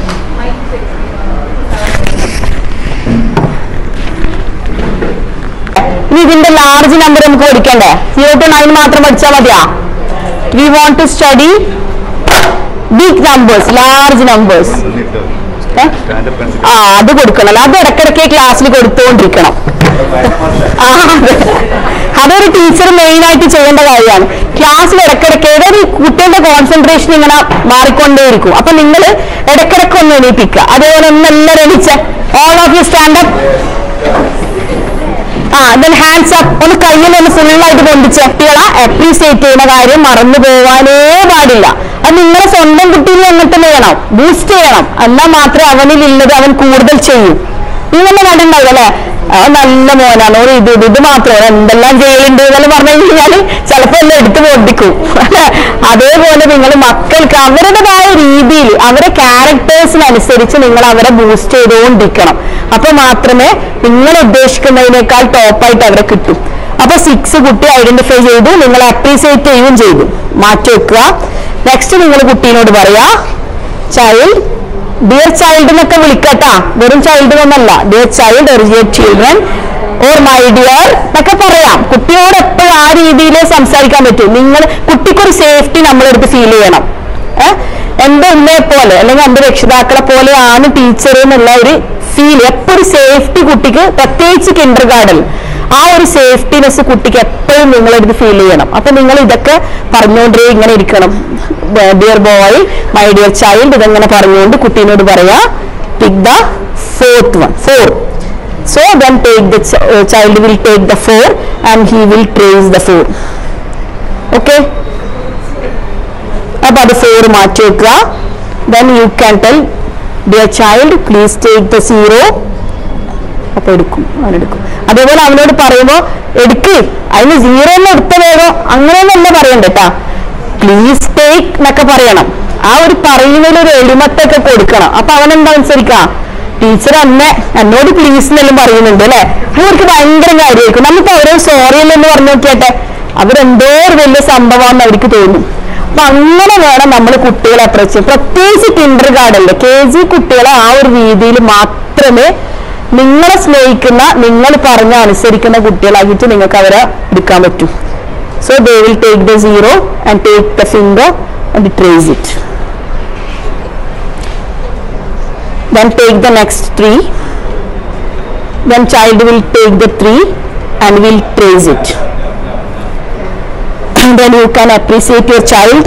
ഇനി ഇതിന്റെ ലാർജ് നമ്പർ നമുക്ക് പഠിക്കണ്ടേ സീറോ ടു നയൻ മാത്രം പഠിച്ചാൽ മതിയാ we want to study big numbers large numbers ആ അത് കൊടുക്കണം അത് ഇടയ്ക്കിടയ്ക്ക് ക്ലാസ്സിൽ കൊടുത്തുകൊണ്ടിരിക്കണം ആ, അതെ. അതൊരു ടീച്ചർ മെയിൻ ആയിട്ട് ചെയ്യേണ്ട കാര്യമാണ് ക്ലാസ്സിൽ ഇടയ്ക്കിടയ്ക്ക് ഏതൊരു കുട്ടികളുടെ കോൺസെൻട്രേഷൻ ഇങ്ങനെ മാറിക്കൊണ്ടേയിരിക്കും അപ്പൊ നിങ്ങൾ ഇടയ്ക്കിടയ്ക്ക് ഒന്ന് എണീപ്പിക്കുക അതേപോലെ ഒന്ന് എല്ലാവരും എണീച്ച ഓൾ ഓഫ് യു സ്റ്റാൻഡപ്പ് ആ ദെൻ ഹാൻഡ്സ് അപ്പ് ഒന്ന് കയ്യിൽ ഒന്ന് ഫുള്ളായിട്ട് പൊന്തിച്ച് കുട്ടികളെ അപ്രീസിയേറ്റ് ചെയ്യുന്ന കാര്യം മറന്നു പോവാനേ പാടില്ല അത് നിങ്ങളെ സ്വന്തം കുട്ടീനെ എന്നിട്ട് വേണം ബൂസ്റ്റ് ചെയ്യണം എന്നാൽ മാത്രമേ അവനിലുള്ളത് അവൻ കൂടുതൽ ചെയ്യും നിങ്ങൾ കണ്ടിട്ടുണ്ടാവില്ല അല്ലെ ആ നല്ല മോനാണ് ഒരു ഇത് ഇത് ഇത് മാത്രമേ എന്തെല്ലാം ചെയ്യലുണ്ട് എന്നെല്ലാം പറഞ്ഞു കഴിഞ്ഞാൽ ചിലപ്പോ എല്ലാം എടുത്ത് പൊട്ടിക്കും അല്ലെ അതേപോലെ നിങ്ങൾ മക്കൾക്ക് അവരുടേതായ രീതിയിൽ അവരെ ക്യാരക്ടേഴ്സിനനുസരിച്ച് നിങ്ങൾ അവരെ ബൂസ്റ്റ് ചെയ്തുകൊണ്ടിരിക്കണം അപ്പൊ മാത്രമേ നിങ്ങൾ ഉദ്ദേശിക്കുന്നതിനേക്കാൾ ടോപ്പായിട്ട് അവരെ കിട്ടും അപ്പൊ സിക്സ് കുട്ടി ഐഡന്റിഫൈ ചെയ്തു നിങ്ങൾ അപ്രീസിയേറ്റ് ചെയ്യുകയും ചെയ്തു മാറ്റി വെക്കുക നെക്സ്റ്റ് നിങ്ങൾ കുട്ടീനോട് പറയാ ചൈൽഡ് ഡിയർ ചൈൽഡ് എന്നൊക്കെ വിളിക്കട്ടാ വെറും ചൈൽഡ് എന്നല്ല dear child or dear children or my dear എന്നൊക്കെ പറയാം കുട്ടിയോട് എപ്പോഴും ആ രീതിയിൽ സംസാരിക്കാൻ പറ്റും നിങ്ങൾ കുട്ടിക്കൊരു സേഫ്റ്റി നമ്മളെടുത്ത് ഫീൽ ചെയ്യണം ഏഹ് എന്റെ ഉമ്മയെ പോലെ അല്ലെങ്കിൽ എന്റെ രക്ഷിതാക്കളെ പോലെയാണ് ടീച്ചർ എന്നുള്ള ഒരു ഫീൽ എപ്പോഴും സേഫ്റ്റി കുട്ടിക്ക് പ്രത്യേകിച്ച് കിൻഡർ ഗാർഡൻ ആ ഒരു സേഫ്റ്റിനെസ് കുട്ടിക്ക് എപ്പോഴും നിങ്ങളെടുത്ത് ഫീൽ ചെയ്യണം അപ്പൊ നിങ്ങൾ ഇതൊക്കെ പറഞ്ഞുകൊണ്ടേ ഇങ്ങനെ ഇരിക്കണം dear boy my dear child ഇതെങ്ങനെ പറഞ്ഞുകൊണ്ട് കുട്ടീനോട് പറയാ pick the fourth one four so then take the child will take the four and he will trace the four okay അപ്പൊ അത് ഫോർ മാറ്റി വെക്കുക then you can tell dear child please take the zero അപ്പൊ എടുക്കും അവൻ എടുക്കും അതേപോലെ അവനോട് പറയുമ്പോ എടുക്ക് അതിന് സീറോ ഒന്നും എടുത്ത വേഗം അങ്ങനെയൊന്നല്ല പറയണ്ട കേട്ടാ പ്ലീസ് ടേക്ക് എന്നൊക്കെ പറയണം ആ ഒരു പറയുന്നതിൽ ഒരു എളിമത്തൊക്കെ കൊടുക്കണം അപ്പൊ അവൻ എന്താ അനുസരിക്കാം ടീച്ചർ അന്നെ എന്നോട് പ്ലീസ് എന്നെല്ലാം പറയുന്നുണ്ട് അല്ലെ അവർക്ക് ഭയങ്കര കാര്യമായിരിക്കും നമുക്ക് അവരെ സോറി എന്ന് പറഞ്ഞു നോക്കിയാട്ടെ അവരെന്തോ ഒരു വലിയ സംഭവമാണെന്ന് അവർക്ക് തോന്നും അപ്പൊ അങ്ങനെ വേണം നമ്മൾ കുട്ടികളെ അപ്രോച്ച് ചെയ്യാൻ പ്രത്യേകിച്ച് കിൻഡർ ഗാർഡനില് കെ ജി കുട്ടികളെ ആ ഒരു രീതിയിൽ മാത്രമേ നിങ്ങളെ സ്നേഹിക്കുന്ന നിങ്ങൾ പറഞ്ഞ അനുസരിക്കുന്ന കുട്ടികളാക്കിയിട്ട് നിങ്ങൾക്ക് അവരെ എടുക്കാൻ പറ്റൂ so they will take the zero and take the finger and trace it then take the next three then child will take the three and will trace it and then you can appreciate your child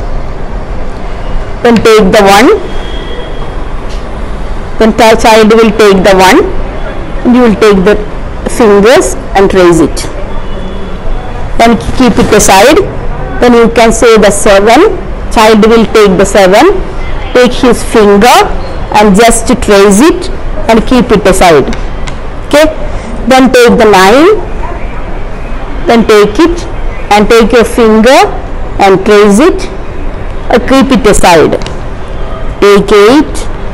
then take the one then the child will take the one and you will take the fingers and raise it then keep it aside then you can say the seven child will take the seven take his finger and just trace it and keep it aside okay then take the nine then take it and take your finger and trace it uh, keep it aside take eight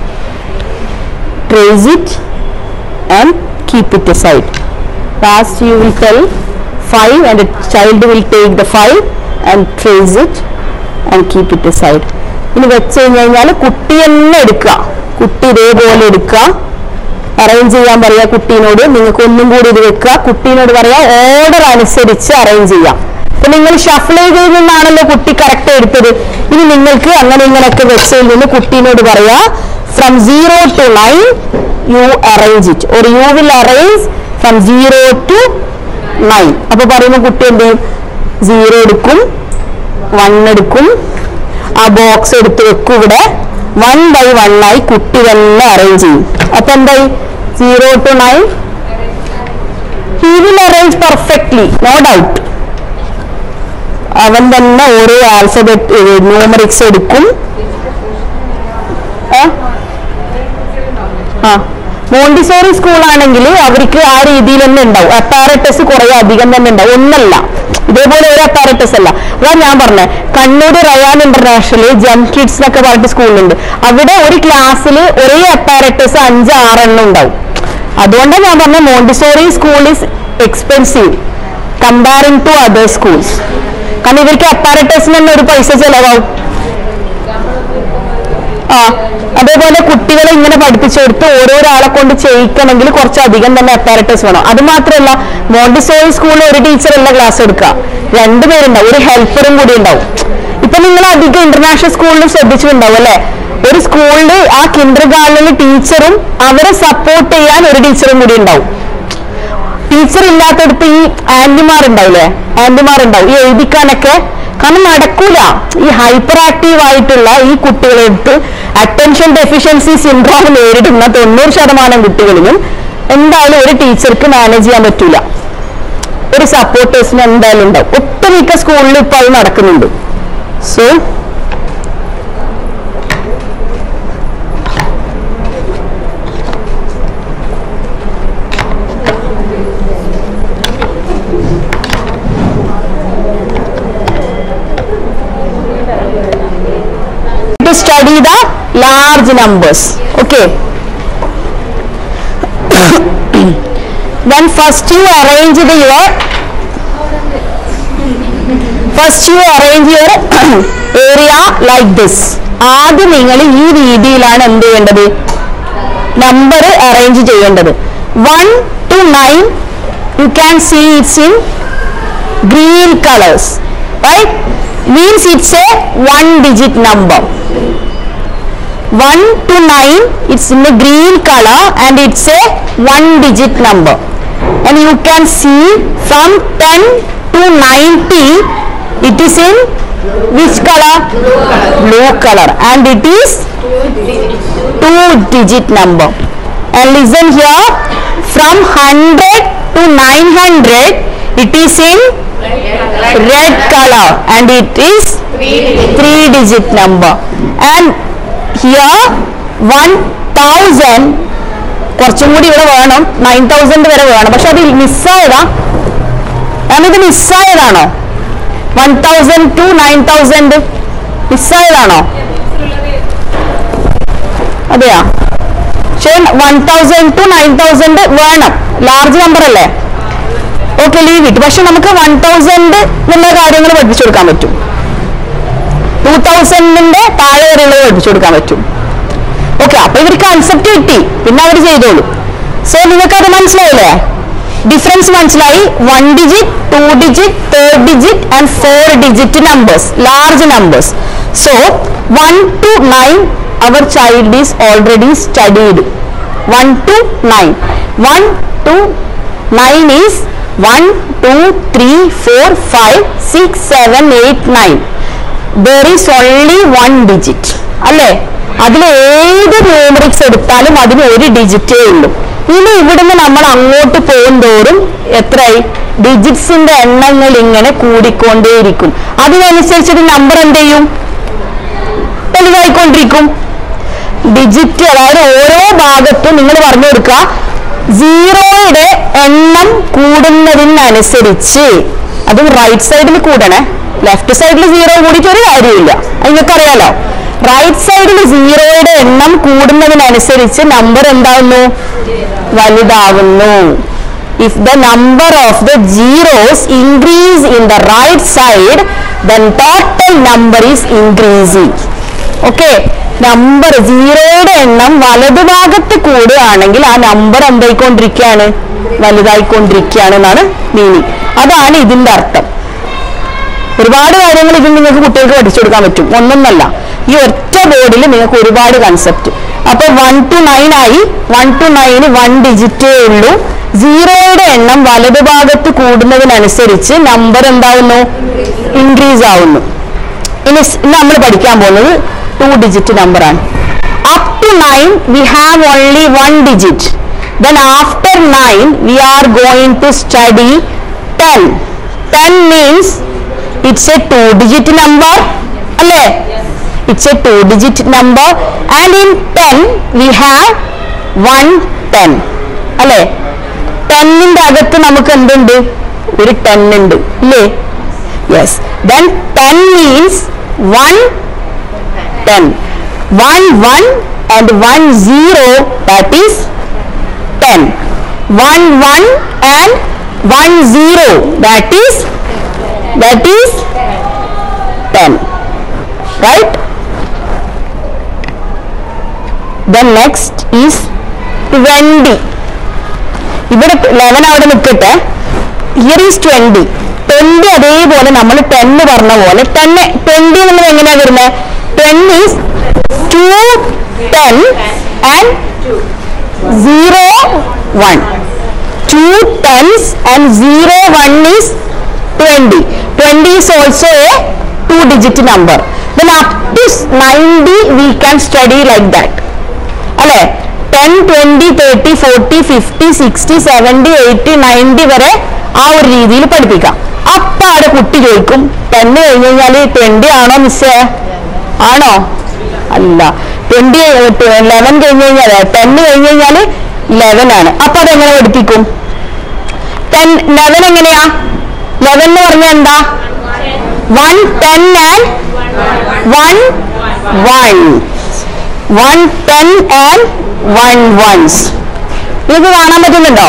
trace it and keep it aside last you will tell five and the child will take the five and trace it and keep it aside ഇനി വെച്ച് കഴിഞ്ഞ് കഴിഞ്ഞാൽ കുട്ടി തന്നെ എടുക്കുക കുട്ടി ഇതേപോലെ എടുക്കുക അറേഞ്ച് ചെയ്യാൻ പറയാ കുട്ടീനോട് നിങ്ങൾക്ക് ഒന്നും കൂടി ഇത് വെക്കുക കുട്ടീനോട് പറയാ ഓർഡർ അനുസരിച്ച് അറേഞ്ച് ചെയ്യാം ഇപ്പൊ നിങ്ങൾ ഷഫിൾ ചെയ്തതിൽ നിന്നാണല്ലോ കുട്ടി കറക്റ്റ് എടുത്തത് ഇനി നിങ്ങൾക്ക് അങ്ങനെ ഇങ്ങനെയൊക്കെ വെച്ചതിൽ നിന്ന് കുട്ടീനോട് പറയാ from zero to nine you arrange it or you will arrange from zero to nine അപ്പൊ പറയുമ്പോൾ കുട്ടി എന്ത് ചെയ്യും സീറോ എടുക്കും വൺ എടുക്കും ആ ബോക്സ് എടുത്ത് വെക്കും ഇവിടെ വൺ ബൈ വൺ ആയി കുട്ടി തന്നെ അറേഞ്ച് ചെയ്യും അപ്പൊ എന്തായി zero to nine he will arrange perfectly no doubt അവൻ തന്നെ ഓരോ ആൽഫബറ്റ് ന്യൂമറിക്സ് എടുക്കും ഏ? ആ മോണ്ടിസോറി സ്കൂളാണെങ്കിൽ അവർക്ക് ആ രീതിയിൽ തന്നെ ഉണ്ടാവും അപ്പാരറ്റസ് കുറെ അധികം തന്നെ ഉണ്ടാവും ഒന്നല്ല ഇതേപോലെ ഒരു അപ്പാരറ്റസ് അല്ല അതാ ഞാൻ പറഞ്ഞത് കണ്ണൂർ റയാൻ ഇന്റർനാഷണൽ ജം കിഡ്സ് എന്നൊക്കെ പറഞ്ഞിട്ട് സ്കൂളുണ്ട് അവിടെ ഒരു ക്ലാസ്സിൽ ഒരേ അപ്പാരറ്റസ് അഞ്ച് ആറെണ്ണം ഉണ്ടാവും അതുകൊണ്ടാണ് ഞാൻ പറഞ്ഞ Montessori school is expensive comparing to other schools കാരണം ഇവർക്ക് അപ്പാരറ്റസിന് തന്നെ ഒരു പൈസ ചെലവാകും ആ അതേപോലെ കുട്ടികളെ ഇങ്ങനെ പഠിപ്പിച്ചെടുത്ത് ഓരോരാളെ കൊണ്ട് ചെയ്യിക്കണമെങ്കിൽ കുറച്ചധികം തന്നെ അപ്പാരറ്റസ് വേണം അത് മാത്രമല്ല മോണ്ടിസോറി സ്കൂളിൽ ഒരു ടീച്ചറല്ല ക്ലാസ് എടുക്കുക രണ്ടുപേരുണ്ടാവും ഒരു ഹെൽപ്പറും കൂടി ഉണ്ടാവും ഇപ്പൊ നിങ്ങൾ അധികം ഇന്റർനാഷണൽ സ്കൂളിലും ശ്രദ്ധിച്ചിട്ടുണ്ടാവും അല്ലെ ഒരു സ്കൂളിൽ ആ കിൻഡർ ഗാർഡനിൽ ടീച്ചറും അവരെ സപ്പോർട്ട് ചെയ്യാൻ ഒരു ടീച്ചറും കൂടി ഉണ്ടാവും ടീച്ചർ ഇല്ലാത്തടത്ത് ഈ ആന്റിമാർ ഉണ്ടാവില്ലേ ആന്റിമാർ ഉണ്ടാവും ഈ എഴുതിക്കാനൊക്കെ കാരണം നടക്കൂല ഈ ഹൈപ്പർ ആക്റ്റീവ് ആയിട്ടുള്ള ഈ കുട്ടികളെടുത്ത് അറ്റൻഷൻ ഡെഫിഷ്യൻസി സിൻഡ്രോം നേരിടുന്ന തൊണ്ണൂറ് ശതമാനം കുട്ടികളിലും എന്തായാലും ഒരു ടീച്ചർക്ക് മാനേജ് ചെയ്യാൻ പറ്റൂല ഒരു സപ്പോർട്ടേഴ്സിന് എന്തായാലും ഉണ്ടാവും ഒട്ടുമിക്ക സ്കൂളിൽ ഇപ്പൊ അത് നടക്കുന്നുണ്ട് so to study the large numbers okay then first you arrange the your first you arrange your area like this ആദ്യം നിങ്ങൾ ഈ രീതിയിലാണ് എന്ത് ചെയ്യേണ്ടത് നമ്പർ അറേഞ്ച് ചെയ്യേണ്ടത് one two nine you can see it's in green colors right means it's a one digit number 1 to 9 it's in a green color and it's a one digit number and you can see from 10 to 90 it is in which color blue color and it is two digit number and listen here from 100 to 900 it is in red color and it is three digit number and here 1000 കുറച്ചും കൂടി ഇവിടെ വേണം nine thousand വരെ വേണം പക്ഷെ അത് മിസ്സായതാ കാരണം ഇത് മിസ്സായതാണോ one thousand two nine thousand മിസ്സായതാണോ അതെയാ പക്ഷേ one thousand two nine thousand വേണം ലാർജ് നമ്പർ അല്ലേ ഓക്കെ ലീവ് ഇട്ട് പക്ഷെ നമുക്ക് വൺ തൗസൻഡ് എന്നുള്ള കാര്യങ്ങൾ പഠിപ്പിച്ചു കൊടുക്കാൻ പറ്റും ടൂ തൗസൻഡിന്റെ താഴെ വരെയുള്ളത് പഠിപ്പിച്ചു കൊടുക്കാൻ പറ്റും ഓക്കെ അപ്പൊ ഇവർ കൺസെപ്റ്റ് കിട്ടി പിന്നെ അവർ ചെയ്തോളൂ സോ നിങ്ങൾക്ക് അത് മനസ്സിലായില്ലേ ഡിഫറൻസ് മനസ്സിലായി one digit two digit third digit and four digit numbers large numbers so one two nine our child is already studied one two nine one two nine is one two three four five six seven eight nine there is only one digit അല്ലേ അതിൽ ഏത് numerics എടുത്താലും അതിന് ഒരു ഡിജിറ്റേ ഉള്ളൂ ഇനി ഇവിടുന്ന് നമ്മൾ അങ്ങോട്ട് പോകുന്തോറും എത്രയായി ഡിജിറ്റ്സിന്റെ എണ്ണങ്ങൾ ഇങ്ങനെ കൂടിക്കൊണ്ടേയിരിക്കും അതിനനുസരിച്ചിട്ട് നമ്പർ എന്ത് ചെയ്യും വലുതായിക്കൊണ്ടിരിക്കും ഡിജിറ്റ് അതായത് ഓരോ ഭാഗത്തും നിങ്ങൾ പറഞ്ഞു കൊടുക്കുക സീറോയുടെ എണ്ണം കൂടുന്നതിനനുസരിച്ച് അത് റൈറ്റ് സൈഡിൽ കൂടണേ ലെഫ്റ്റ് സൈഡിൽ സീറോ കൂടിയിട്ട് ഒരു കാര്യമില്ല അത് നിങ്ങൾക്കറിയാലോ റൈറ്റ് സൈഡിൽ സീറോയുടെ എണ്ണം കൂടുന്നതിനനുസരിച്ച് നമ്പർ എന്താവുന്നു വലുതാവുന്നു if the number of the zeros increase in the right side then total number is increasing okay number സീറോയുടെ എണ്ണം വലതുഭാഗത്ത് കൂടുകയാണെങ്കിൽ ആ നമ്പർ എന്തായിക്കൊണ്ടിരിക്കുകയാണ് വലുതായിക്കൊണ്ടിരിക്കുകയാണ് എന്നാണ് മീനിങ് അതാണ് ഇതിന്റെ അർത്ഥം ഒരുപാട് കാര്യങ്ങൾ ഇതിൽ നിങ്ങൾക്ക് കുട്ടികൾക്ക് പഠിച്ചു കൊടുക്കാൻ പറ്റും ഒന്നൊന്നല്ല ഈ ഒറ്റ ബോർഡിൽ നിങ്ങൾക്ക് ഒരുപാട് കൺസെപ്റ്റ് അപ്പൊ വൺ ടു നയൻ ആയി വൺ ടു നയന് വൺ ഡിജിറ്റേ ഉള്ളൂ സീറോയുടെ എണ്ണം വലതുഭാഗത്ത് കൂടുന്നതിനനുസരിച്ച് നമ്പർ എന്താവുന്നു ഇൻക്രീസ് ആവുന്നു ഇനി സ് ഇന്ന് നമ്മൾ പഠിക്കാൻ പോകുന്നത് ടു ഡിജിറ്റ് നമ്പർ ആണ് up to nine we have only one digit then after nine we are going to study ten ten means it's a two digit number അല്ലേ it's a two digit number and in ten we have one ten അല്ലേ ടെന്നിന്റെ അകത്ത് നമുക്ക് എന്തുണ്ട് ഒരു ten ഉണ്ട് ഇല്ലേ yes then ten means one ten one one and one zero that is ten one one and one zero that is that is 10 right then next is 20 ഇവിടെ eleven അവിടെ നിൽക്കട്ടെ ഹിയർ ഈസ് ട്വന്റി ട്വന്റി അതേപോലെ നമ്മൾ ten പറഞ്ഞ പോലെ ten twenty നമ്മൾ എങ്ങനെയാ വരുന്നത് ten is two ten and zero one two tens and zero one is 20. 20 is also a two digit number. Then up to 90 we can study like that. അല്ലെ ten twenty thirty forty fifty sixty seventy eighty ninety വരെ ആ ഒരു രീതിയിൽ പഠിപ്പിക്കാം അപ്പൊ അവിടെ കുട്ടി ചോദിക്കും ടെന്ന് കഴിഞ്ഞ് കഴിഞ്ഞാൽ ട്വന്റി ആണോ മിസ്സേ ആണോ അല്ല ട്വന്റി ലെവൻ കഴിഞ്ഞ് കഴിഞ്ഞാൽ ടെന്ന് കഴിഞ്ഞ് കഴിഞ്ഞാൽ ലെവൻ ആണ് അപ്പൊ അതെങ്ങനെ പഠിപ്പിക്കും ടെൻ ലെവൻ എങ്ങനെയാ ലെവൻ എന്ന് പറഞ്ഞാൽ എന്താ one ten and one one one ten and one ones ഇത് കാണാൻ പറ്റുന്നുണ്ടോ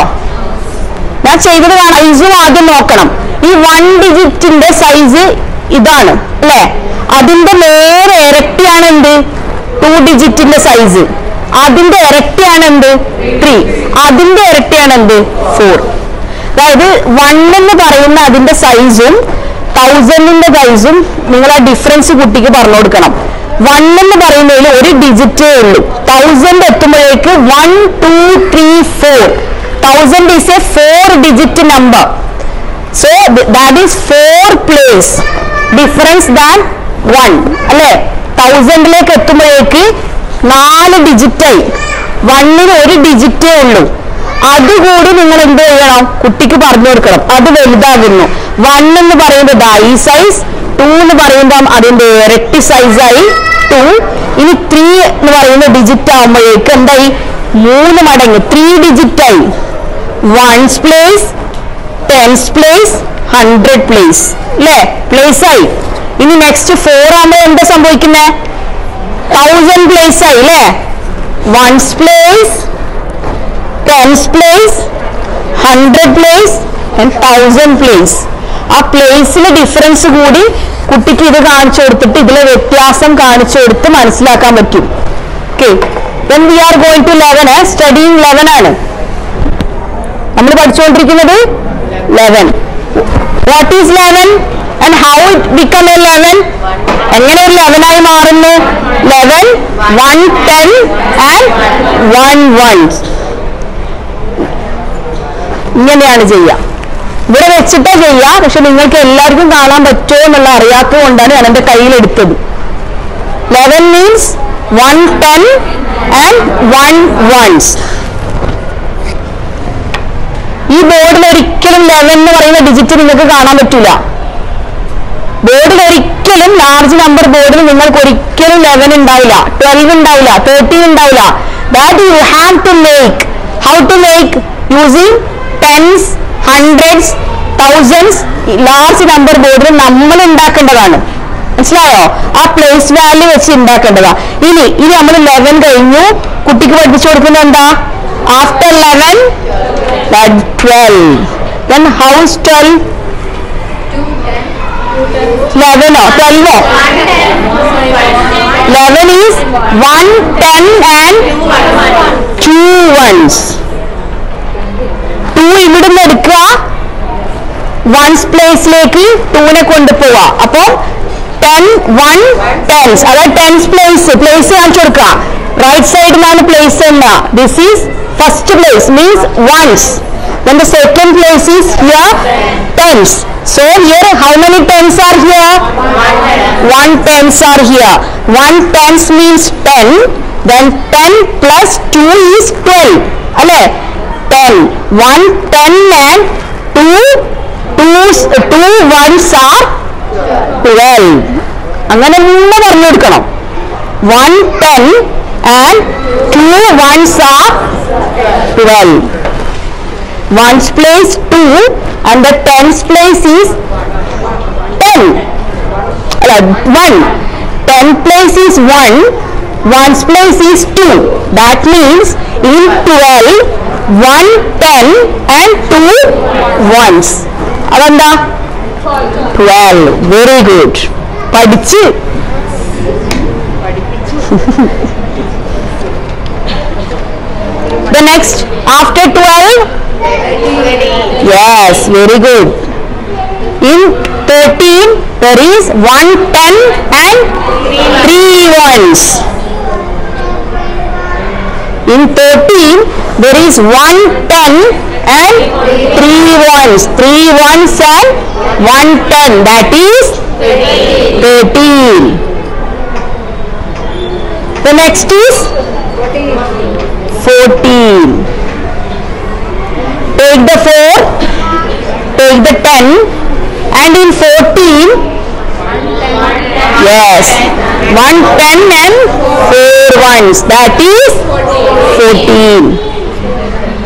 ഞാൻ ചെയ്തത് കാണാം സൈസും ആദ്യം നോക്കണം ഈ വൺ ഡിജിറ്റിന്റെ സൈസ് ഇതാണ് അല്ലെ അതിന്റെ നേരെ ഇരട്ടിയാണ് എന്ത് ടു ഡിജിറ്റിന്റെ സൈസ് അതിന്റെ ഇരട്ടിയാണ് എന്ത് ത്രീ അതിന്റെ ഇരട്ടിയാണ് എന്ത് ഫോർ അതായത് വൺ എന്ന് പറയുന്ന അതിന്റെ സൈസും തൗസൻഡിന്റെ സൈസും നിങ്ങൾ ആ ഡിഫറൻസ് കുട്ടിക്ക് പറഞ്ഞു കൊടുക്കണം വൺ എന്ന് പറയുന്നതിൽ ഒരു ഡിജിറ്റേ ഉള്ളൂ തൗസൻഡ് എത്തുമ്പോഴേക്ക് one two three four thousand is a four digit number so that is four place difference than one അല്ലെ തൗസൻഡിലേക്ക് എത്തുമ്പോഴേക്ക് നാല് ഡിജിറ്റായി വണ്ണിന് ഒരു ഡിജിറ്റേ ഉള്ളൂ അതുകൂടി നിങ്ങൾ എന്ത് ചെയ്യണം കുട്ടിക്ക് പറഞ്ഞു കൊടുക്കണം അത് വലുതാകുന്നു വൺ എന്ന് പറയുമ്പോൾ ദാ ഈ സൈസ് ടു എന്ന് പറയുമ്പോൾ അതിന്റെ ഇരട്ടി സൈസായി ടു ഇനി ത്രീ എന്ന് പറയുന്ന ഡിജിറ്റ് ആകുമ്പോഴേക്ക് എന്തായി മൂന്ന് മടങ്ങ് ത്രീ ഡിജിറ്റായി ones place tens place hundred place അല്ലേ പ്ലേസ് ആയി ഇനി നെക്സ്റ്റ് ഫോർ ആകുമ്പോൾ എന്താ സംഭവിക്കുന്നത് തൗസൻഡ് പ്ലേസ് ആയി അല്ലേ ones place tens place hundred place and thousand place ആ പ്ലേസിലെ ഡിഫറൻസ് കൂടി കുട്ടിക്ക് ഇത് കാണിച്ചു കൊടുത്തിട്ട് ഇതിലെ വ്യത്യാസം കാണിച്ചു കൊടുത്ത് മനസ്സിലാക്കാൻ പറ്റും okay then we are going to eleven studying eleven ആണ് നമ്മൾ പഠിച്ചുകൊണ്ടിരിക്കുന്നത് eleven what is eleven and how it become a eleven എങ്ങനെ ഒരു ലെവനായി മാറുന്നു eleven one ten and one ones ഇങ്ങനെയാണ് ചെയ്യുക ഇവിടെ വെച്ചിട്ടാ ചെയ്യുക പക്ഷെ നിങ്ങൾക്ക് എല്ലാവർക്കും കാണാൻ പറ്റുമോ എന്നുള്ള അറിയാത്തത് കൊണ്ടാണ് ഞാൻ എൻ്റെ കയ്യിലെടുത്തത് eleven means one ten and one ones ഈ ബോർഡിൽ ഒരിക്കലും ലെവൻ എന്ന് പറയുന്ന ഡിജിറ്റ് നിങ്ങൾക്ക് കാണാൻ പറ്റില്ല ബോർഡിൽ ഒരിക്കലും ലാർജ് നമ്പർ ബോർഡിൽ നിങ്ങൾക്ക് ഒരിക്കലും ലെവൻ ഉണ്ടാവില്ല ട്വൽവ് ഉണ്ടാവില്ല തേർട്ടീൻ ഉണ്ടാവില്ല that you have to make how to make using tens hundreds thousands large number ബോർഡിൽ നമ്മൾ ഉണ്ടാക്കേണ്ടതാണ് മനസ്സിലായോ ആ പ്ലേസ് വാല്യൂ വെച്ച് ഉണ്ടാക്കേണ്ടതാ ഇനി ഇനി നമ്മൾ ലെവൻ കഴിഞ്ഞു കുട്ടിക്ക് പഠിപ്പിച്ചു കൊടുക്കുന്നത് എന്താ after eleven twelve then how's twelve ലെവനോ ട്വൽവോ eleven is one ten and two ones two ഇവിടുന്ന് എടുക്കുക വൺസ് പ്ലേസിലേക്ക് ടൂനെ കൊണ്ടുപോവുക അപ്പം ടെൻ വൺ ടെൻസ് അതായത് ടെൻസ് പ്ലേസ് പ്ലേസ് കാണിച്ചു കൊടുക്കുക റൈറ്റ് സൈഡിലാണ് പ്ലേസ് എന്ന this is first place means ones then the second place is here tens so here how many tens are here one tens are here one tens means 10 then 10 plus 2 is 12 അല്ലേ 10 one 10 and two twos two ones are 12 അങ്ങനെ തന്നെ പറഞ്ഞു കൊടുക്കണം one 10 and two ones are 12 ones place 2 and the tens place is 10 അല്ല 1 10 place is 1 ones place is 2 that means in 12 1 10 and 2 ones അതെന്താ 12 very good പഠിച്ച് the next after 12 Yes, very good. In 13, there is 1, 10 and 3 ones. In 13, there is 1, 10 and 3 ones. 3 ones and 1, 10. That is 13. The next is 14 take the 4 take the 10 and in 14 yes 1 10 and 4 ones that is 14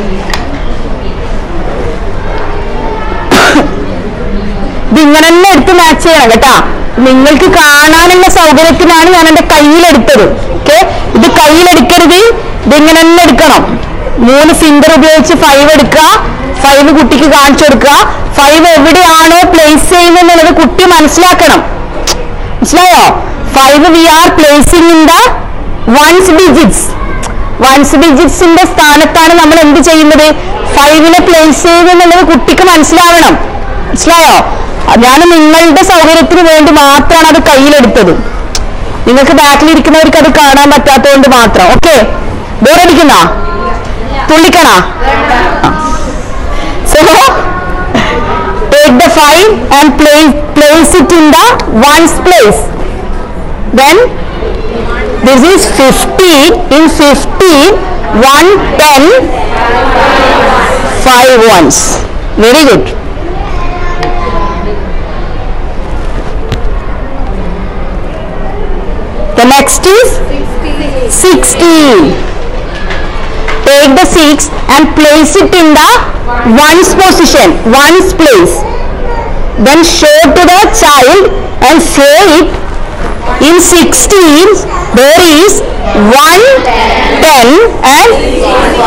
ഇത് ഇങ്ങനെ തന്നെ എടുത്ത് match ചെയ്യണം കേട്ടാ നിങ്ങൾക്ക് കാണാനുള്ള സൗകര്യത്തിനാണ് ഞാൻ എന്റെ കയ്യിലെടുത്തത് ഓക്കെ ഇത് കയ്യിലെടുക്കരുത് ഇതിങ്ങനെ തന്നെ എടുക്കണം മൂന്ന് ഫിംഗർ ഉപയോഗിച്ച് ഫൈവ് എടുക്കുക ഫൈവ് കുട്ടിക്ക് കാണിച്ചു കൊടുക്കുക ഫൈവ് എവിടെയാണോ പ്ലേസ് ചെയ്യുന്നത് എന്നുള്ളത് കുട്ടി മനസ്സിലാക്കണം മനസ്സിലായോ five we are placing in the ones digits ones ഡിജിറ്റ്സിന്റെ സ്ഥാനത്താണ് നമ്മൾ എന്ത് ചെയ്യുന്നത് ഫൈവിനെ പ്ലേസ് ചെയ്യുന്നത് എന്നുള്ളത് കുട്ടിക്ക് മനസ്സിലാവണം മനസ്സിലായോ ഞാൻ നിങ്ങളുടെ സൗകര്യത്തിന് വേണ്ടി മാത്രമാണ് അത് കയ്യിലെടുത്തത് നിങ്ങൾക്ക് ബാക്കിലിരിക്കുന്നവർക്ക് അത് കാണാൻ പറ്റാത്തതുകൊണ്ട് മാത്രം ഓക്കെ ബോറടിക്കുന്ന തുള്ളിക്കണ so take the 5 and place, place it in the ones place then this is 50 in 50 1 10 5 ones very good the next is 16 take the 6 and place it in the ones position ones place then show to the child and say it in 16 there is 1 10 and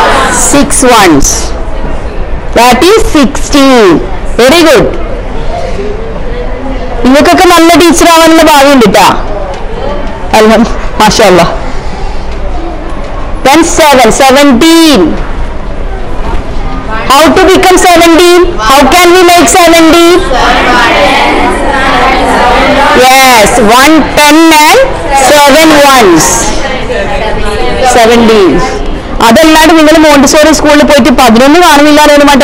6 ones that is 16 very good നിങ്ങൾക്കൊക്കെ നല്ല teacher ആവാനുള്ള ഭാവി ഉണ്ട് കേട്ടാ അല്ല മാഷല്ല then 7 17 how to become 17 how can we make 70 yes 1 10 and 7 ones 17 അതല്ലാണ്ട് നിങ്ങൾ മോണ്ടിസോറി സ്കൂളിൽ പോയിട്ട് പതിനൊന്ന് കാണുന്നില്ല എന്ന് മാറ്റം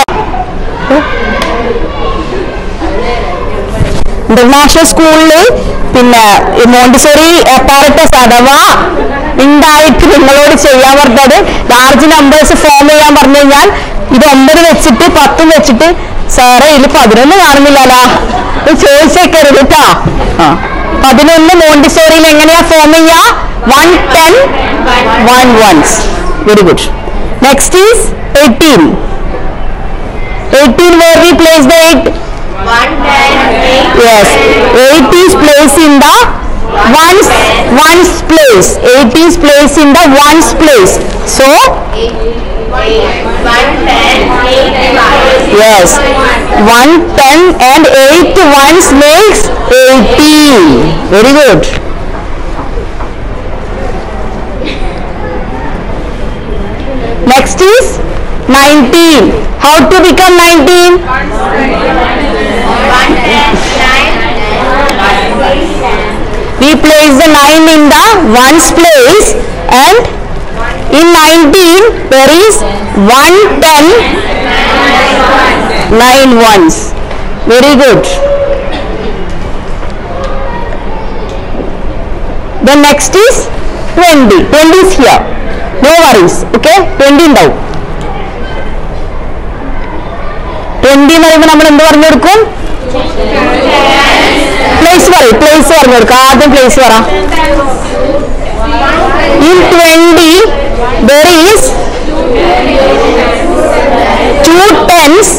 ഇന്റർനാഷണൽ സ്കൂളിൽ പിന്നെ ഈ മോണ്ടിസോറി അപ്പാരറ്റസ് അഥവാ ഉണ്ടായിട്ട് നിങ്ങളോട് ചെയ്യാൻ പറഞ്ഞത് ലാർജ് നമ്പേഴ്സ് ഫോം ചെയ്യാൻ പറഞ്ഞു കഴിഞ്ഞാൽ ഇത് ഒമ്പത് വെച്ചിട്ട് പത്തും വെച്ചിട്ട് സാറേ ഇതിൽ പതിനൊന്ന് കാണുന്നില്ലല്ലോ ഇത് ചോദിച്ചേക്കരുത് കേട്ടോ ആ പതിനൊന്ന് മോണ്ടിസോറിയിൽ എങ്ങനെയാ ഫോം ചെയ്യാ one ten one ones very good next is eighteen eighteen where we place the eight Yes, 8 is placed in the ones ones place. 8 is placed in the ones place. So yes, 1, 10 and 8 ones makes 18. Very good. Next is 19. How to become 19? we place the 9 in the ones place and in 19 there is 110 9 ones very good the next is 20 20 is here no worries okay 20 ഉണ്ടാവും 20 എന്ന് പറയുമ്പോൾ നമ്മൾ എന്ത് പറഞ്ഞു കൊടുക്കും place പറയും place പറഞ്ഞു കൊടുക്കുക ആദ്യം പ്ലേസ് പറ in twenty there is two tens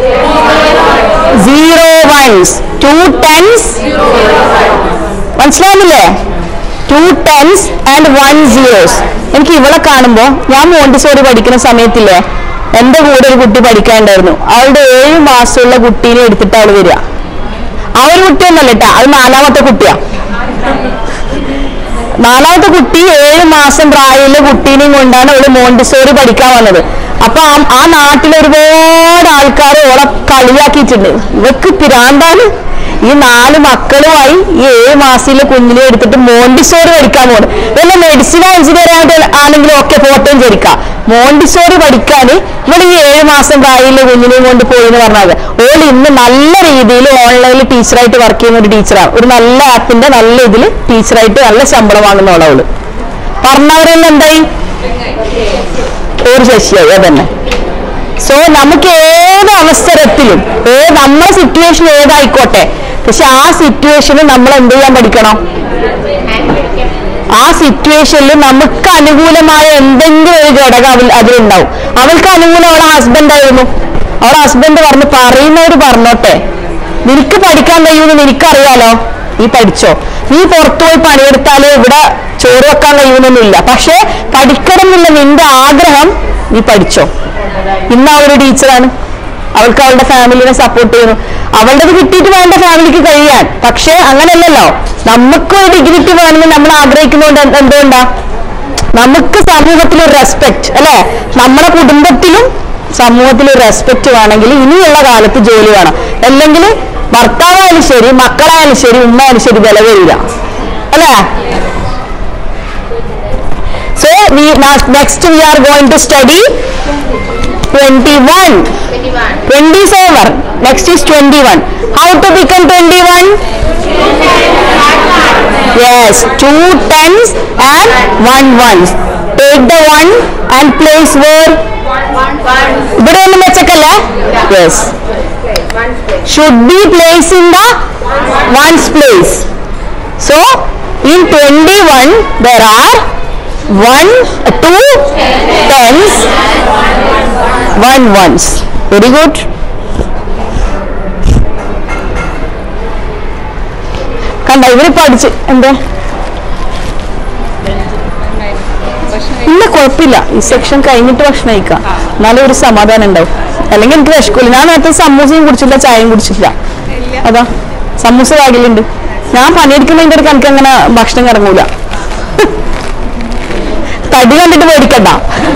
zero ones two tens മനസ്സിലാവുന്നില്ലേ two tens and one zeros എനിക്ക് ഇവളെ കാണുമ്പോൾ ഞാൻ മോണ്ടിസോറി പഠിക്കുന്ന സമയത്തില്ലേ എന്റെ കൂടെ ഒരു കുട്ടി പഠിക്കാണ്ടായിരുന്നു അവളുടെ ഏഴ് മാസമുള്ള കുട്ടീനെ എടുത്തിട്ട് അവൾ വരിക ആ ഒരു കുട്ടിയൊന്നല്ല കേട്ടാ അത് നാലാമത്തെ കുട്ടിയാ നാലാമത്തെ കുട്ടി ഏഴ് മാസം പ്രായമുള്ള കുട്ടീനെയും കൊണ്ടാണ് അവള് മോണ്ടിസോറി പഠിക്കാൻ വന്നത് അപ്പൊ ആ ആ നാട്ടിൽ ഒരുപാട് ആൾക്കാർ ഓളെ കളിയാക്കിയിട്ടുണ്ട് ഇവക്ക് പിരാന്താണ് ഈ നാല് മക്കളുമായി ഈ ഏഴ് മാസത്തിലെ കുഞ്ഞിനെ എടുത്തിട്ട് മോണ്ടിസോറി പഠിക്കാൻ പോകുന്നത് വല്ല മെഡിസിനോ എഞ്ചിനീയർ ആണെങ്കിലും ഒക്കെ ഫോട്ടോയും ചരിക്കാം മോണ്ടിസോറി പഠിക്കാൻ ഇവിടെ ഈ ഏഴ് മാസം പ്രായമുള്ള കുഞ്ഞിനെയും കൊണ്ട് പോയി എന്ന് പറഞ്ഞത് ഓൾ ഇന്ന് നല്ല രീതിയിൽ ഓൺലൈനിൽ ടീച്ചറായിട്ട് വർക്ക് ചെയ്യുന്ന ഒരു ടീച്ചറാണ് ഒരു നല്ല ആപ്പിന്റെ നല്ല ഇതിൽ ടീച്ചറായിട്ട് നല്ല ശമ്പളം വാങ്ങുന്ന അവള് പറഞ്ഞവരെല്ലാം എന്തായി ഒരു ശശിയായി അതന്നെ സോ നമുക്ക് ഏത് അവസരത്തിലും ഏത് നമ്മുടെ സിറ്റുവേഷൻ ഏതായിക്കോട്ടെ പക്ഷെ ആ സിറ്റുവേഷനിൽ നമ്മൾ എന്ത് ചെയ്യാൻ പഠിക്കണം ആ സിറ്റുവേഷനിൽ നമുക്ക് അനുകൂലമായ എന്തെങ്കിലും ഒരു ഘടകം അതിൽ അതിലുണ്ടാവും അവൾക്ക് അനുകൂലം അവളെ ഹസ്ബൻഡ് ആയിരുന്നു അവളെ ഹസ്ബൻഡ് പറഞ്ഞു പറയുന്നവർ പറഞ്ഞോട്ടെ നിനക്ക് പഠിക്കാൻ കഴിയുമെന്ന് നിനക്കറിയാലോ നീ പഠിച്ചോ നീ പുറത്തു പോയി പണിയെടുത്താലേ ഇവിടെ ചോറ് വെക്കാൻ കഴിയുമെന്നൊന്നുമില്ല പക്ഷേ പഠിക്കണം എന്നുള്ള നിന്റെ ആഗ്രഹം നീ പഠിച്ചോ ഇന്ന് ആ ഒരു ടീച്ചറാണ് അവൾക്ക് അവളുടെ ഫാമിലിനെ സപ്പോർട്ട് ചെയ്യുന്നു അവളുടെ കിട്ടിയിട്ട് വേണ്ട ഫാമിലിക്ക് കഴിയാൻ പക്ഷേ അങ്ങനെയല്ലല്ലോ നമുക്കൊരു ഡിഗ്രിക്ക് വേണമെന്ന് നമ്മൾ ആഗ്രഹിക്കുന്നതുകൊണ്ട് എന്ത് എന്തുകൊണ്ടാ നമുക്ക് സമൂഹത്തിൽ ഒരു റെസ്പെക്ട് അല്ലെ നമ്മുടെ കുടുംബത്തിലും സമൂഹത്തിൽ ഒരു റെസ്പെക്ട് വേണമെങ്കിൽ ഇനിയുള്ള കാലത്ത് ജോലി വേണം അല്ലെങ്കിൽ ഭർത്താവായാലും ശരി മക്കളായാലും ശരി ഉമ്മയായാലും ശരി വില വരില്ല അല്ലേ so we next we are going to study 21 20 is over next is 21 how to become 21 yes two tens and one ones take the one and place where ഇവിടെ ഒന്നും വെച്ചേക്കല്ലേ yes should be place in the ones place so in twenty one there are one two tens one ones very good കണ്ട ഇവര് പഠിച്ച് എന്താ ഇല്ല കുഴപ്പമില്ല ഈ സെക്ഷൻ കഴിഞ്ഞിട്ട് ഭക്ഷണം കഴിക്കാം എന്നാലും ഒരു സമാധാനം ഉണ്ടാവും അല്ലെങ്കിൽ എനിക്ക് വിശക്കൂല ഞാൻ നേരത്തെ സമൂസയും കുടിച്ചില്ല ചായയും കുടിച്ചില്ല അതാ സമൂസ ബാഗിലുണ്ട് ഞാൻ പണിയെടുക്കുന്നതിന്റെ ഇടയ്ക്ക് എനിക്ക് അങ്ങനെ ഭക്ഷണം ഇറങ്ങൂല തടി കണ്ടിട്ട് പേടിക്കണ്ട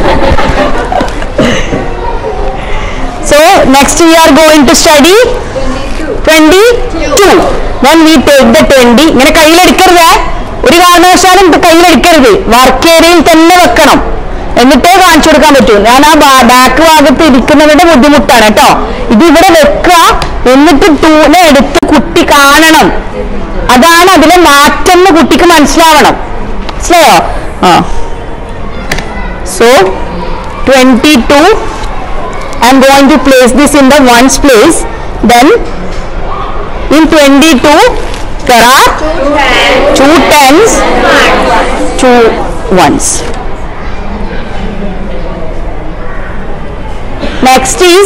so next we are going to study twenty two when we take the twenty ഇങ്ങനെ കയ്യിലെടുക്കരുത് ഒരു കാരണവശാലും ഇത് കയ്യിലെടുക്കരുത് വർക്ക് ഏരിയയിൽ തന്നെ വെക്കണം എന്നിട്ടേ കാണിച്ചു കൊടുക്കാൻ പറ്റൂ ഞാൻ ആ ബാക്ക് ഭാഗത്ത് ഇരിക്കുന്നവരുടെ ബുദ്ധിമുട്ടാണ് കേട്ടോ ഇത് ഇവിടെ വെക്കുക എന്നിട്ട് ടൂനെ എടുത്ത് കുട്ടി കാണണം അതാണ് അതിലെ മാറ്റം എന്ന് കുട്ടിക്ക് മനസ്സിലാവണം മനസ്സിലായോ ആ so twenty two I'm going to place this in the ones place. Then in 22 there are two tens, two ones. Next is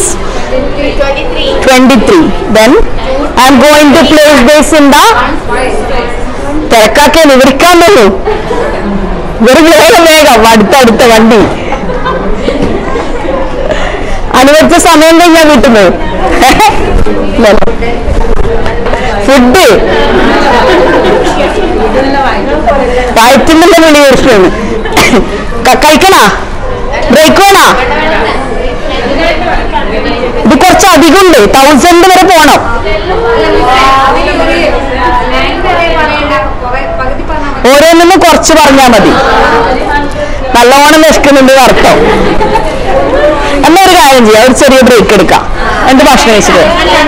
23. Then I'm going to place this in the തിരക്കാക്കെ വിവരിക്കാൻ പറ്റൂ ഇവര് വേഗം വേഗം അടുത്തടുത്ത വണ്ടി അനുവദിച്ച സമയം കഴിഞ്ഞാ വീട്ടിൽ നിന്ന് ഫുഡ് വയറ്റിന്റെ വിളി വിളിക്കാണ് കഴിക്കണ ബ്രേക്ക് വേണോ ഇത് കുറച്ച് അധികം ഉണ്ട് തൗസൻഡ് വരെ പോണം ഓരോന്നിനും കുറച്ച് പറഞ്ഞാൽ മതി നല്ലോണം വിശക്കുന്നുണ്ട് അർത്ഥം എന്നാ ഒരു കാര്യം ചെയ്യാം ഒരു ചെറിയ ബ്രേക്ക് എടുക്കാം എന്ത് ഭക്ഷണം കഴിച്ചിട്ട്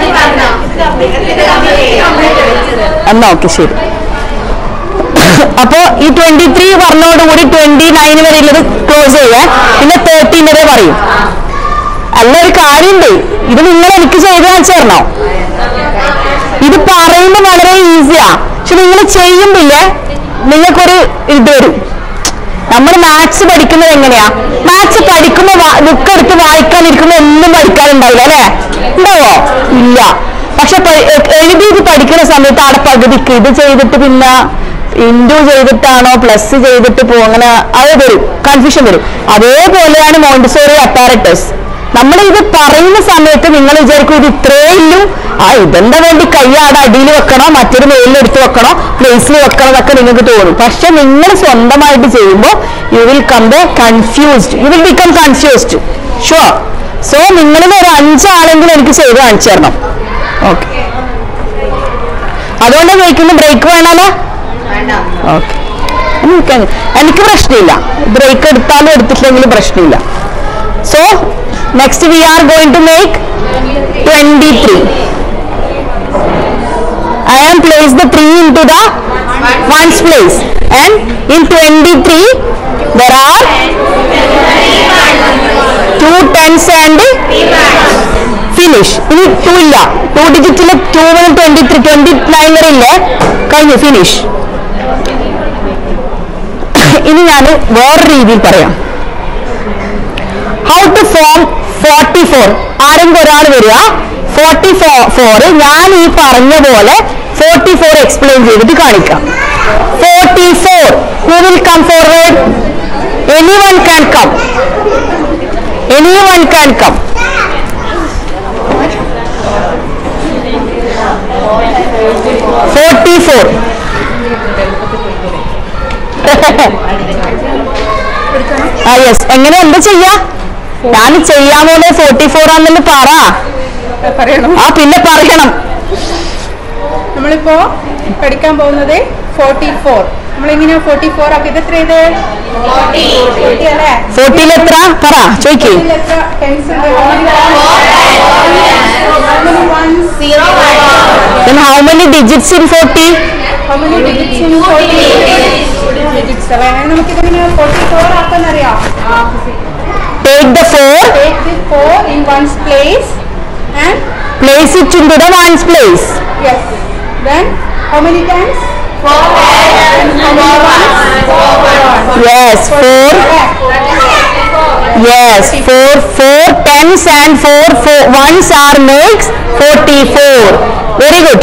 എന്നാ ഓക്കെ ശരി അപ്പോ ഈ ട്വന്റി ത്രീ പറഞ്ഞോടുകൂടി ട്വന്റി നയൻ വരെ ഉള്ളത് ക്ലോസ് ചെയ്യാം പിന്നെ തേർട്ടീൻ വരെ പറയും അല്ല ഒരു കാര്യമുണ്ട് ഇത് നിങ്ങൾ എനിക്ക് ചെയ്ത് കാണിച്ചു തരണോ ഇത് പറയുമ്പോൾ വളരെ ഈസിയാ പക്ഷെ നിങ്ങൾ ചെയ്യുമ്പില്ലേ നിങ്ങൾക്കൊരു ഇത് വരും നമ്മൾ മാത്സ് പഠിക്കുന്നത് എങ്ങനെയാ മാത്സ് പഠിക്കുമ്പോ ബുക്ക് എടുത്ത് വായിക്കാനിരിക്കുമ്പോ ഒന്നും പഠിക്കാനുണ്ടാവില്ല അല്ലേ ഉണ്ടാവോ ഇല്ല പക്ഷെ പ- എ- എഴുതിയത് പഠിക്കുന്ന സമയത്ത് അവിടെ പകുതിക്ക് ഇത് ചെയ്തിട്ട് പിന്നെ ഇൻഡു ചെയ്തിട്ടാണോ പ്ലസ് ചെയ്തിട്ട് പോ അങ്ങനെ അത് വരും കൺഫ്യൂഷൻ വരും അതേപോലെയാണ് മോണ്ടിസോറി അപ്പാരറ്റസ് നമ്മൾ ഇത് പറയുന്ന സമയത്ത് നിങ്ങൾ വിചാരിക്കും ഇത് ഇത്രേ ഇല്ലു ആ ഇതെന്താ വേണ്ടി കൈ അവിടെ അടിയിൽ വെക്കണോ മറ്റൊരു മേലിലെടുത്ത് വെക്കണോ പ്ലേസിൽ വെക്കണോ എന്നൊക്കെ നിങ്ങൾക്ക് തോന്നും പക്ഷെ നിങ്ങൾ സ്വന്തമായിട്ട് ചെയ്യുമ്പോൾ you will come the confused you will become confused sure so നിങ്ങളിൽ ഒരു അഞ്ചാളെങ്കിലും എനിക്ക് ചെയ്ത് കാണിച്ചു തരണം ഓക്കെ അതുകൊണ്ടാണ് ചോദിക്കുന്നു ബ്രേക്ക് വേണമല്ലോ ഓക്കെ എനിക്ക് പ്രശ്നമില്ല ബ്രേക്ക് എടുത്താലും എടുത്തിട്ടില്ലെങ്കിലും പ്രശ്നമില്ല So next we are going to make 23. I am placed the 3 into the ones place and in 23 there are two tens and finish. ഇനി ടു ഇല്ല ടു ഡിജിറ്റിൽ ടു മുതൽ ട്വന്റി ത്രീ ട്വന്റി നയൻ വരെ ഇല്ലേ കഴിഞ്ഞു finish ഇനി ഞാൻ വേറെ രീതിയിൽ പറയാം how to form forty four ആരെങ്കിലും ഒരാൾ വരിക ഫോർട്ടി ഫോർ ഞാൻ ഈ പറഞ്ഞ പോലെ ഫോർട്ടി ഫോർ എക്സ്പ്ലെയിൻ ചെയ്തിട്ട് കാണിക്കാം forty four who will come forward anyone can come anyone can come forty four ആ യെസ് എങ്ങനെ എന്താ ചെയ്യാ ഞാൻ ചെയ്യാമോലെ ഫോർട്ടി ഫോർ ആണെന്ന് പറ പറയണം ആ പിന്നെ പറയണം നമ്മളിപ്പോ പഠിക്കാൻ പോകുന്നത് ഫോർട്ടി ഫോർ നമ്മളിങ്ങനെ ഫോർട്ടി ഫോർ ആക്കി ഇത് എത്ര ഇത് ഫോർട്ടി അല്ലേ ഫോർട്ടിയിൽ എത്ര പറ ചോയ്ക്ക് ഇതിൽ എത്ര ടെൻസ് ഉണ്ട് How many ones? then how many digits in 40 How many digits in 40? digits അല്ലേ നമുക്കിതെങ്ങനെ ഫോർട്ടി ഫോർ ആക്കാൻ അറിയാം take the 4 Take the four in one's place and place it into the ones place yes. Then how many times? Four. How many ones? yes 4 yes 4 4 tens and 4 4 ones are makes 44 very good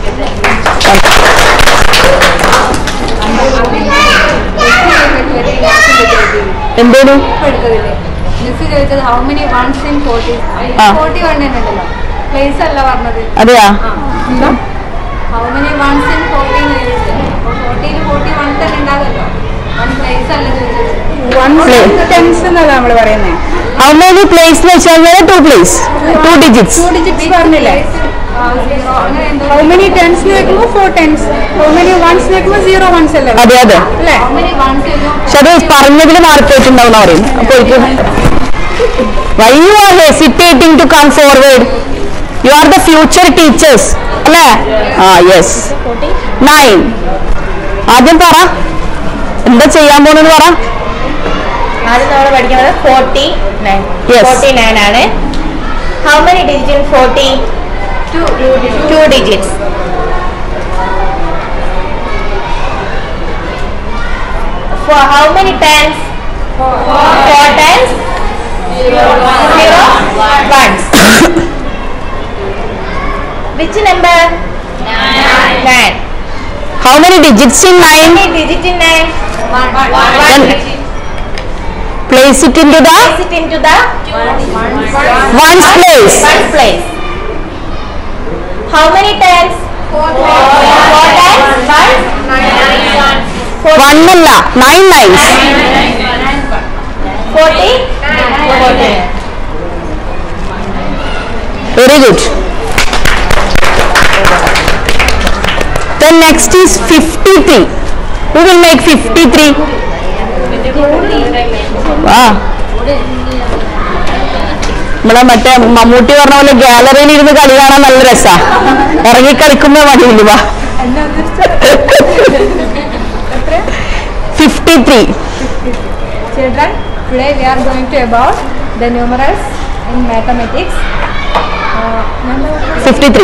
എന്തേനു miss ചോദിച്ചത് how many ones in forty ആ. Forty one ഉണ്ടല്ലോ place അല്ല പറഞ്ഞത് അതെയാ how many ones in fourteen അപ്പോൾ ഫോർട്ടിയിൽ forty one തന്നെ ഉണ്ടാകുമല്ലോ വൺ പ്ലേസ് അല്ല ചോദിച്ചത് വൺ Place. ടെൻസ് എന്നല്ല നമ്മൾ പറയുന്നത് ഹൗ മെനി പ്ലേസ് എന്ന് വെച്ചാൽ two place two digits two digits പറഞ്ഞില്ലേ സീറോ അങ്ങനെ എന്തോ ഹൗ മെനി ടെൻസ് വെക്കുമ്പോൾ four tens how many ones വെക്കുമ്പോൾ സീറോ വൺസ് അല്ലേ അതെ അതെ അല്ലേ ഹൗ മെനി വൺസ് വരുമ്പോൾ പക്ഷെ അത് പറഞ്ഞതിൽ മാർക്ക് പോയിട്ടുണ്ടാവും പറയും അപ്പൊ why you are hesitating to come forward you are the future teachers അല്ലേ ആ യെസ് നയൻ ആദ്യം പറ എന്താ ചെയ്യാൻ പോണെന്ന് പറ ആദ്യം നമ്മൾ പഠിക്കുന്നത് forty nine Yes. Forty nine ആണ് how many digit in forty two digits For how many times? Four times? Zero ones. Which number? Nine. How many digits in How nine many digit in nine? One. Place it into the Place it into the once place One place. How many times? Four, times? One? One അല്ല nine nines Forty? Forty. Very good Then next is 53. Who will make 53? വാ നമ്മളെ മറ്റേ മമ്മൂട്ടി പറഞ്ഞ പോലെ ഗാലറിയിൽ ഇരുന്ന് കളി കാണാൻ നല്ല രസാ ഇറങ്ങി കളിക്കുമ്പോ മടിയില്ല വാ fifty three Children, today we are going to about the numerals in mathematics. Uh, number fifty three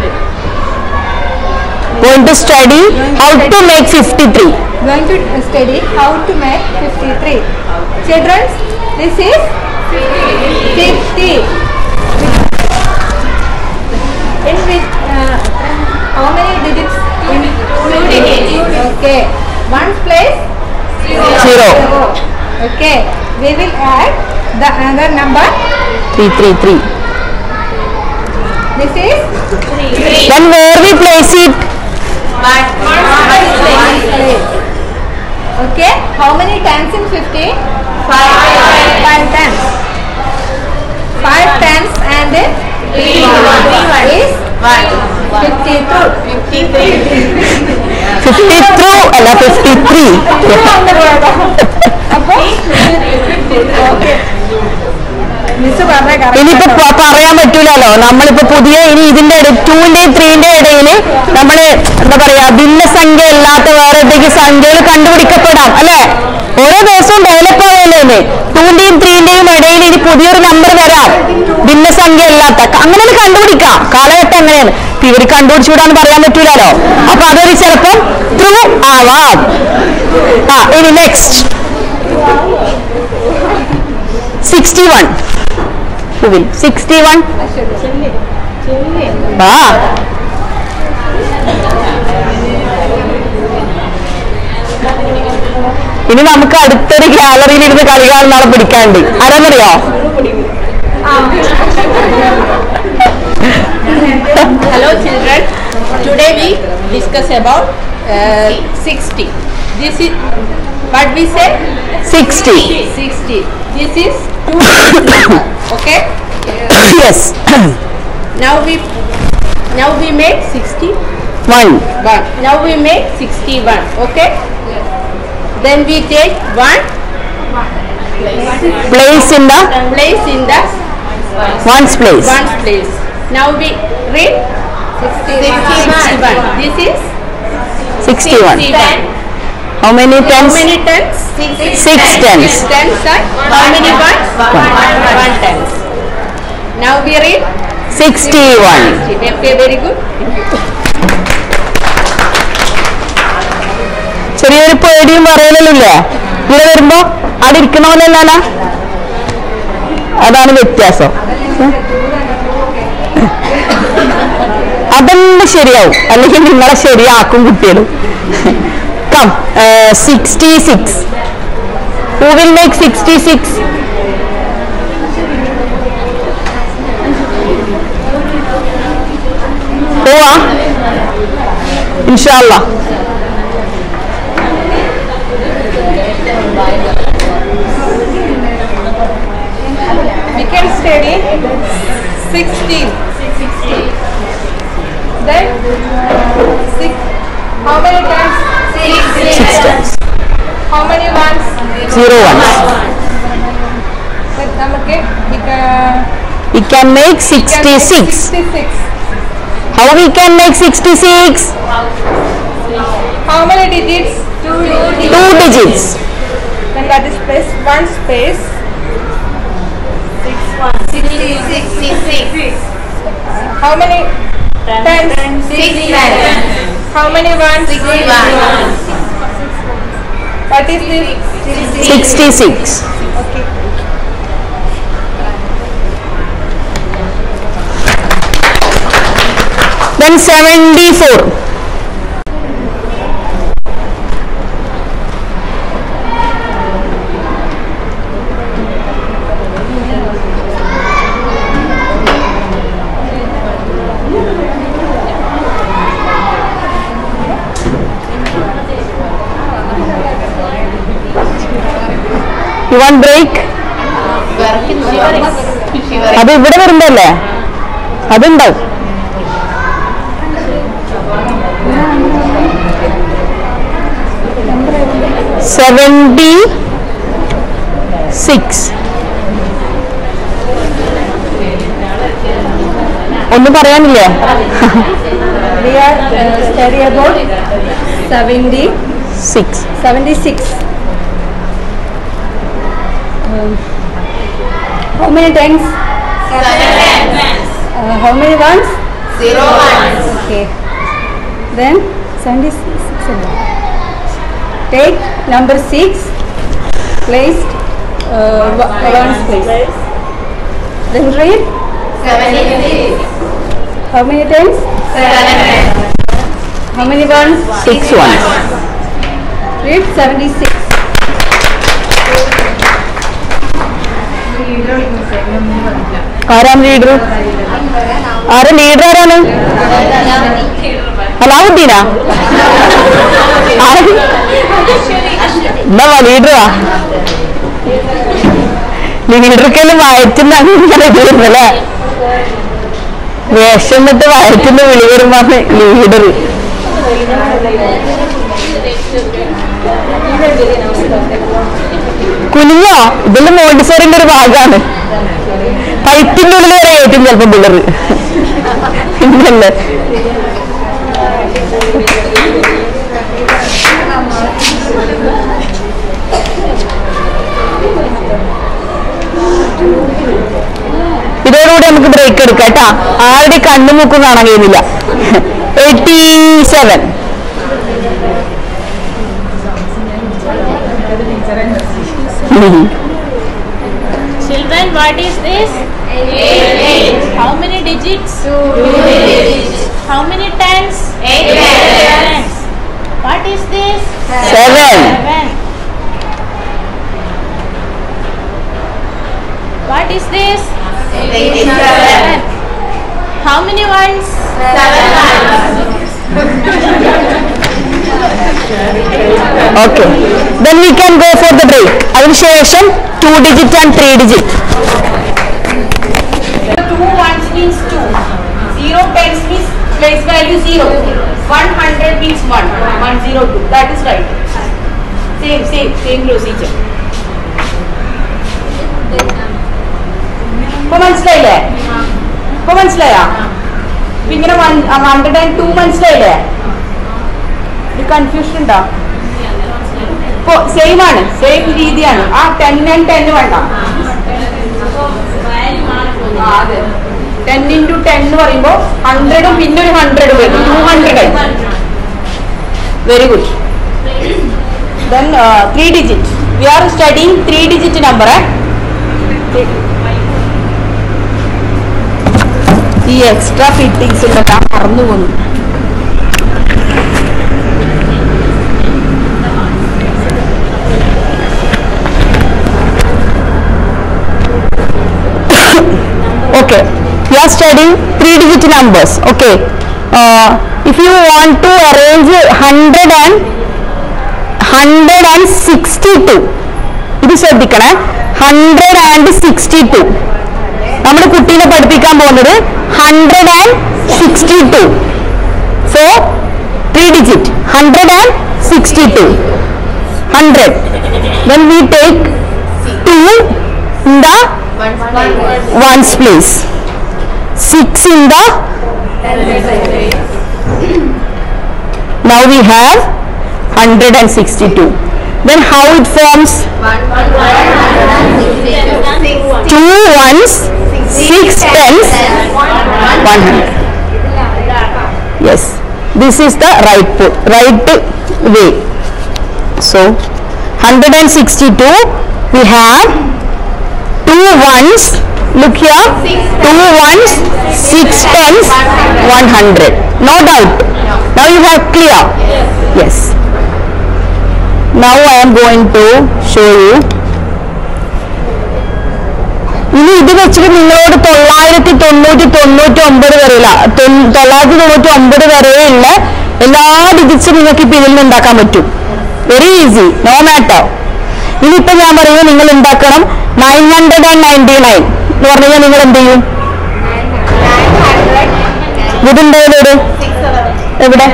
going to study how to make 53 going to study how to make 53. Children, this is 50. In which, uh, how many digits? In two digits. Okay. One place? Zero. Okay. We will add the another number. 333 This is then where we place it Okay. How many times in 50? Five. Five times. Five times and three is 52. 52 അല്ല 53 miss പറഞ്ഞ ഇനിയിപ്പോ പ- പറയാൻ പറ്റൂലല്ലോ നമ്മളിപ്പോ പുതിയ ഇനി ഇതിന്റെ ടൂന്റെയും ത്രീന്റെയും ഇടയിൽ നമ്മള് എന്താ പറയാ ഭിന്നസംഖ്യ അല്ലാത്ത വേറെ എന്തെങ്കിലും സംഖ്യകൾ കണ്ടുപിടിക്കപ്പെടാം അല്ലെ ഓരോ ദിവസവും ഡെവലപ്പ് ആവുമല്ലേ ടൂന്റെയും ത്രീന്റെയും ഇടയിൽ ഇനി പുതിയൊരു നമ്പർ വരാം ഭിന്നസംഖ്യ അല്ലാത്ത അങ്ങനെ ഒന്ന് കണ്ടുപിടിക്കാം കാലഘട്ടം അങ്ങനെയാണ് ഇപ്പൊ ഇവര് കണ്ടുപിടിച്ചുകൂടാന്ന് പറയാൻ പറ്റൂലല്ലോ അപ്പൊ അതൊരു ചിലപ്പം ട്രൂ ആവാം ആ ഇനി next sixty one will sixty one ആ ഇനി നമുക്ക് അടുത്തൊരു ഗാലറിയിൽ ഇരുന്ന് കളി കാണുന്ന പിടിക്കാണ്ട് ആരാന്നറിയോ Hello children. Today we discuss about uh, 60. This is what we say sixty 60. This is two number. Okay. Yes Now we now we make 61. One Now we make 61. Okay. Then we take one place in the place in the once place one's place. Now we read 61. This is sixty one 61. How many How tens many tens? Six tens Tens are how many ones? One tens. Now we read. Sixty one Okay, very good. ചെറിയൊരു പേടിയും പറയലല്ലേ ഇവിടെ വരുമ്പോ അവിടെ ഇരിക്കണ പോലെ അല്ലാല അതാണ് വ്യത്യാസം അതൊന്നും ശരിയാവും അല്ലെങ്കിൽ നിങ്ങളെ ശരിയാക്കും കുട്ടികളും come sixty six who will make sixty six പോവാ ഇൻഷാല്ല We can study 16. Then, six. How many times? Six times How many ones? Zero ones Then നമുക്ക് we can we can make sixty six 66. How we can make sixty six How many digits? Two two digits Then that is space one space. How many tens? How many ones? What is this? Sixty six Okay. then seventy four You want break? അത് ഇവിടെ വരുമ്പല്ലേ അതുണ്ടാവും seventy six ഒന്നും പറയാനില്ലേ We are uh, study about 70, six 76. Um, how many times? Uh, how many ones? Zero ones. Okay. Then 76. alone. Take number 6, placed uh, wa- ones place. Then read Seventy-six. how many times? Seven. How many ones? Six one Read 76. ആരാണ് leader ആരാ leader ആരാണ് അലാവുദ്ദീനാ ആര്? എന്നാ ലീഡറാ ലീഡർക്കെല്ലാം വയറ്റുന്ന അങ്ങനെ ഇത് വരുന്നല്ലേ വേഷം വിട്ട് വയറ്റുന്ന വിളി വരുമ്പോ ലീഡർ കുനിഞ്ഞോ ഇതെല്ലാം മോണ്ടിസോറിന്റെ ഒരു ഭാഗമാണ് പൈപ്പിന്റെ ഉള്ളിൽ വരെ കയറ്റും ചിലപ്പോ പിള്ളേർ ഇല്ലല്ലേ ഇതോടുകൂടി നമുക്ക് ബ്രേക്ക് എടുക്കാം കേട്ടാ ആരുടെ കണ്ണും മൂക്കും കാണാൻ കഴിയുന്നില്ല eighty seven Children, what is this? How many digits? How many tens? Tens. What is this? Seven Seven. What is this? Seven. How many ones? Okay then we can go for the break അതിനുശേഷം two digit and three digit Two ones means two. Zero tens means place value zero. One hundred means one. One zero two. That is right. Same, same, same procedure. ഇപ്പൊ മനസ്സിലായില്ലേ ഇപ്പൊ മനസ്സിലായാ ഇപ്പൊ ഇങ്ങനെ hundred and to മനസ്സിലായില്ലേ ഒരു confusion ഉണ്ടോ ഇപ്പൊ same ആണ് സെയിം രീതിയാണ് ആ ടെൻ ആൻഡ് ടെൻ വേണ്ട ആ, അതെ ടെൻ ഇൻറ്റു ടെൻ എന്ന് പറയുമ്പോൾ ഹൺഡ്രഡും പിന്നെ ഒരു ഹൺഡ്രഡ് വരും two hundred very good then three digit we are studying three digit number ഈ എക്സ്ട്രാ ഫിറ്റിങ്സ് ഉണ്ടല്ലോ മറന്നു പോന്നു Okay. You are studying three digit numbers. Okay. If you want to arrange hundred and hundred and sixty two ഇത് ശ്രദ്ധിക്കണേ hundred and sixty to നമ്മൾ കുട്ടീനെ പഠിപ്പിക്കാൻ പോകുന്നത് hundred and sixty two so three digit hundred and sixty two hundred then we take two in the ones place six in the now we have 162 then how it forms two ones six tens 100 yes this is the right po- right way so 162 we have two ones look here two ones six tens 100 no doubt now you have clear yes now i am going to show you ഇനി ഇത് വെച്ചിട്ട് നിങ്ങളോട് തൊള്ളായിരത്തി തൊണ്ണൂറ്റി തൊണ്ണൂറ്റി ഒമ്പത് വരെയുള്ള തൊ- തൊള്ളായിരത്തി തൊണ്ണൂറ്റി ഒമ്പത് വരെയുള്ള എല്ലാ ഡിജിറ്റ്സും നിങ്ങൾക്ക് ഇപ്പൊ ഇതിൽ നിന്ന് ഉണ്ടാക്കാൻ പറ്റും വെരി ഈസി നോ മാറ്റർ ഇനിയിപ്പോ ഞാൻ പറയുന്നത് നിങ്ങൾ ഉണ്ടാക്കണം nine hundred and ninety nine എന്ന് പറഞ്ഞു കഴിഞ്ഞാൽ നിങ്ങൾ എന്ത് ചെയ്യും ഇതിന്റെ എവിടെ എവിടെ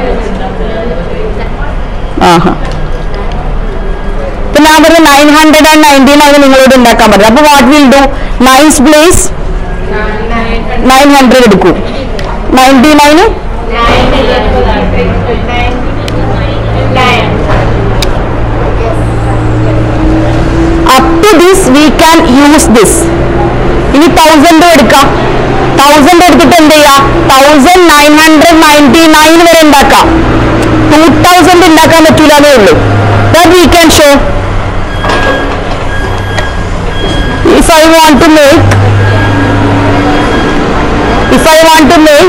ആഹാ ഇപ്പൊ ഞാൻ പറഞ്ഞു nine hundred and ninety nine നിങ്ങളോട് ഉണ്ടാക്കാൻ പറഞ്ഞു അപ്പൊ what will do nines place nine hundred എടുക്കൂ ninety nine up to this we can use this ഇനി തൗസൻഡ് എടുക്കാം തൗസൻഡ് എടുത്തിട്ട് എന്ത് ചെയ്യാം thousand nine hundred ninety nine വരെ ഉണ്ടാക്കാം ടൂ തൗസൻഡ് ഉണ്ടാക്കാൻ പറ്റൂലെന്നേ ഉള്ളൂ that we can show if I want to make if I want to make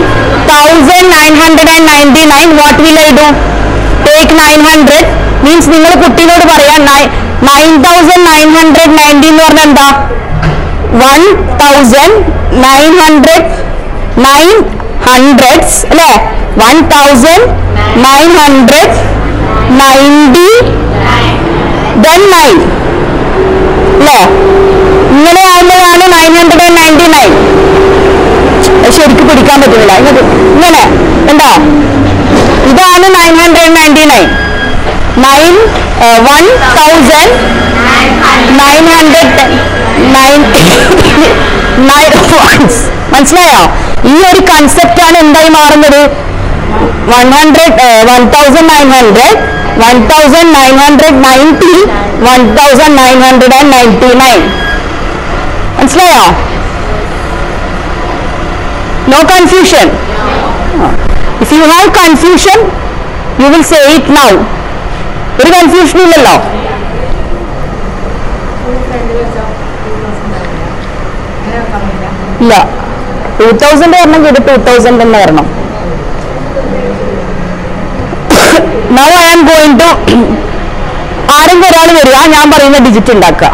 1999 what will I do take 900 means നിങ്ങൾ കുട്ടീനോട് പറയാ nine thousand nine hundred ninety എന്ന് പറഞ്ഞാൽ എന്താ one thousand nine hundred nine hundreds അല്ലേ one thousand nine hundred ninety then nine അല്ലേ ഇങ്ങനെ ആകുമ്പോഴാണ് nine hundred and ninety nine ശരിക്കും പിടിക്കാൻ പറ്റുന്നില്ല ഇങ്ങോട്ട് ഇങ്ങനെ ഉണ്ടോ ഇതാണ് nine hundred ninety nine nine one thousand nine hundred nine nine ones മനസ്സിലായോ ഈ ഒരു കൺസെപ്റ്റ് ആണ് എന്തായി മാറുന്നത് one hundred one thousand nine hundred one thousand nine hundred ninety one thousand nine hundred and ninety nine മനസ്സിലായോ no confusion if you have confusion you will say it now ഒരു കൺഫ്യൂഷനും ഇല്ലല്ലോ ഇല്ല ടൂ തൗസൻഡ് വരണമെങ്കിൽ ഇത് two thousand തന്നെ വരണം now I am going to ആരെങ്കിലും ഒരാൾ വരിക ഞാൻ പറയുന്ന ഡിജിറ്റ് ഉണ്ടാക്കുക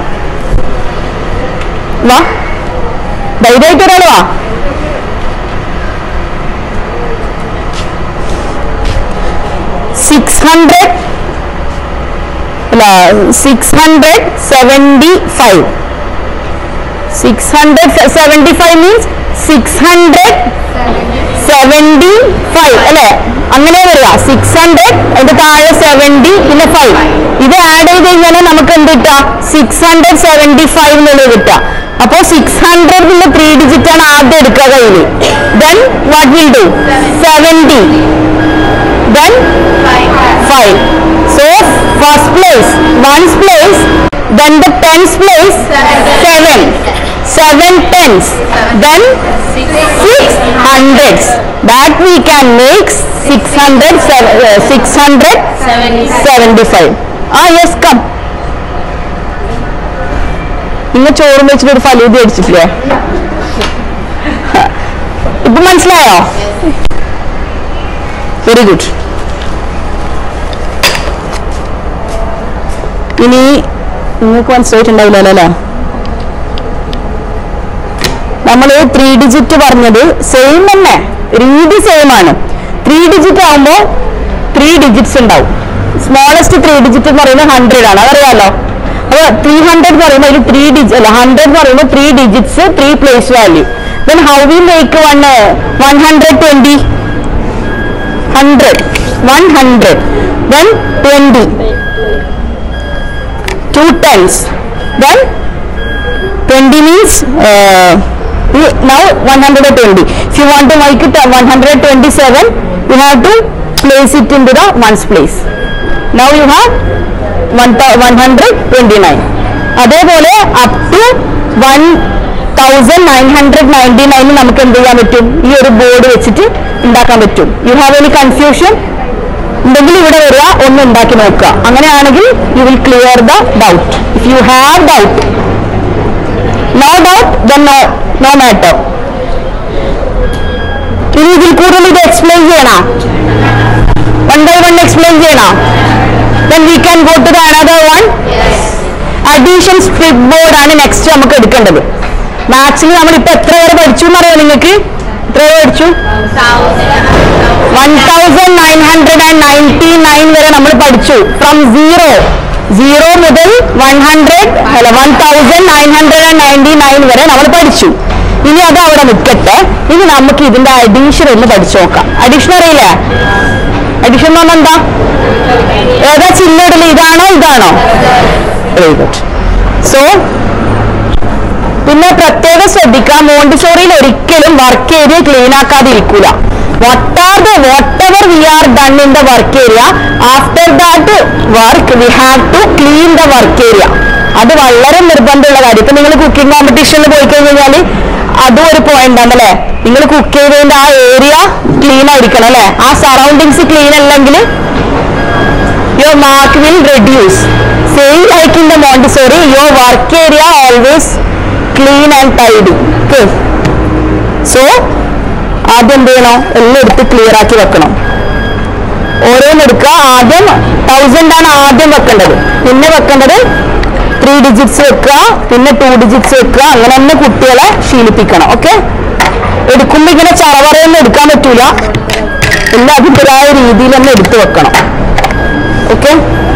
വാ ധൈര്യമായിട്ട് ഒരാൾ വാ സിക്സ് ഹൺഡ്രഡ് അല്ല six hundred seventy five six hundred seventy five means six hundred seventy five അല്ലെ അങ്ങനെ വരിക സിക്സ് ഹൺഡ്രഡ് അതിന്റെ താഴെ സെവൻറ്റി പിന്നെ ഫൈവ് ഇത് ആഡ് ചെയ്ത് കഴിഞ്ഞാൽ നമുക്ക് എന്ത് കിട്ടുക സിക്സ് ഹൺഡ്രഡ് സെവൻറ്റി ഫൈവ് എന്നുള്ളത് കിട്ടുക അപ്പോ സിക്സ് ഹൺഡ്രഡ് പിന്നെ ത്രീ ഡിജിറ്റ് ആണ് ആദ്യം എടുക്കുക കയ്യിൽ then what will do seventy then five so first place ones place then the tens place seven seven tens then six hundreds that we can make six hundred six hundred seventy five ah yes come ഇന്ന് ചോറും വെച്ചിട്ട് ഒരു ഫലൂദ അടിച്ചിട്ടില്ലേ ഇപ്പൊ മനസ്സിലായോ very good ഇനി നിങ്ങൾക്ക് മനസ്സിലായിട്ടുണ്ടാവില്ലല്ലോ അല്ലേ നമ്മൾ ത്രീ ഡിജിറ്റ് പറഞ്ഞത് സെയിം തന്നെ രീതി സെയിം ആണ് ത്രീ ഡിജിറ്റ് ആവുമ്പോൾ ത്രീ ഡിജിറ്റ്സ് ഉണ്ടാവും സ്മോളസ്റ്റ് ത്രീ ഡിജിറ്റ് എന്ന് പറയുന്നത് ഹൺഡ്രഡ് ആണ് അതറിയാലോ അപ്പൊ ത്രീ ഹൺഡ്രഡ് എന്ന് പറയുമ്പോൾ അതിൽ ത്രീ ഡിജി അല്ല ഹൺഡ്രഡ് എന്ന് പറയുമ്പോൾ three digits three place value then how we make one one hundred twenty hundred one hundred then twenty two tens then 20 means uh, you- now 120 if you want to make it uh, 127 you have to place it into the ones place now you have 129 അതേപോലെ up to one thousand nine hundred ninety nine നമുക്ക് എന്ത് ചെയ്യാൻ പറ്റും ഈ ഒരു board വെച്ചിട്ട് ഉണ്ടാക്കാൻ പറ്റും യു ഹാവ് എനി കൺഫ്യൂഷൻ ഉണ്ടെങ്കിൽ ഇവിടെ വരിക ഒന്ന് ഉണ്ടാക്കി നോക്കുക അങ്ങനെയാണെങ്കിൽ you will clear the doubt if you have doubt no doubt then no no matter ഇനി ഇതിൽ കൂടുതൽ ഇത് എക്സ്പ്ലെയിൻ ചെയ്യണോ വൺ ബൈ വൺ എക്സ്പ്ലെയിൻ ചെയ്യണോ then we can go to the another one addition strip board ആണ് next നമുക്ക് എടുക്കേണ്ടത് മാത്സിൽ നമ്മൾ ഇപ്പൊ എത്ര വരെ പഠിച്ചു എന്നറിയോ നിങ്ങൾക്ക് എത്ര വരെ പഠിച്ചു one thousand nine hundred and ninety nine വരെ നമ്മൾ പഠിച്ചു ഫ്രം സീറോ സീറോ മുതൽ വൺ ഹൺഡ്രഡ് അല്ല one thousand nine hundred and ninety nine വരെ നമ്മൾ പഠിച്ചു ഇനി അത് അവിടെ നിൽക്കട്ടെ ഇനി നമുക്ക് ഇതിന്റെ അഡീഷൻ ഒന്ന് പഠിച്ചു നോക്കാം അഡീഷൻ അറിയില്ലേ അഡീഷൻ എന്ന് പറഞ്ഞാൽ എന്താ ഏതാ ചിഹ്നമിടല് ഇതാണോ ഇതാണോ വെരി ഗുഡ് സോ പിന്നെ പ്രത്യേകം ശ്രദ്ധിക്കാം മോണ്ടിസോറിയിൽ ഒരിക്കലും വർക്ക് ഏരിയ ക്ലീൻ ആക്കാതിരിക്കൂല what are the whatever we are done in the work area after that work we have to clean the work area അത് വളരെ നിർബന്ധമുള്ള കാര്യം ഇപ്പൊ നിങ്ങൾ കുക്കിംഗ് കോമ്പറ്റീഷനിൽ പോയി കഴിഞ്ഞാൽ അതും ഒരു പോയിന്റ് ആണ് അല്ലേ നിങ്ങൾ കുക്ക് ചെയ്തതിന്റെ ആ ഏരിയ ക്ലീൻ ആയിരിക്കണം അല്ലെ ആ സറൗണ്ടിങ്സ് ക്ലീൻ അല്ലെങ്കിൽ your mark will reduce. Same like in the Montessori, your work area always clean and tidy. Okay. So, ആദ്യം എന്ത് ചെയ്യണം എല്ലാം എടുത്ത് ക്ലിയർ ആക്കി വെക്കണം ഓരോന്ന് എടുക്കുക ആദ്യം തൗസൻഡ് ആണ് ആദ്യം വെക്കേണ്ടത് പിന്നെ വെക്കേണ്ടത് ത്രീ ഡിജിറ്റ്സ് വെക്കുക പിന്നെ ടു ഡിജിറ്റ്സ് വെക്കുക അങ്ങനെ തന്നെ കുട്ടികളെ ശീലിപ്പിക്കണം ഓക്കെ എടുക്കുമ്പോൾ ഇങ്ങനെ ചറവറയൊന്നും എടുക്കാൻ പറ്റൂല എല്ലാം അതിൻ്റെതായ രീതിയിൽ തന്നെ എടുത്തു വെക്കണം ഓക്കെ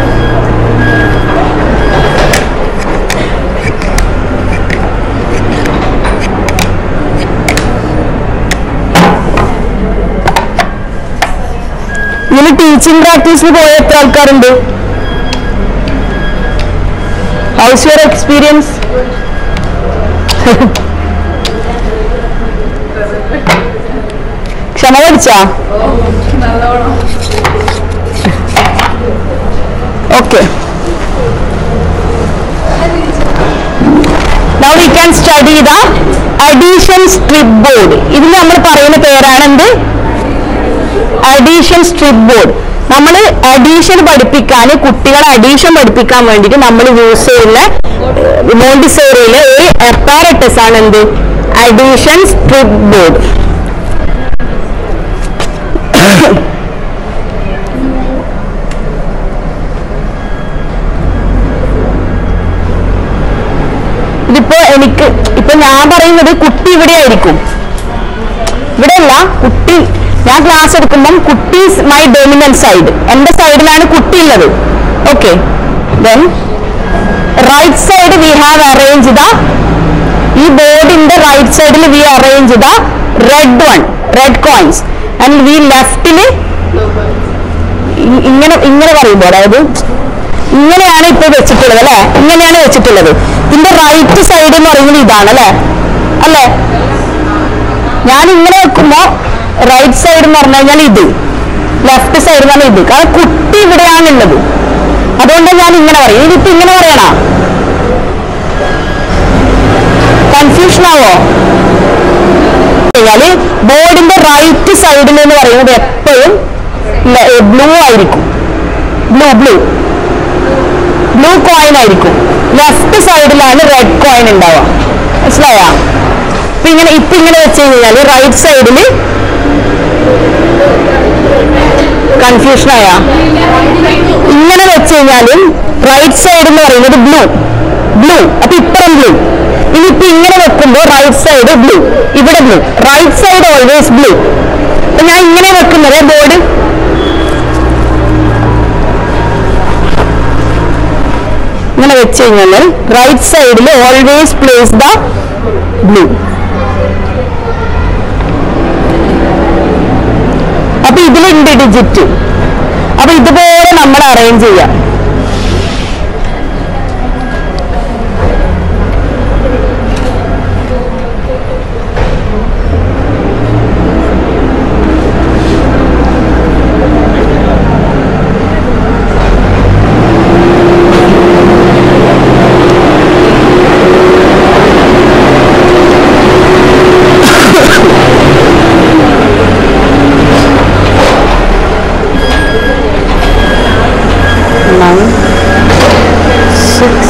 ഇങ്ങനെ ടീച്ചിങ് പ്രാക്ടീസിന് പോയ എത്ര ആൾക്കാരുണ്ട് ഹൗസ് യുവർ എക്സ്പീരിയൻസ് ക്ഷമ പഠിച്ചാ okay Now we can study the addition strip board. ഇതിന് നമ്മൾ പറയുന്ന പേരാണ് എന്ത് അഡീഷൻ സ്ട്രിപ്പ് ബോർഡ് നമ്മൾ അഡീഷൻ പഠിപ്പിക്കാൻ കുട്ടികളെ അഡീഷൻ പഠിപ്പിക്കാൻ വേണ്ടിയിട്ട് നമ്മൾ യൂസ് ചെയ്യുന്ന മോണ്ടിസോറിയിലെ ഒരു അപ്പാരറ്റസ് ആണ് എന്ത് അഡീഷൻ സ്ട്രിപ്പ് ബോർഡ് ഇതിപ്പോ എനിക്ക് ഇപ്പൊ ഞാൻ പറയുന്നത് കുട്ടി ഇവിടെ ആയിരിക്കും ഇവിടെ അല്ല കുട്ടി ഞാൻ ക്ലാസ് എടുക്കുമ്പം കുട്ടി മൈ ഡോമിനന്റ് സൈഡ് എന്റെ സൈഡിലാണ് കുട്ടി ഉള്ളത് okay then right side we have arrange the ഈ ബോർഡിന്റെ റൈറ്റ് സൈഡിൽ we arrange the red one red coins and we ലെഫ്റ്റില് ഇങ്ങനെ ഇങ്ങനെ പറയുമ്പോൾ അതായത് ഇങ്ങനെയാണ് ഇപ്പൊ വെച്ചിട്ടുള്ളത് അല്ലെ ഇങ്ങനെയാണ് വെച്ചിട്ടുള്ളത് ഇതിന്റെ റൈറ്റ് സൈഡ് എന്ന് പറയുന്നത് ഇതാണ് അല്ലെ അല്ലേ ഞാൻ ഇങ്ങനെ വെക്കുമ്പോ റൈറ്റ് സൈഡ് എന്ന് പറഞ്ഞു കഴിഞ്ഞാൽ ഇത് ലെഫ്റ്റ് സൈഡ് എന്ന് പറഞ്ഞാൽ ഇത് കാരണം കുട്ടി ഇവിടെയാണുള്ളത് അതുകൊണ്ടാണ് ഞാൻ ഇങ്ങനെ പറയും ഇതിപ്പോ ഇങ്ങനെ പറയണ കൺഫ്യൂഷൻ ആവോ കഴിഞ്ഞാല് ബോർഡിന്റെ റൈറ്റ് സൈഡിൽ എന്ന് പറയുന്നത് എപ്പോഴും ബ്ലൂ ആയിരിക്കും ബ്ലൂ ബ്ലൂ ബ്ലൂ കോയിൻ ആയിരിക്കും ലെഫ്റ്റ് സൈഡിലാണ് റെഡ് കോയിൻ ഉണ്ടാവുക മനസ്സിലായോ ഇപ്പൊ ഇങ്ങനെ ഇപ്പൊ ഇങ്ങനെ വെച്ച് കഴിഞ്ഞാല് റൈറ്റ് സൈഡില് കൺഫ്യൂഷൻ ആയ ഇങ്ങനെ വെച്ച് കഴിഞ്ഞാലും റൈറ്റ് സൈഡ് എന്ന് പറയുന്നത് ബ്ലൂ ബ്ലൂ അപ്പൊ ഇപ്പുറം ബ്ലൂ ഇനിയിപ്പോ ഇങ്ങനെ വെക്കുമ്പോൾ റൈറ്റ് സൈഡ് ബ്ലൂ ഇവിടെ blue right side always blue അപ്പൊ ഞാൻ ഇങ്ങനെ വെക്കുന്നത് ബോർഡ് ഇങ്ങനെ വെച്ച് കഴിഞ്ഞാൽ റൈറ്റ് സൈഡിൽ ഓൾവേസ് പ്ലേസ് ദ ബ്ലൂ അപ്പൊ ഇതിലുണ്ട് ഡിജിറ്റ് അപ്പൊ ഇതുപോലെ നമ്മൾ അറേഞ്ച് ചെയ്യാം nine, six,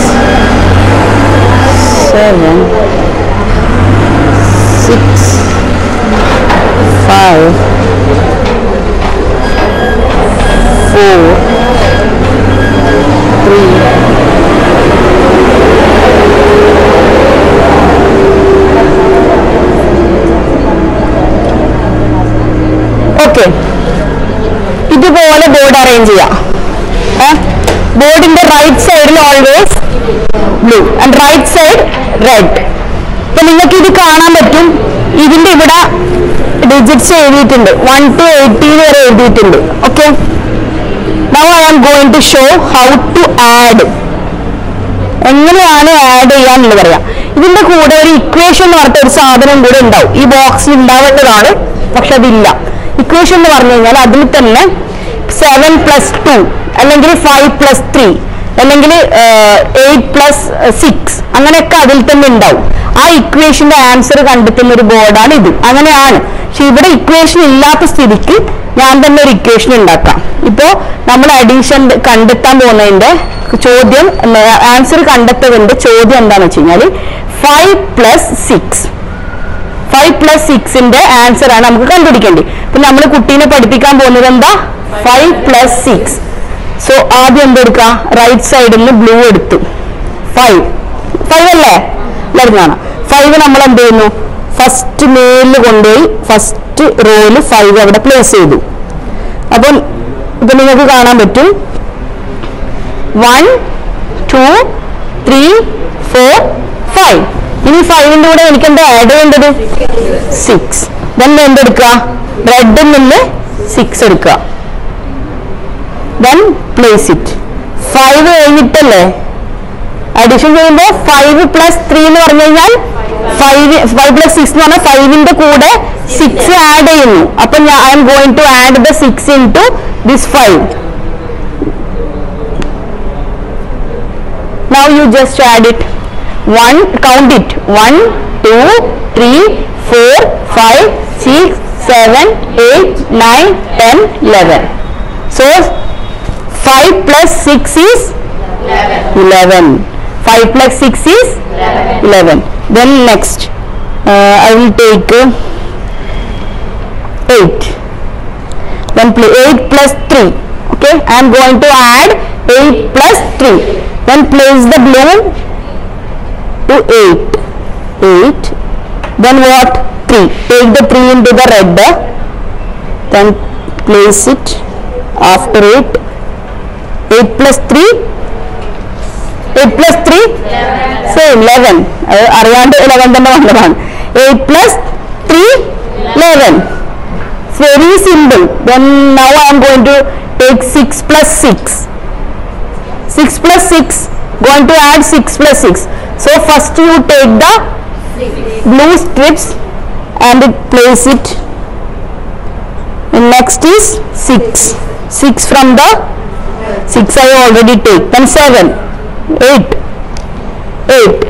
seven, six, five, four, three, okay ഇതുപോലെ ബോർഡ് അറേഞ്ച് ചെയ്യാം ബോർഡിന്റെ റൈറ്റ് സൈഡിൽ always blue and right side red അപ്പൊ നിങ്ങൾക്ക് ഇത് കാണാൻ പറ്റും ഇതിന്റെ ഇവിടെ ഡിജിറ്റ്സ് എഴുതിയിട്ടുണ്ട് വൺ ടു എയ്റ്റീൻ വരെ എഴുതിയിട്ടുണ്ട് okay now I am going to show how to add എങ്ങനെയാണ് ആഡ് ചെയ്യാന്നുള്ളത് പറയാം ഇതിന്റെ കൂടെ ഒരു ഇക്വേഷൻ എന്ന് പറഞ്ഞിട്ട് ഒരു സാധനം കൂടെ ഉണ്ടാവും ഈ ബോക്സിൽ ഉണ്ടാവേണ്ടതാണ് പക്ഷെ അതില്ല ഇക്വേഷൻ എന്ന് പറഞ്ഞു കഴിഞ്ഞാൽ അതിൽ തന്നെ സെവൻ പ്ലസ് ടു അല്ലെങ്കിൽ ഫൈവ് പ്ലസ് ത്രീ അല്ലെങ്കിൽ എയ്റ്റ് പ്ലസ് സിക്സ് അങ്ങനെയൊക്കെ അതിൽ തന്നെ ഉണ്ടാവും ആ ഇക്വേഷന്റെ ആൻസർ കണ്ടെത്തുന്ന ഒരു ബോർഡാണ് ഇത് അങ്ങനെയാണ് പക്ഷെ ഇവിടെ ഇക്വേഷൻ ഇല്ലാത്ത സ്ഥിതിക്ക് ഞാൻ തന്നെ ഒരു ഇക്വേഷൻ ഉണ്ടാക്കാം ഇപ്പോ നമ്മൾ അഡീഷൻ കണ്ടെത്താൻ പോകുന്നതിന്റെ ചോദ്യം ആൻസർ കണ്ടെത്തതിന്റെ ചോദ്യം എന്താണെന്ന് വെച്ച് കഴിഞ്ഞാൽ five plus six five plus സിക്സിന്റെ ആൻസർ ആണ് നമുക്ക് കണ്ടുപിടിക്കേണ്ടത് ഇപ്പൊ നമ്മൾ കുട്ടീനെ പഠിപ്പിക്കാൻ പോകുന്നത് എന്താ ഫൈവ് പ്ലസ് സിക്സ് സോ ആദ്യം എന്തെടുക്കുക റൈറ്റ് സൈഡിൽ നിന്ന് ബ്ലൂ എടുത്തു ഫൈവ് ഫൈവ് അല്ലേ വരുന്നതാണ് ഫൈവ് നമ്മൾ എന്ത് ചെയ്യുന്നു ഫസ്റ്റ് മേലിൽ കൊണ്ടുപോയി ഫസ്റ്റ് റോയിൽ ഫൈവ് അവിടെ പ്ലേസ് ചെയ്തു അപ്പം ഇപ്പൊ നിങ്ങൾക്ക് കാണാൻ പറ്റും one two three four five ഇനി ഫൈവിന്റെ കൂടെ എനിക്ക് എന്താ ആഡ് ചെയ്യേണ്ടത് സിക്സ് ദെൻ എന്തെടുക്കുക റെഡിൽ നിന്ന് സിക്സ് എടുക്കുക ദെൻ പ്ലേസ് ഇറ്റ് ഫൈവ് കഴിഞ്ഞിട്ടല്ലേ അഡീഷൻ ചെയ്യുമ്പോൾ ഫൈവ് പ്ലസ് ത്രീ എന്ന് പറഞ്ഞു കഴിഞ്ഞാൽ ഫൈവ് ഫൈവ് പ്ലസ് സിക്സ് എന്ന് പറഞ്ഞാൽ ഫൈവിന്റെ കൂടെ സിക്സ് ആഡ് ചെയ്യുന്നു അപ്പൊ ഞാൻ I am going to add the six in to this five now you just add it one count it one two three four five six seven eight nine ten eleven so five plus six is eleven five plus six is eleven then next uh, i will take uh, eight then play 8 plus 3 okay i am going to add 8 plus 3 then place the blue to 8 8 then what 3 take the 3 into the red then place it after 8 8 plus 3 8 plus 3 same 11 അത് അറിയാണ്ട് 11 തന്നെ വന്നതാണ് 8 plus 3 11 It's very simple. Then now I am going to take 6 plus 6. 6 plus 6. Going to add 6 plus 6. So first you take the blue strips and it place it. And next is 6. 6 from the 6 I already take. Then 7. 8. 8.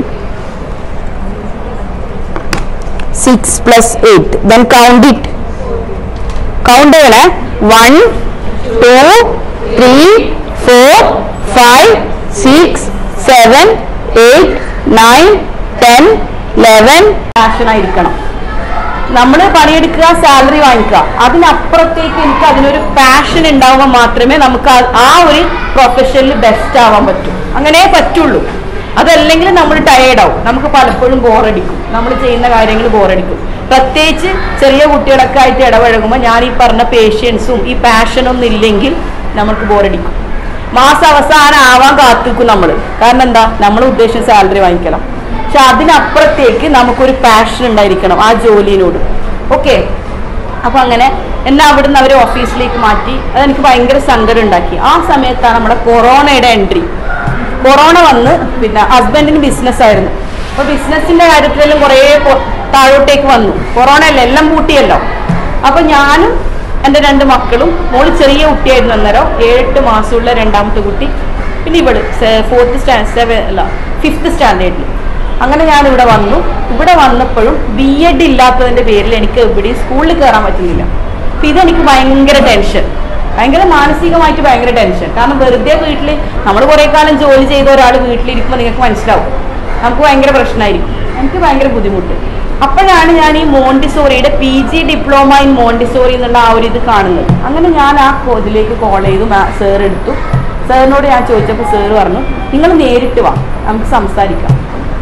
6 plus 8. Then count it. Count ചെയ്യണേ one two three four five six seven eight nine ten eleven passion ആയിരിക്കണം നമ്മൾ പണിയെടുക്കുക salary വാങ്ങിക്കുക അതിനപ്പുറത്തേക്ക് എനിക്ക് അതിനൊരു passion ഉണ്ടാവുമ്പോൾ മാത്രമേ നമുക്ക് ആ- ആ ഒരു പ്രൊഫഷനിൽ ബെസ്റ്റ് ആവാൻ പറ്റൂ അങ്ങനെ പറ്റുള്ളൂ അതല്ലെങ്കിൽ നമ്മൾ ടയേർഡാവും നമുക്ക് പലപ്പോഴും ബോറടിക്കും നമ്മൾ ചെയ്യുന്ന കാര്യങ്ങൾ ബോറടിക്കും പ്രത്യേകിച്ച് ചെറിയ കുട്ടികളൊക്കെ ആയിട്ട് ഇടപഴകുമ്പോൾ ഞാൻ ഈ പറഞ്ഞ പേഷ്യൻസും ഈ പാഷനൊന്നും ഇല്ലെങ്കിൽ നമുക്ക് ബോറടിക്കും മാസം അവസാനം ആവാൻ കാത്തിക്കും നമ്മൾ കാരണം എന്താ നമ്മൾ ഉദ്ദേശിച്ച സാലറി വാങ്ങിക്കണം പക്ഷെ അതിനപ്പുറത്തേക്ക് നമുക്കൊരു പാഷൻ ഉണ്ടായിരിക്കണം ആ ജോലിനോട് ഓക്കെ അപ്പൊ അങ്ങനെ എന്നെ അവിടുന്ന് അവർ ഓഫീസിലേക്ക് മാറ്റി അതെനിക്ക് ഭയങ്കര സങ്കടം ഉണ്ടാക്കി ആ സമയത്താണ് നമ്മുടെ കൊറോണയുടെ എൻട്രി കൊറോണ വന്ന് പിന്നെ ഹസ്ബൻഡിന് ബിസിനസ് ആയിരുന്നു അപ്പൊ ബിസിനസിന്റെ കാര്യത്തിലെല്ലാം കുറേ പൊ- താഴോട്ടേക്ക് വന്നു കൊറോണ അല്ല എല്ലാം പൂട്ടിയല്ലോ അപ്പൊ ഞാനും എൻ്റെ രണ്ട് മക്കളും മോള് ചെറിയ കുട്ടിയായിരുന്നു അന്നേരം ഏഴെട്ട് മാസമുള്ള രണ്ടാമത്തെ കുട്ടി പിന്നെ ഇവള് ഫോർത്ത് സ്റ്റാൻഡ് സെവൻ അല്ല ഫിഫ്ത്ത് സ്റ്റാൻഡേർഡിൽ അങ്ങനെ ഞാൻ ഇവിടെ വന്നു ഇവിടെ വന്നപ്പോഴും ബി എഡ് ഇല്ലാത്തതിന്റെ പേരിൽ എനിക്ക് എവിടെയും സ്കൂളിൽ കയറാൻ പറ്റുന്നില്ല അപ്പൊ ഇതെനിക്ക് ഭയങ്കര ടെൻഷൻ ഭയങ്കര മാനസികമായിട്ട് ഭയങ്കര ടെൻഷൻ കാരണം വെറുതെ വീട്ടിൽ നമ്മൾ കുറെ കാലം ജോലി ചെയ്ത ഒരാൾ വീട്ടിലിരിക്കുമ്പോൾ നിങ്ങൾക്ക് മനസ്സിലാവും നമുക്ക് ഭയങ്കര പ്രശ്നമായിരിക്കും എനിക്ക് ഭയങ്കര ബുദ്ധിമുട്ട് അപ്പോഴാണ് ഞാൻ ഈ മോണ്ടിസോറിയുടെ P G diploma in Montessori എന്നുള്ള ആ ഒരു ഇത് കാണുന്നത് അങ്ങനെ ഞാൻ ആ കോ- ഇതിലേക്ക് കോൾ ചെയ്തു സാർ എടുത്തു സാറിനോട് ഞാൻ ചോദിച്ചപ്പോൾ സാർ പറഞ്ഞു നിങ്ങൾ നേരിട്ട് വാ നമുക്ക് സംസാരിക്കാം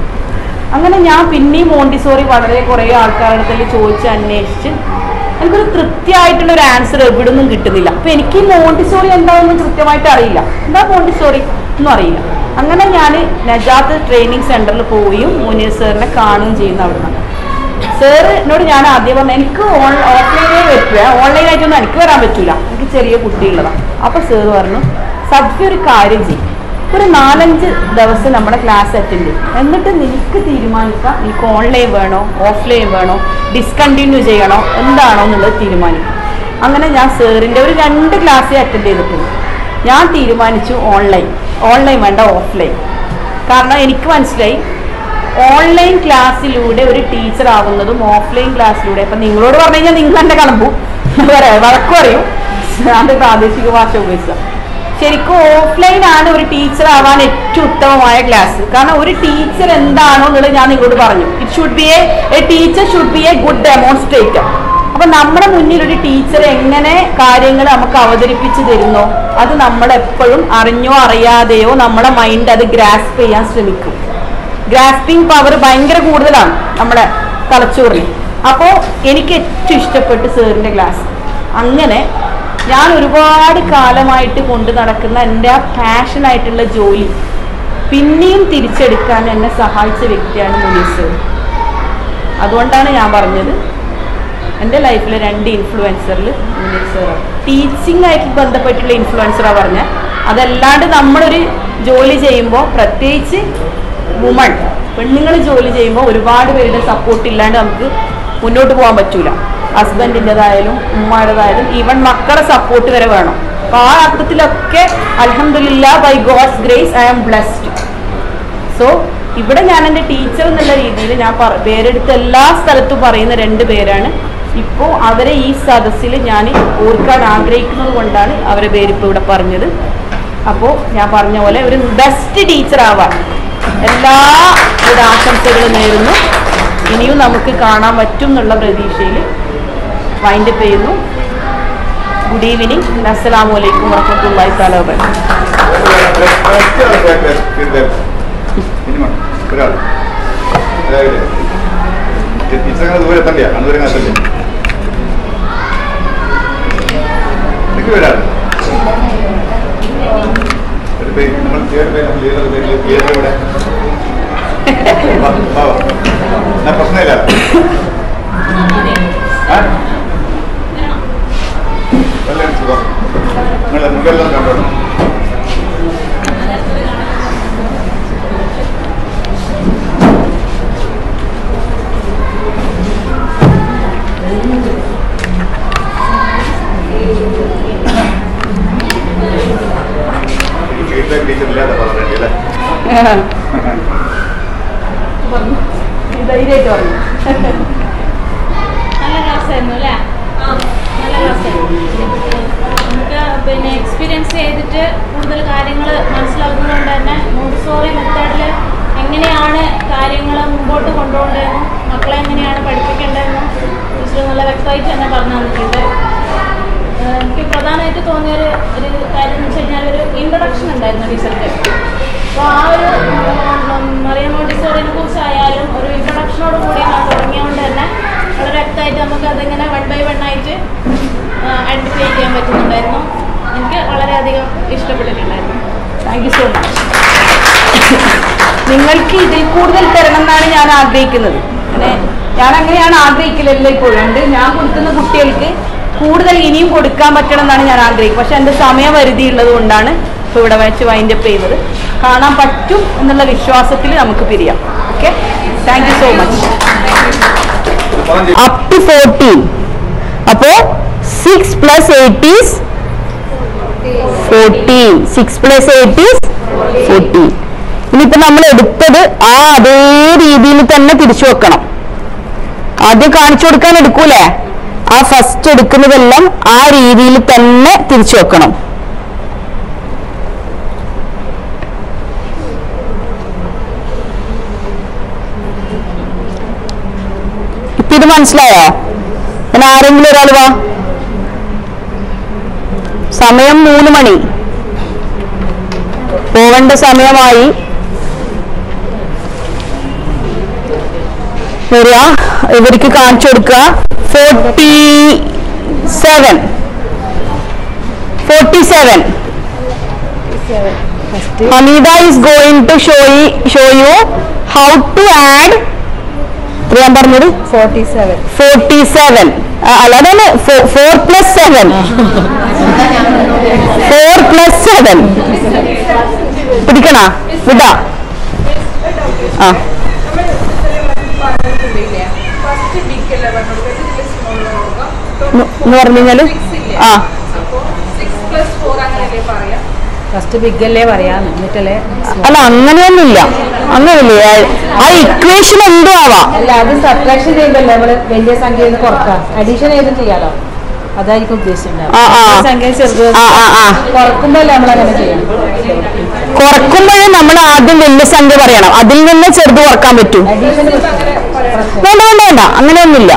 അങ്ങനെ ഞാൻ പിന്നെയും മോണ്ടിസോറി വളരെ കുറേ ആൾക്കാരുടെ അടുത്തിൽ ചോദിച്ച് അന്വേഷിച്ച് എനിക്കൊരു തൃപ്തിയായിട്ടുള്ള ഒരു ആൻസർ എവിടുന്നും കിട്ടുന്നില്ല അപ്പൊ എനിക്ക് ഈ മോണ്ടിസോറി എന്താണെന്ന് കൃത്യമായിട്ട് അറിയില്ല എന്താ മോണ്ടിസോറി ഒന്നും അറിയില്ല അങ്ങനെ ഞാൻ നജാത്ത് ട്രെയിനിങ് സെന്ററിൽ പോയും മുനീർ സാറിനെ കാണുകയും ചെയ്യുന്ന അവിടുന്ന് സാറിനോട് ഞാൻ ആദ്യം പറഞ്ഞു എനിക്ക് ഓഫ്ലൈനേ പറ്റുക ഓൺലൈനായിട്ടൊന്നും എനിക്ക് വരാൻ പറ്റൂല എനിക്ക് ചെറിയ കുട്ടിയുള്ളതാണ് അപ്പൊ സാറ് പറഞ്ഞു സബ്ജി ഒരു കാര്യം ചെയ്യും ഒരു നാലഞ്ച് ദിവസം നമ്മുടെ ക്ലാസ് അറ്റൻഡ് ചെയ്യും എന്നിട്ട് നിനക്ക് തീരുമാനിക്കാം നിനക്ക് ഓൺലൈൻ വേണോ ഓഫ്ലൈൻ വേണോ ഡിസ്കണ്ടിന്യൂ ചെയ്യണോ എന്താണോ എന്നുള്ളത് തീരുമാനിക്കും അങ്ങനെ ഞാൻ സാറിൻ്റെ ഒരു രണ്ട് ക്ലാസ്സേ അറ്റൻഡ് ചെയ്തിട്ടുള്ളൂ ഞാൻ തീരുമാനിച്ചു ഓൺലൈൻ ഓൺലൈൻ വേണ്ട ഓഫ്ലൈൻ കാരണം എനിക്ക് മനസ്സിലായി ഓൺലൈൻ ക്ലാസ്സിലൂടെ ഒരു ടീച്ചർ ആവുന്നതും ഓഫ്ലൈൻ ക്ലാസ്സിലൂടെ അപ്പം നിങ്ങളോട് പറഞ്ഞു കഴിഞ്ഞാൽ നിങ്ങൾ എൻ്റെ കളമ്പു പറയാം വഴക്കു പറയും അത് പ്രാദേശിക ഭാഷ ഉപയോഗിച്ച ശരിക്കും ഓഫ്ലൈൻ ആണ് ഒരു ടീച്ചർ ആവാൻ ഏറ്റവും ഉത്തമമായ ക്ലാസ് കാരണം ഒരു ടീച്ചർ എന്താണോ എന്നുള്ളത് ഞാൻ നിങ്ങളോട് പറഞ്ഞു it should be a teacher should be a good demonstrator അപ്പൊ നമ്മുടെ മുന്നിൽ ഒരു ടീച്ചർ എങ്ങനെ കാര്യങ്ങൾ നമുക്ക് അവതരിപ്പിച്ചു തരുന്നോ അത് നമ്മൾ എപ്പോഴും അറിഞ്ഞോ അറിയാതെയോ നമ്മുടെ മൈൻഡ് അത് ഗ്രാസ്പ് ചെയ്യാൻ ശ്രമിക്കും ഗ്രാസ്പിംഗ് പവർ ഭയങ്കര കൂടുതലാണ് നമ്മുടെ തലച്ചോറിൽ അപ്പോൾ എനിക്ക് ഏറ്റവും ഇഷ്ടപ്പെട്ടു സാറിൻ്റെ ക്ലാസ് അങ്ങനെ ഞാൻ ഒരുപാട് കാലമായിട്ട് കൊണ്ടു നടക്കുന്ന എൻ്റെ ആ പാഷനായിട്ടുള്ള ജോലി പിന്നെയും തിരിച്ചെടുക്കാൻ എന്നെ സഹായിച്ച വ്യക്തിയാണ് മുനീസ് സർ അതുകൊണ്ടാണ് ഞാൻ പറഞ്ഞത് എൻ്റെ ലൈഫിലെ രണ്ട് ഇൻഫ്ലുവൻസറിൽ മുനീർ സാറാണ് ടീച്ചിങ് ആയിട്ട് ബന്ധപ്പെട്ടുള്ള ഇൻഫ്ലുവൻസറാണ് പറഞ്ഞത് അതല്ലാണ്ട് നമ്മളൊരു ജോലി ചെയ്യുമ്പോൾ പ്രത്യേകിച്ച് വുമൺ പെണ്ണുങ്ങൾ ജോലി ചെയ്യുമ്പോൾ ഒരുപാട് പേരുടെ സപ്പോർട്ട് ഇല്ലാണ്ട് നമുക്ക് മുന്നോട്ട് പോകാൻ പറ്റൂല ഹസ്ബൻഡിൻ്റെതായാലും ഉമ്മയുടേതായാലും ഈവൻ മക്കളെ സപ്പോർട്ട് വരെ വേണം അപ്പോൾ ആ അർത്ഥത്തിലൊക്കെ അലഹമില്ല by God's grace I am blessed so ഇവിടെ ഞാൻ എൻ്റെ ടീച്ചർ എന്നുള്ള രീതിയിൽ ഞാൻ പറ- പേരെടുത്ത് എല്ലാ സ്ഥലത്തും പറയുന്ന രണ്ട് പേരാണ് ഇപ്പോൾ അവരെ ഈ സദസ്സിൽ ഞാൻ ഓർക്കാൻ ആഗ്രഹിക്കുന്നത് കൊണ്ടാണ് അവരെ പേരിപ്പോൾ ഇവിടെ പറഞ്ഞത് അപ്പോൾ ഞാൻ പറഞ്ഞ പോലെ ഒരു ബെസ്റ്റ് ടീച്ചർ ആവാൻ എല്ലാ ഒരു ആശംസകളും നേരുന്നു ഇനിയും നമുക്ക് കാണാൻ പറ്റും എന്നുള്ള പ്രതീക്ഷയിൽ വൈൻഡപ്പ് ചെയ്യുന്നു ഗുഡ് ഈവനിങ് അസ്സലാമു അലൈക്കും വറഹമത്തുള്ളാഹി തആല വബറകാതുഹു മിനിമം ഒരാൾ അതായത് ടീച്ചർ ദൂരെ എത്തണ്ടേ അന്നൂരെ എത്തണ്ടേ എനിക്ക് ഒരാൾ ഒരു പേര് നമ്മൾ പേര് പേര് നമ്മൾ ലീഡർ പേര് പേര് ഇവിടെ വാ, വാ, വാ. എന്നാ പ്രശ്നമില്ല ആ? എല്ലാം സുഖം നിങ്ങൾ മുമ്പെല്ലാം കണ്ടോണം ഫീഡ്ബാക്ക് ടീച്ചർ ഇല്ലാതെ പറയണ്ടേ അല്ലേ ധൈര്യമായിട്ട് പറഞ്ഞു നല്ല ക്ലാസ് ആയിരുന്നു അല്ലേ നല്ല ക്ലാസ് നമുക്ക് പിന്നെ എക്സ്പീരിയൻസ് ചെയ്തിട്ട് കൂടുതൽ കാര്യങ്ങൾ മനസ്സിലാക്കുന്നതുകൊണ്ട് തന്നെ മോണ്ടിസോറി മെത്തേഡിൽ എങ്ങനെയാണ് കാര്യങ്ങൾ മുമ്പോട്ട് കൊണ്ടുപോകേണ്ടതെന്നും മക്കളെ എങ്ങനെയാണ് പഠിപ്പിക്കേണ്ടതെന്നും ടീച്ചർ നല്ല വ്യക്തമായിട്ട് തന്നെ പറഞ്ഞു തന്നിട്ടുണ്ട് ഏഹ് എനിക്ക് പ്രധാനമായിട്ട് തോന്നിയ ഒരു ഒരു കാര്യം എന്ന് വെച്ച് കഴിഞ്ഞാൽ ഒരു ഇൻട്രൊഡക്ഷൻ ഉണ്ടായിരുന്നു ടീച്ചർക്ക് അപ്പോൾ ആ ഒരു ഉം, മറിയ മോണ്ടിസോറിനെ കുറിച്ചായാലും ഒരു ഇൻട്രൊഡക്ഷനോട് കൂടി ഞാൻ തുടങ്ങിയതുകൊണ്ട് തന്നെ വളരെ വ്യക്തമായിട്ട് നമുക്ക് അതിങ്ങനെ വൺ ബൈ വൺ ആയിട്ട് ഐഡൻറ്റിഫൈ ചെയ്യാൻ പറ്റുന്നുണ്ടായിരുന്നു എനിക്ക് വളരെയധികം ഇഷ്ടപ്പെട്ടിട്ടുണ്ടായിരുന്നു താങ്ക് യു സോ മച്ച് നിങ്ങൾക്ക് ഇതിൽ കൂടുതൽ തരണം എന്നാണ് ഞാൻ ആഗ്രഹിക്കുന്നത് അങ്ങനെ ഞാൻ അങ്ങനെയാണ് ആഗ്രഹിക്കലല്ല ഇപ്പോഴും ഉണ്ട് ഞാൻ കൊടുക്കുന്ന കുട്ടികൾക്ക് കൂടുതൽ ഇനിയും കൊടുക്കാൻ പറ്റണം എന്നാണ് ഞാൻ ആഗ്രഹിക്കുന്നത് പക്ഷെ എൻ്റെ സമയപരിധി ഉള്ളത് കൊണ്ടാണ് ഇപ്പോൾ ഇവിടെ വെച്ച് വൈൻഡ് അപ്പ് ചെയ്യുന്നത് കാണാൻ പറ്റും എന്നുള്ള വിശ്വാസത്തിൽ നമുക്ക് പിരിയാം okay thank you so much up to fourteen അപ്പോ six plus eight is fourteen six plus eight is fourteen ഇനിയിപ്പോ നമ്മൾ എടുത്തത് ആ അതേ രീതിയിൽ തന്നെ തിരിച്ചു വെക്കണം ആദ്യം കാണിച്ചു കൊടുക്കാൻ എടുക്കൂലേ ആ ഫസ്റ്റ് എടുക്കുന്നതെല്ലാം ആ രീതിയിൽ തന്നെ തിരിച്ചു വെക്കണം ഇപ്പൊ ഇത് മനസ്സിലായോ ഞാൻ ആരെങ്കിലും ഒരാൾ വാ സമയം മൂന്ന് മണി പോവേണ്ട സമയമായി വരിക ഇവർക്ക് കാണിച്ചു കൊടുക്കുക forty seven forty seven Hameeda is going to show show you how to add ഞാൻ പറഞ്ഞത് ഫോർട്ടി സെവൻ ഫോർട്ടി സെവൻ അല്ലാതെ four plus seven four plus seven പിടിക്കണ വിടാ ആ എന്ന് പറഞ്ഞു കഴിഞ്ഞാല് ആ ഫസ്റ്റ് ബിഗ് അല്ലേ പറയാന്ന് എന്നിട്ടല്ലേ അല്ല അങ്ങനെയൊന്നുമില്ല അങ്ങനെയില്ല ആ ഇക്വേഷൻ എന്തോ ആവാം അല്ല അത് സബ്ട്രാക്ഷൻ ചെയ്യുമ്പല്ലേ നമ്മള് വലിയ സംഖ്യയിൽ നിന്ന് കുറക്കാം അഡീഷൻ ചെയ്തും ചെയ്യാലോ അതായിരിക്കും ഉദ്ദേശിച്ചിട്ടുണ്ടാവും ആ, ആ. വലിയ സംഖ്യ ചെറുത് ആ ആ ആ കുറക്കുമ്പോഴല്ലേ നമ്മൾ അങ്ങനെ ചെയ്യണം കുറക്കുമ്പോഴേ നമ്മൾ ആദ്യം വലിയ സംഖ്യ പറയണം അതിൽ നിന്ന് ചെറുത് കുറക്കാൻ പറ്റൂ അഡീഷൻ വേണ്ട വേണ്ട വേണ്ട അങ്ങനെയൊന്നുമില്ല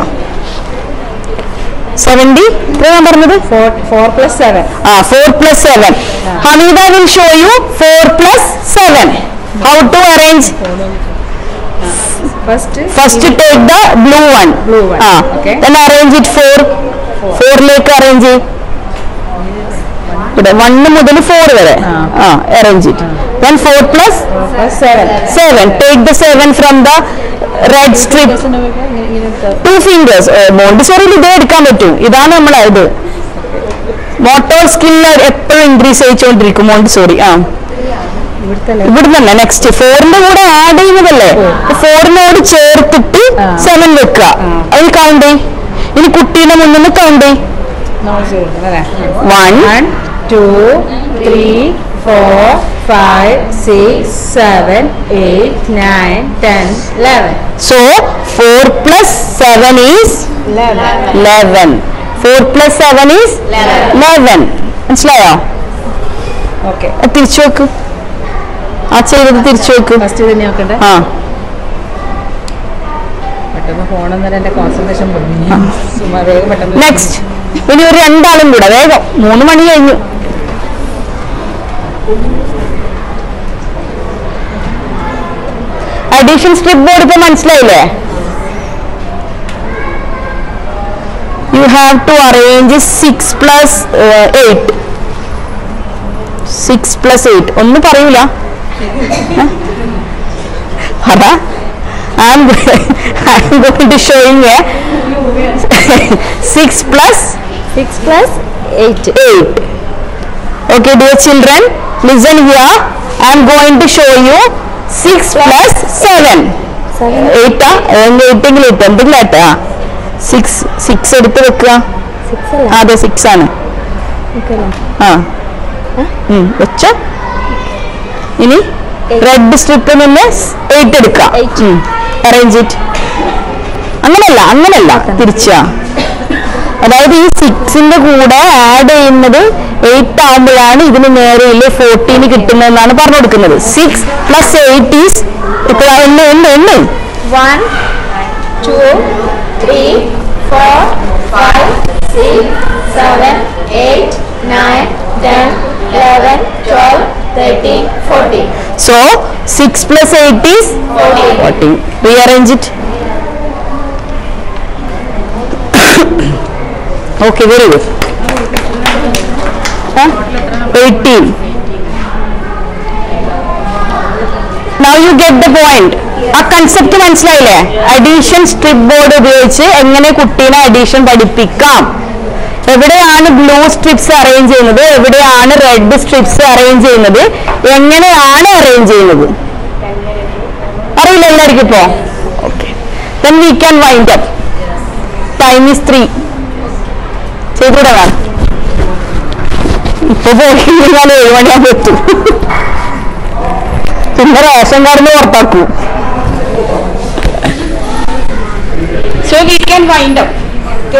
സെവന്റി എത്ര ഞാൻ പറഞ്ഞത് ഫോർ ഫോർ പ്ലസ് സെവൻ ആ four plus seven Hameeda will show you four plus seven how to arrange first first take the blue one Blue one, ആ okay. then arrange it four ഫോറിലേക്ക് അറേഞ്ച് ഇവിടെ വണ്ണ് മുതൽ four വരെ ആ arrange it then four plus plus seven seven take the seven from the red strip two fingers മോണ്ടിസോറിയിൽ ഇതേ എടുക്കാൻ പറ്റും ഇതാണ് നമ്മളെ ഇത് മോട്ടോർ സ്കില്ല് എപ്പോഴും ഇൻക്രീസ് ചെയ്യിച്ചുകൊണ്ടിരിക്കും മോണ്ടിസോറി ആ ഇവിടെ തന്നെ നെക്സ്റ്റ് ഫോറിന്റെ കൂടെ ആഡ് ചെയ്യുന്നതല്ലേ ഫോറിനോട് ചേർത്തിട്ട് സെവൻ വെക്കുക അതിൽ കൗണ്ട് ഇനി കുട്ടീന്റെ മുന്നിൽ നിന്ന് count one one two three four five six seven eight nine ten eleven so four plus seven is eleven four plus seven is eleven മനസ്സിലായോ ഓക്കെ അത് തിരിച്ചു വെക്ക് ആ ചെയ്തത് തിരിച്ചു വെക്ക് ഫസ്റ്റ് തന്നെ നോക്കണ്ടേ ആ പെട്ടെന്ന് ഫോണെന്നേരം എന്റെ കോൺസെൻട്രേഷൻ പോയി സുമ്മാ വേഗം പെട്ടെന്ന് നെക്സ്റ്റ് ഇനി ഒരു രണ്ടാളും കൂടെ വേഗം മൂന്ന് മണി കഴിഞ്ഞു അഡീഷൻ സ്ട്രിപ്പ് ബോർഡ് ഇപ്പൊ മനസ്സിലായില്ലേ you have to arrange six plus eight six plus eight ഒന്നും പറയൂല ഏ? പറ I am going to showing six plus six plus eight 8. Okay, dear children, listen here. I am going to show you 6 plus 7. 8 എയ്റ്റെങ്കിലും എട്ട് എന്തെങ്കിലും എട്ട് ആ six six എടുത്ത് വെക്കുക ആ, അതെ സിക്സ് ആണ് ആ ഉം, വെച്ചോ ഇനി റെഡ് സ്ട്രിപ്പിൽ നിന്ന് എയ്റ്റ് എടുക്കുക അറേഞ്ച് ഇറ്റ് അങ്ങനല്ല അങ്ങനല്ല തിരിച്ചാ അതായത് ഈ സിക്സിന്റെ കൂടെ ആഡ് ചെയ്യുന്നത് എയ്റ്റ് ആകുമ്പോഴാണ് ഇതിന് നേരെയില്ലേ ഫോർട്ടീന് കിട്ടുന്നതെന്നാണ് പറഞ്ഞു കൊടുക്കുന്നത് സിക്സ് പ്ലസ് എയ്റ്റ് ഈസ് ഇപ്പൊ എണ്ണ എണ്ണ എണ്ണ One, two, three, four, five, six, seven, 8, 9, 10, 11, 12, 13, 14. So 6 plus 8 is 14. Rearrange it. okay, very good. Huh? 18. Now you get the point. ആ കൺസെപ്റ്റ് മനസ്സിലായില്ലേ അഡീഷൻ സ്ട്രിപ്പ് ബോർഡ് ഉപയോഗിച്ച് എങ്ങനെ കുട്ടീനെ അഡീഷൻ പഠിപ്പിക്കാം എവിടെയാണ് ബ്ലൂ സ്ട്രിപ്സ് അറേഞ്ച് ചെയ്യുന്നത് എവിടെയാണ് റെഡ് സ്ട്രിപ്സ് അറേഞ്ച് ചെയ്യുന്നത് എങ്ങനെയാണ് അറേഞ്ച് ചെയ്യുന്നത് അറിയില്ല എല്ലാവർക്കും ഇപ്പോ okay then we can wind up time is three ചെയ്തൂടെ മാം ഇപ്പൊ പോയി ഞാൻ ഏഴ് മണിയാകുമ്പോൾ എത്തും പിന്നെ റേഷൻ കാർഡിന് പുറത്താക്കൂ so we can wind up okay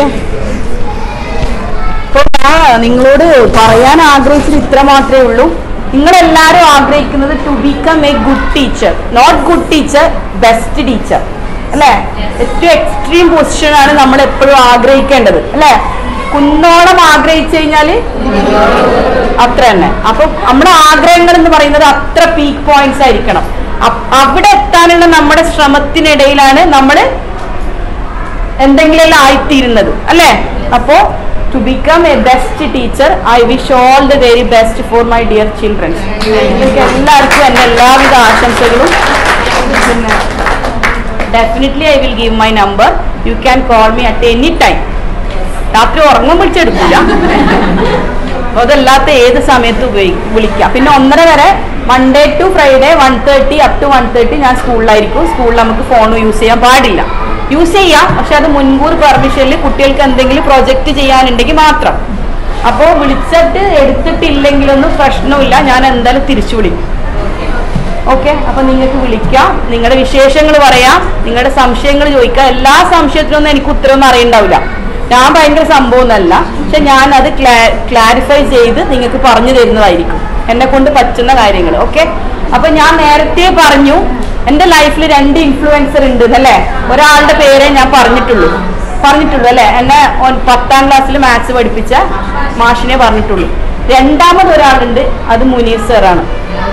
അപ്പോൾ ഞാൻ നിങ്ങളോട് പറയാൻ ആഗ്രഹിച്ചത് ഇത്ര മാത്രമേ ഉള്ളൂ നിങ്ങളെല്ലാവരും ആഗ്രഹിക്കുന്നത് to become a good teacher not good teacher best teacher അല്ലേ ഏറ്റവും എക്സ്ട്രീം പൊസിഷനാണ് നമ്മൾ എപ്പോഴും ആഗ്രഹിക്കേണ്ടത് അല്ലേ കുന്നോളം ആഗ്രഹിച്ചു കഴിഞ്ഞാല് അത്ര തന്നെ അപ്പൊ നമ്മുടെ ആഗ്രഹങ്ങൾ എന്ന് പറയുന്നത് അത്ര പീക്ക് പോയിന്റ്സ് ആയിരിക്കണം അ- അവിടെ എത്താനുള്ള നമ്മുടെ ശ്രമത്തിനിടയിലാണ് നമ്മൾ എന്തെങ്കിലും ആയിത്തീരുന്നത് അല്ലേ അപ്പോ to become a best teacher I wish all the very best for my dear childrens നിങ്ങൾക്ക് എല്ലാവർക്കും എൻ്റെ എല്ലാവിധ ആശംസകളും പിന്നെ definitely I will give my number you can call me at any time രാത്രി ഉറങ്ങും വിളിച്ചെടുക്കില്ല അതല്ലാത്ത ഏത് സമയത്ത് ഉപയോഗി വിളിക്കാം പിന്നെ ഒന്നര വരെ Monday to Friday one thirty up to one thirty ഞാൻ സ്കൂളിലായിരിക്കും സ്കൂളിൽ നമുക്ക് ഫോൺ യൂസ് ചെയ്യാൻ പാടില്ല യൂസ് ചെയ്യാം പക്ഷെ അത് മുൻകൂർ പെർമിഷനിൽ കുട്ടികൾക്ക് എന്തെങ്കിലും പ്രൊജക്റ്റ് ചെയ്യാനുണ്ടെങ്കിൽ മാത്രം അപ്പോൾ വിളിച്ചിട്ട് എടുത്തിട്ടില്ലെങ്കിലൊന്നും പ്രശ്നമില്ല ഞാൻ എന്തായാലും തിരിച്ചു വിളിക്കും ഓക്കെ അപ്പൊ നിങ്ങൾക്ക് വിളിക്കാം നിങ്ങളുടെ വിശേഷങ്ങൾ പറയാം നിങ്ങളുടെ സംശയങ്ങൾ ചോദിക്കാം എല്ലാ സംശയത്തിനൊന്നും എനിക്ക് ഉത്തരവൊന്നും അറിയണ്ടാവില്ല ഞാൻ ഭയങ്കര സംഭവമൊന്നല്ല പക്ഷെ ഞാൻ അത് ക്ലാരിഫൈ ചെയ്ത് നിങ്ങൾക്ക് പറഞ്ഞു തരുന്നതായിരിക്കും എന്നെ കൊണ്ട് പറ്റുന്ന കാര്യങ്ങൾ ഓക്കെ അപ്പൊ ഞാൻ നേരത്തെ പറഞ്ഞു എന്റെ ലൈഫിൽ രണ്ട് ഇൻഫ്ലുവൻസർ ഉണ്ട് അല്ലേ ഒരാളുടെ പേരെ ഞാൻ പറഞ്ഞിട്ടുള്ളൂ പറഞ്ഞിട്ടുള്ളൂ അല്ലെ എന്നെ ഒൻ- പത്താം ക്ലാസ്സിൽ മാത്സ് പഠിപ്പിച്ച മാഷിനെ പറഞ്ഞിട്ടുള്ളൂ രണ്ടാമത് ഒരാളുണ്ട് അത് മുനീർ സാറാണ്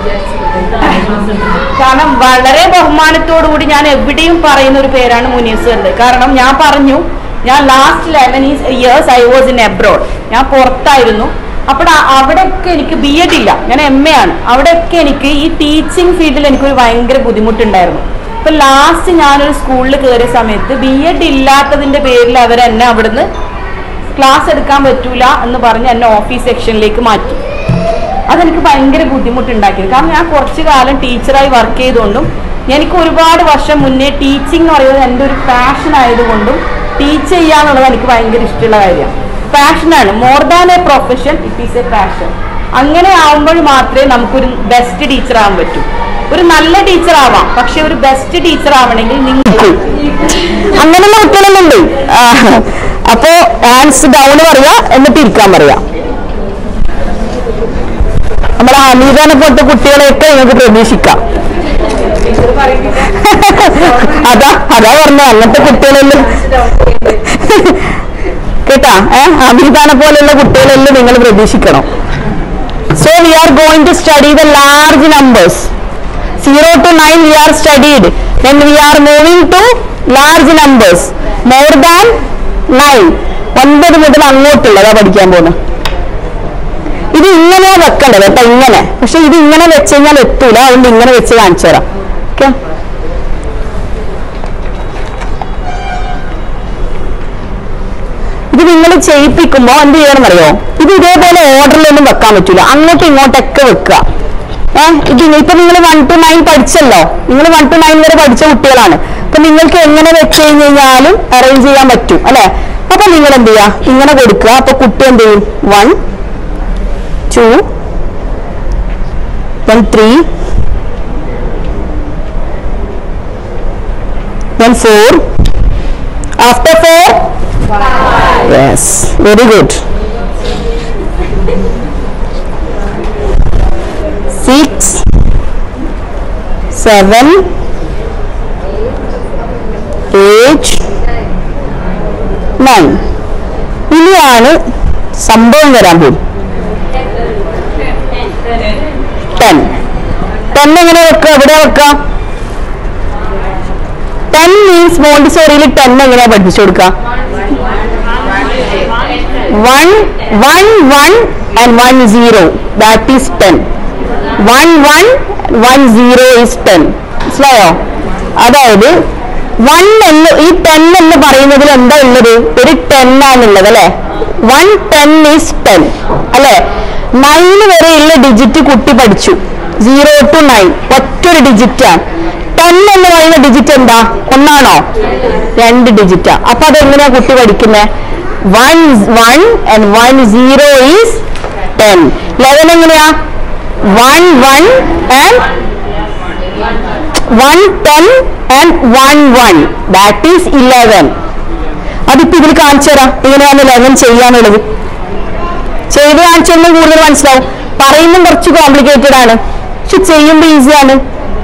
കാരണം വളരെ ബഹുമാനത്തോടു കൂടി ഞാൻ എവിടെയും പറയുന്ന ഒരു പേരാണ് മുനീർ സാറിന്റെ കാരണം ഞാൻ പറഞ്ഞു ഞാൻ last eleven years I was in abroad ഞാൻ പുറത്തായിരുന്നു അപ്പോൾ അവിടെയൊക്കെ എനിക്ക് ബി എഡ് ഇല്ല ഞാൻ എം എ ആണ് അവിടെയൊക്കെ എനിക്ക് ഈ ടീച്ചിങ് ഫീൽഡിൽ എനിക്കൊരു ഭയങ്കര ബുദ്ധിമുട്ടുണ്ടായിരുന്നു ഇപ്പൊ ലാസ്റ്റ് ഞാനൊരു സ്കൂളിൽ കയറിയ സമയത്ത് ബി എഡ് ഇല്ലാത്തതിന്റെ പേരിൽ അവരെന്നെ അവിടുന്ന് ക്ലാസ് എടുക്കാൻ പറ്റൂല എന്ന് പറഞ്ഞ് എന്നെ ഓഫീസ് സെക്ഷനിലേക്ക് മാറ്റി അതെനിക്ക് ഭയങ്കര ബുദ്ധിമുട്ടുണ്ടാക്കി കാരണം ഞാൻ കുറച്ചു കാലം ടീച്ചറായി വർക്ക് ചെയ്തുകൊണ്ടും എനിക്ക് ഒരുപാട് വർഷം മുന്നേ ടീച്ചിങ് എന്ന് പറയുന്നത് എൻ്റെ ഒരു പാഷൻ ആയതുകൊണ്ടും ടീച്ച് ചെയ്യാന്നുള്ളത് എനിക്ക് ഭയങ്കര ഇഷ്ടമുള്ള കാര്യമാണ് പാഷനാണ് more than a profession it is a passion അങ്ങനെ ആവുമ്പോൾ മാത്രമേ നമുക്കൊരു ബെസ്റ്റ് ടീച്ചർ ആവാൻ പറ്റൂ ഒരു നല്ല ടീച്ചർ ആവാം പക്ഷെ ഒരു ബെസ്റ്റ് ടീച്ചർ ആവണമെങ്കിൽ നിങ്ങൾ അങ്ങനെയുള്ള കുട്ടികളെല്ലാം ഉണ്ട് ആ, അപ്പോ ഹാൻഡ്സ് ഡൗൺ പറയാ എന്നിട്ട് ഇരിക്കാൻ പറയാ നമ്മളെ ഹമീദാനെ പോലത്തെ കുട്ടികളെയൊക്കെ നിങ്ങൾക്ക് പ്രതീക്ഷിക്കാം അതാ അതാ പറഞ്ഞു അങ്ങനത്തെ കുട്ടികളെല്ലാം കേട്ടാ ഏ ഹമീദാനെ പോലെയുള്ള കുട്ടികളെല്ലാം നിങ്ങൾ പ്രതീക്ഷിക്കണം so we are going to study the large numbers zero to nine we are studied then we are moving to large numbers more than nine ഒൻപത് മുതൽ അങ്ങോട്ടുള്ളതാ പഠിക്കാൻ പോകുന്നത് ഇത് ഇങ്ങനെയാ വെക്കേണ്ടത് കേട്ടോ ഇങ്ങനെ പക്ഷെ ഇത് ഇങ്ങനെ വെച്ച് കഴിഞ്ഞാൽ എത്തൂല അതുകൊണ്ട് ഇങ്ങനെ വെച്ച് കാണിച്ചു തരാം ഓക്കെ ഇത് നിങ്ങൾ ചെയ്യിപ്പിക്കുമ്പോൾ എന്ത് ചെയ്യണം അറിയോ ഇത് ഇതേപോലെ ഓർഡറിലൊന്നും വെക്കാൻ പറ്റൂല അങ്ങോട്ടും ഇങ്ങോട്ടൊക്കെ വെക്കുക ഏഹ് ഇത് ഇപ്പൊ നിങ്ങൾ വൺ ടു നയൻ പഠിച്ചല്ലോ നിങ്ങൾ വൺ ടു നയൻ വരെ പഠിച്ച കുട്ടികളാണ് അപ്പൊ നിങ്ങൾക്ക് എങ്ങനെ വെച്ച് കഴിഞ്ഞ് കഴിഞ്ഞാലും അറേഞ്ച് ചെയ്യാൻ പറ്റും അല്ലെ അപ്പൊ നിങ്ങൾ എന്ത് ചെയ്യാ ഇങ്ങനെ കൊടുക്കുക അപ്പൊ കുട്ടി എന്ത് ചെയ്യും one two then three then four after four Yes, very good. Six, seven, eight, nine. ഇനിയാണ് സംഭവം വരാൻ പോകും ടെൻ ടെൻ എങ്ങനെ വെക്കുക എവിടെ വെക്കുക ടെൻ മീൻസ് മോണ്ടിസോറിയിൽ ടെൻ എങ്ങനെയാ പഠിപ്പിച്ചു കൊടുക്കുക one one one and one zero that is ten one one one zero is ten മനസ്സിലായോ അതായത് വൺ എന്ന് ഈ ടെൻ എന്ന് പറയുന്നതിൽ എന്താ ഉള്ളത് ഒരു ടെൻ ആണുള്ളത് അല്ലെ വൺ ടെൻ ഈസ് ടെൻ അല്ലെ നയന് വരെയുള്ള ഡിജിറ്റ് കുട്ടി പഠിച്ചു സീറോ ടു നയൻ ഒറ്റൊരു ഡിജിറ്റ് ആണ് ടെൻ എന്ന് പറയുന്ന ഡിജിറ്റ് എന്താ ഒന്നാണോ രണ്ട് ഡിജിറ്റാ അപ്പൊ അതെങ്ങനെയാ കുട്ടി പഠിക്കുന്നത് one one and one zero is ten eleven എങ്ങനെയാ one one and one ten and one one that is eleven അതിപ്പോ ഇതിൽ കാണിച്ചു തരാം എങ്ങനെയാണ് ലെവൻ ചെയ്യാന്നുള്ളത് ചെയ്ത് കാണിച്ചൊന്നും കൂടുതൽ മനസ്സിലാവും പറയുമ്പോൾ കുറച്ച് കോംപ്ലിക്കേറ്റഡ് ആണ് പക്ഷെ ചെയ്യുമ്പോൾ ഈസിയാണ്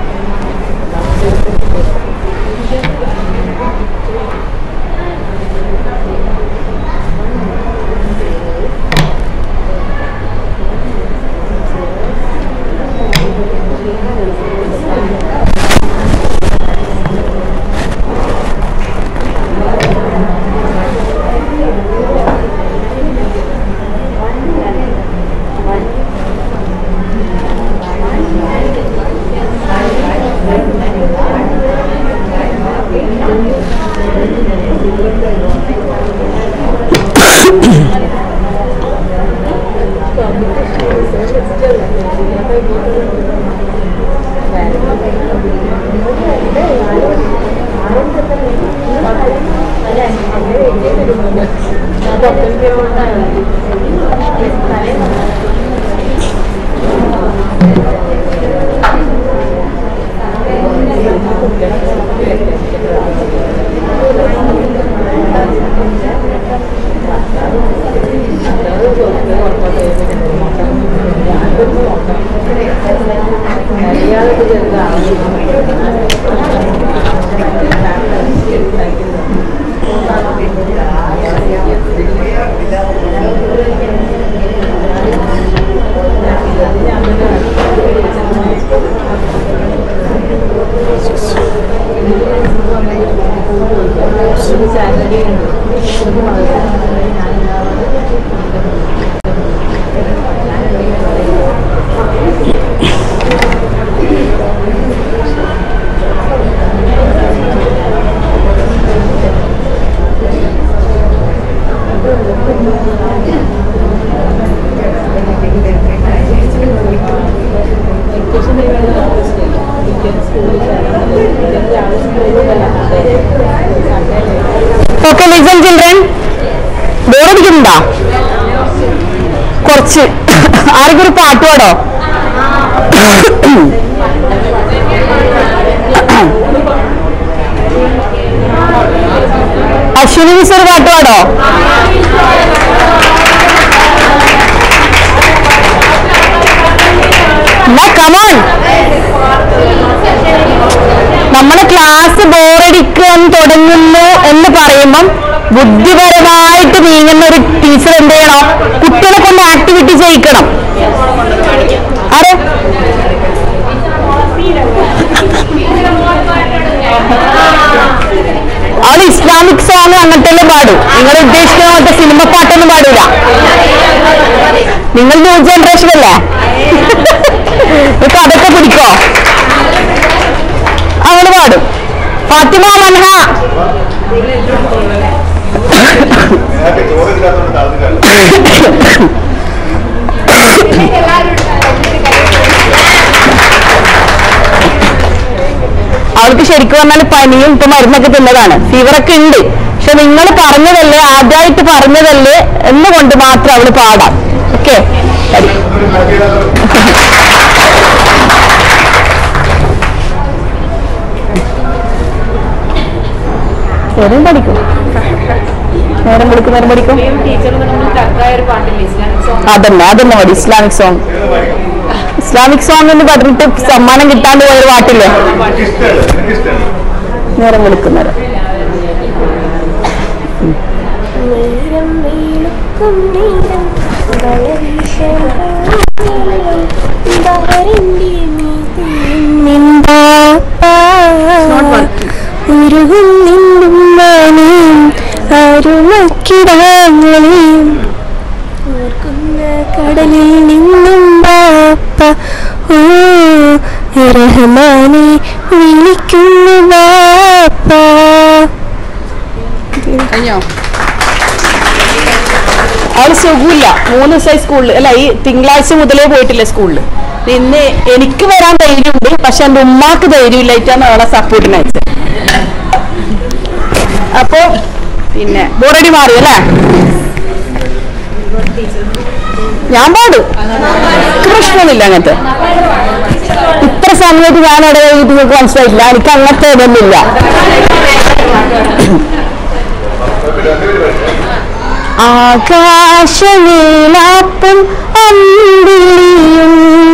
ഓക്കെ ലിസൺ ചിൽഡ്രൻ ബോറടിക്കുന്നുണ്ടോ കുറച്ച് ആർക്കും ഒരു പാട്ട് പാടോ അശ്വിനി മിസ് ഒരു പാട്ട് പാടോ എന്നാ കമോൺ നമ്മുടെ ക്ലാസ് ബോറടിക്കാൻ തുടങ്ങുന്നു എന്ന് പറയുമ്പം ബുദ്ധിപരമായിട്ട് നീങ്ങുന്ന ഒരു ടീച്ചർ എന്ത് ചെയ്യണം കുട്ടികളെ കൊണ്ട് ആക്ടിവിറ്റി ചെയ്യിക്കണം ആരെ അവൾ ഇസ്ലാമിക് സോങ് അങ്ങനത്തെ പാടും നിങ്ങൾ ഉദ്ദേശിക്കുന്ന പോലത്തെ സിനിമ പാട്ടൊന്നും പാടൂല നിങ്ങൾ ന്യൂ ജനറേഷൻ അല്ലേ നിങ്ങൾക്ക് അതൊക്കെ പിടിക്കോ അവള് പാടും ഫാത്തിമ മൻഹ നിങ്ങൾക്ക് ചോറില്ലാത്തതുകൊണ്ട് താഴ്ന്നില്ല അവൾക്ക് ശരിക്കും പറഞ്ഞാൽ പനിയും ഇപ്പൊ മരുന്നൊക്കെ തിന്നതാണ് ഫീവറൊക്കെ ഉണ്ട് പക്ഷെ നിങ്ങൾ പറഞ്ഞതല്ലേ ആദ്യമായിട്ട് പറഞ്ഞതല്ലേ എന്നുകൊണ്ട് മാത്രം അവള് പാടാം ഓക്കെ നേരം പഠിക്കും നേരം കൊടുക്കും നേരം പഠിക്കും അതന്നെ അതന്നെ മതി ഇസ്ലാമിക് സോങ് ഇസ്ലാമിക് സോങ് എന്ന് പറഞ്ഞിട്ട് സമ്മാനം കിട്ടാണ്ട് പോയൊരു പാട്ടില്ലേ ഇഷ്ടമല്ല എനിക്ക് ഇഷ്ടമല്ല നേരം കൊടുക്കുന്നേരം Thank നേരം വീണുക്കും നേരം ഉരുകും നിന്നും മാനയും അരുമക്കിടാങ്ങളെയും ഓർക്കുന്ന കടലിൽ നിന്നും ബാപ്പ ഓ റഹ്മാനെ വിളിക്കുന്നു ബാപ്പ കഴിഞ്ഞോ അവള് സുഖമില്ല മൂന്ന് ദിവസമായി സ്കൂളിൽ അല്ല ഈ തിങ്കളാഴ്ച മുതലേ പോയിട്ടില്ല സ്കൂളിൽ ഇന്ന് എനിക്ക് വരാൻ ധൈര്യമുണ്ട് പക്ഷെ എന്റെ ഉമ്മാക്ക് ധൈര്യമില്ലായിട്ടാണ് അവളെ സപ്പോർട്ടിന് അയച്ചത് അപ്പോ പിന്നെ ബോറടി മാറി അല്ലേ ഞാൻ പാടും എനിക്ക് പ്രശ്നമൊന്നുമില്ല അങ്ങനത്തെ ഇത്ര സമയത്ത് ഞാൻ ഇടയിൽ നിങ്ങൾക്ക് മനസ്സിലായില്ല എനിക്ക് അങ്ങനത്തെ ഇതൊന്നുമില്ല ആകാശനീലാപ്പും അമ്പിളിയും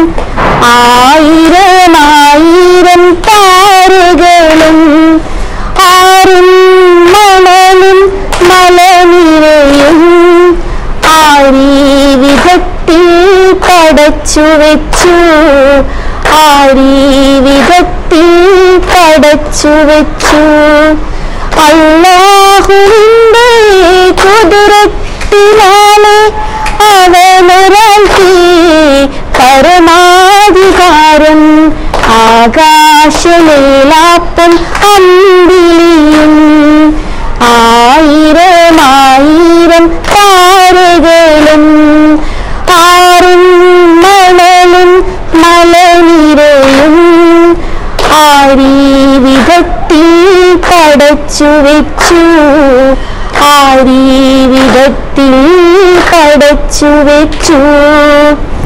ആയിരമായിരം താരകളും ആരും മണലും മലനിരയും ആരീ വിധത്തിൽ പടച്ചു വെച്ചു ആരീ വിധത്തിൽ പടച്ചു വെച്ചു അള്ളാഹുവിന്റെ കുതിരത്തിനാലെ അവനൊരാൾക്ക് പരമാധികാരം ആകാശലീലാപ്പും അമ്പിളിയും ആയിരമായിരം താരകളും ആറും മണലും മലനിരയും ആരീ വിധത്തിൽ പടച്ചു വെച്ചു ആരീ വിധത്തിൽ പടച്ചു വെച്ചു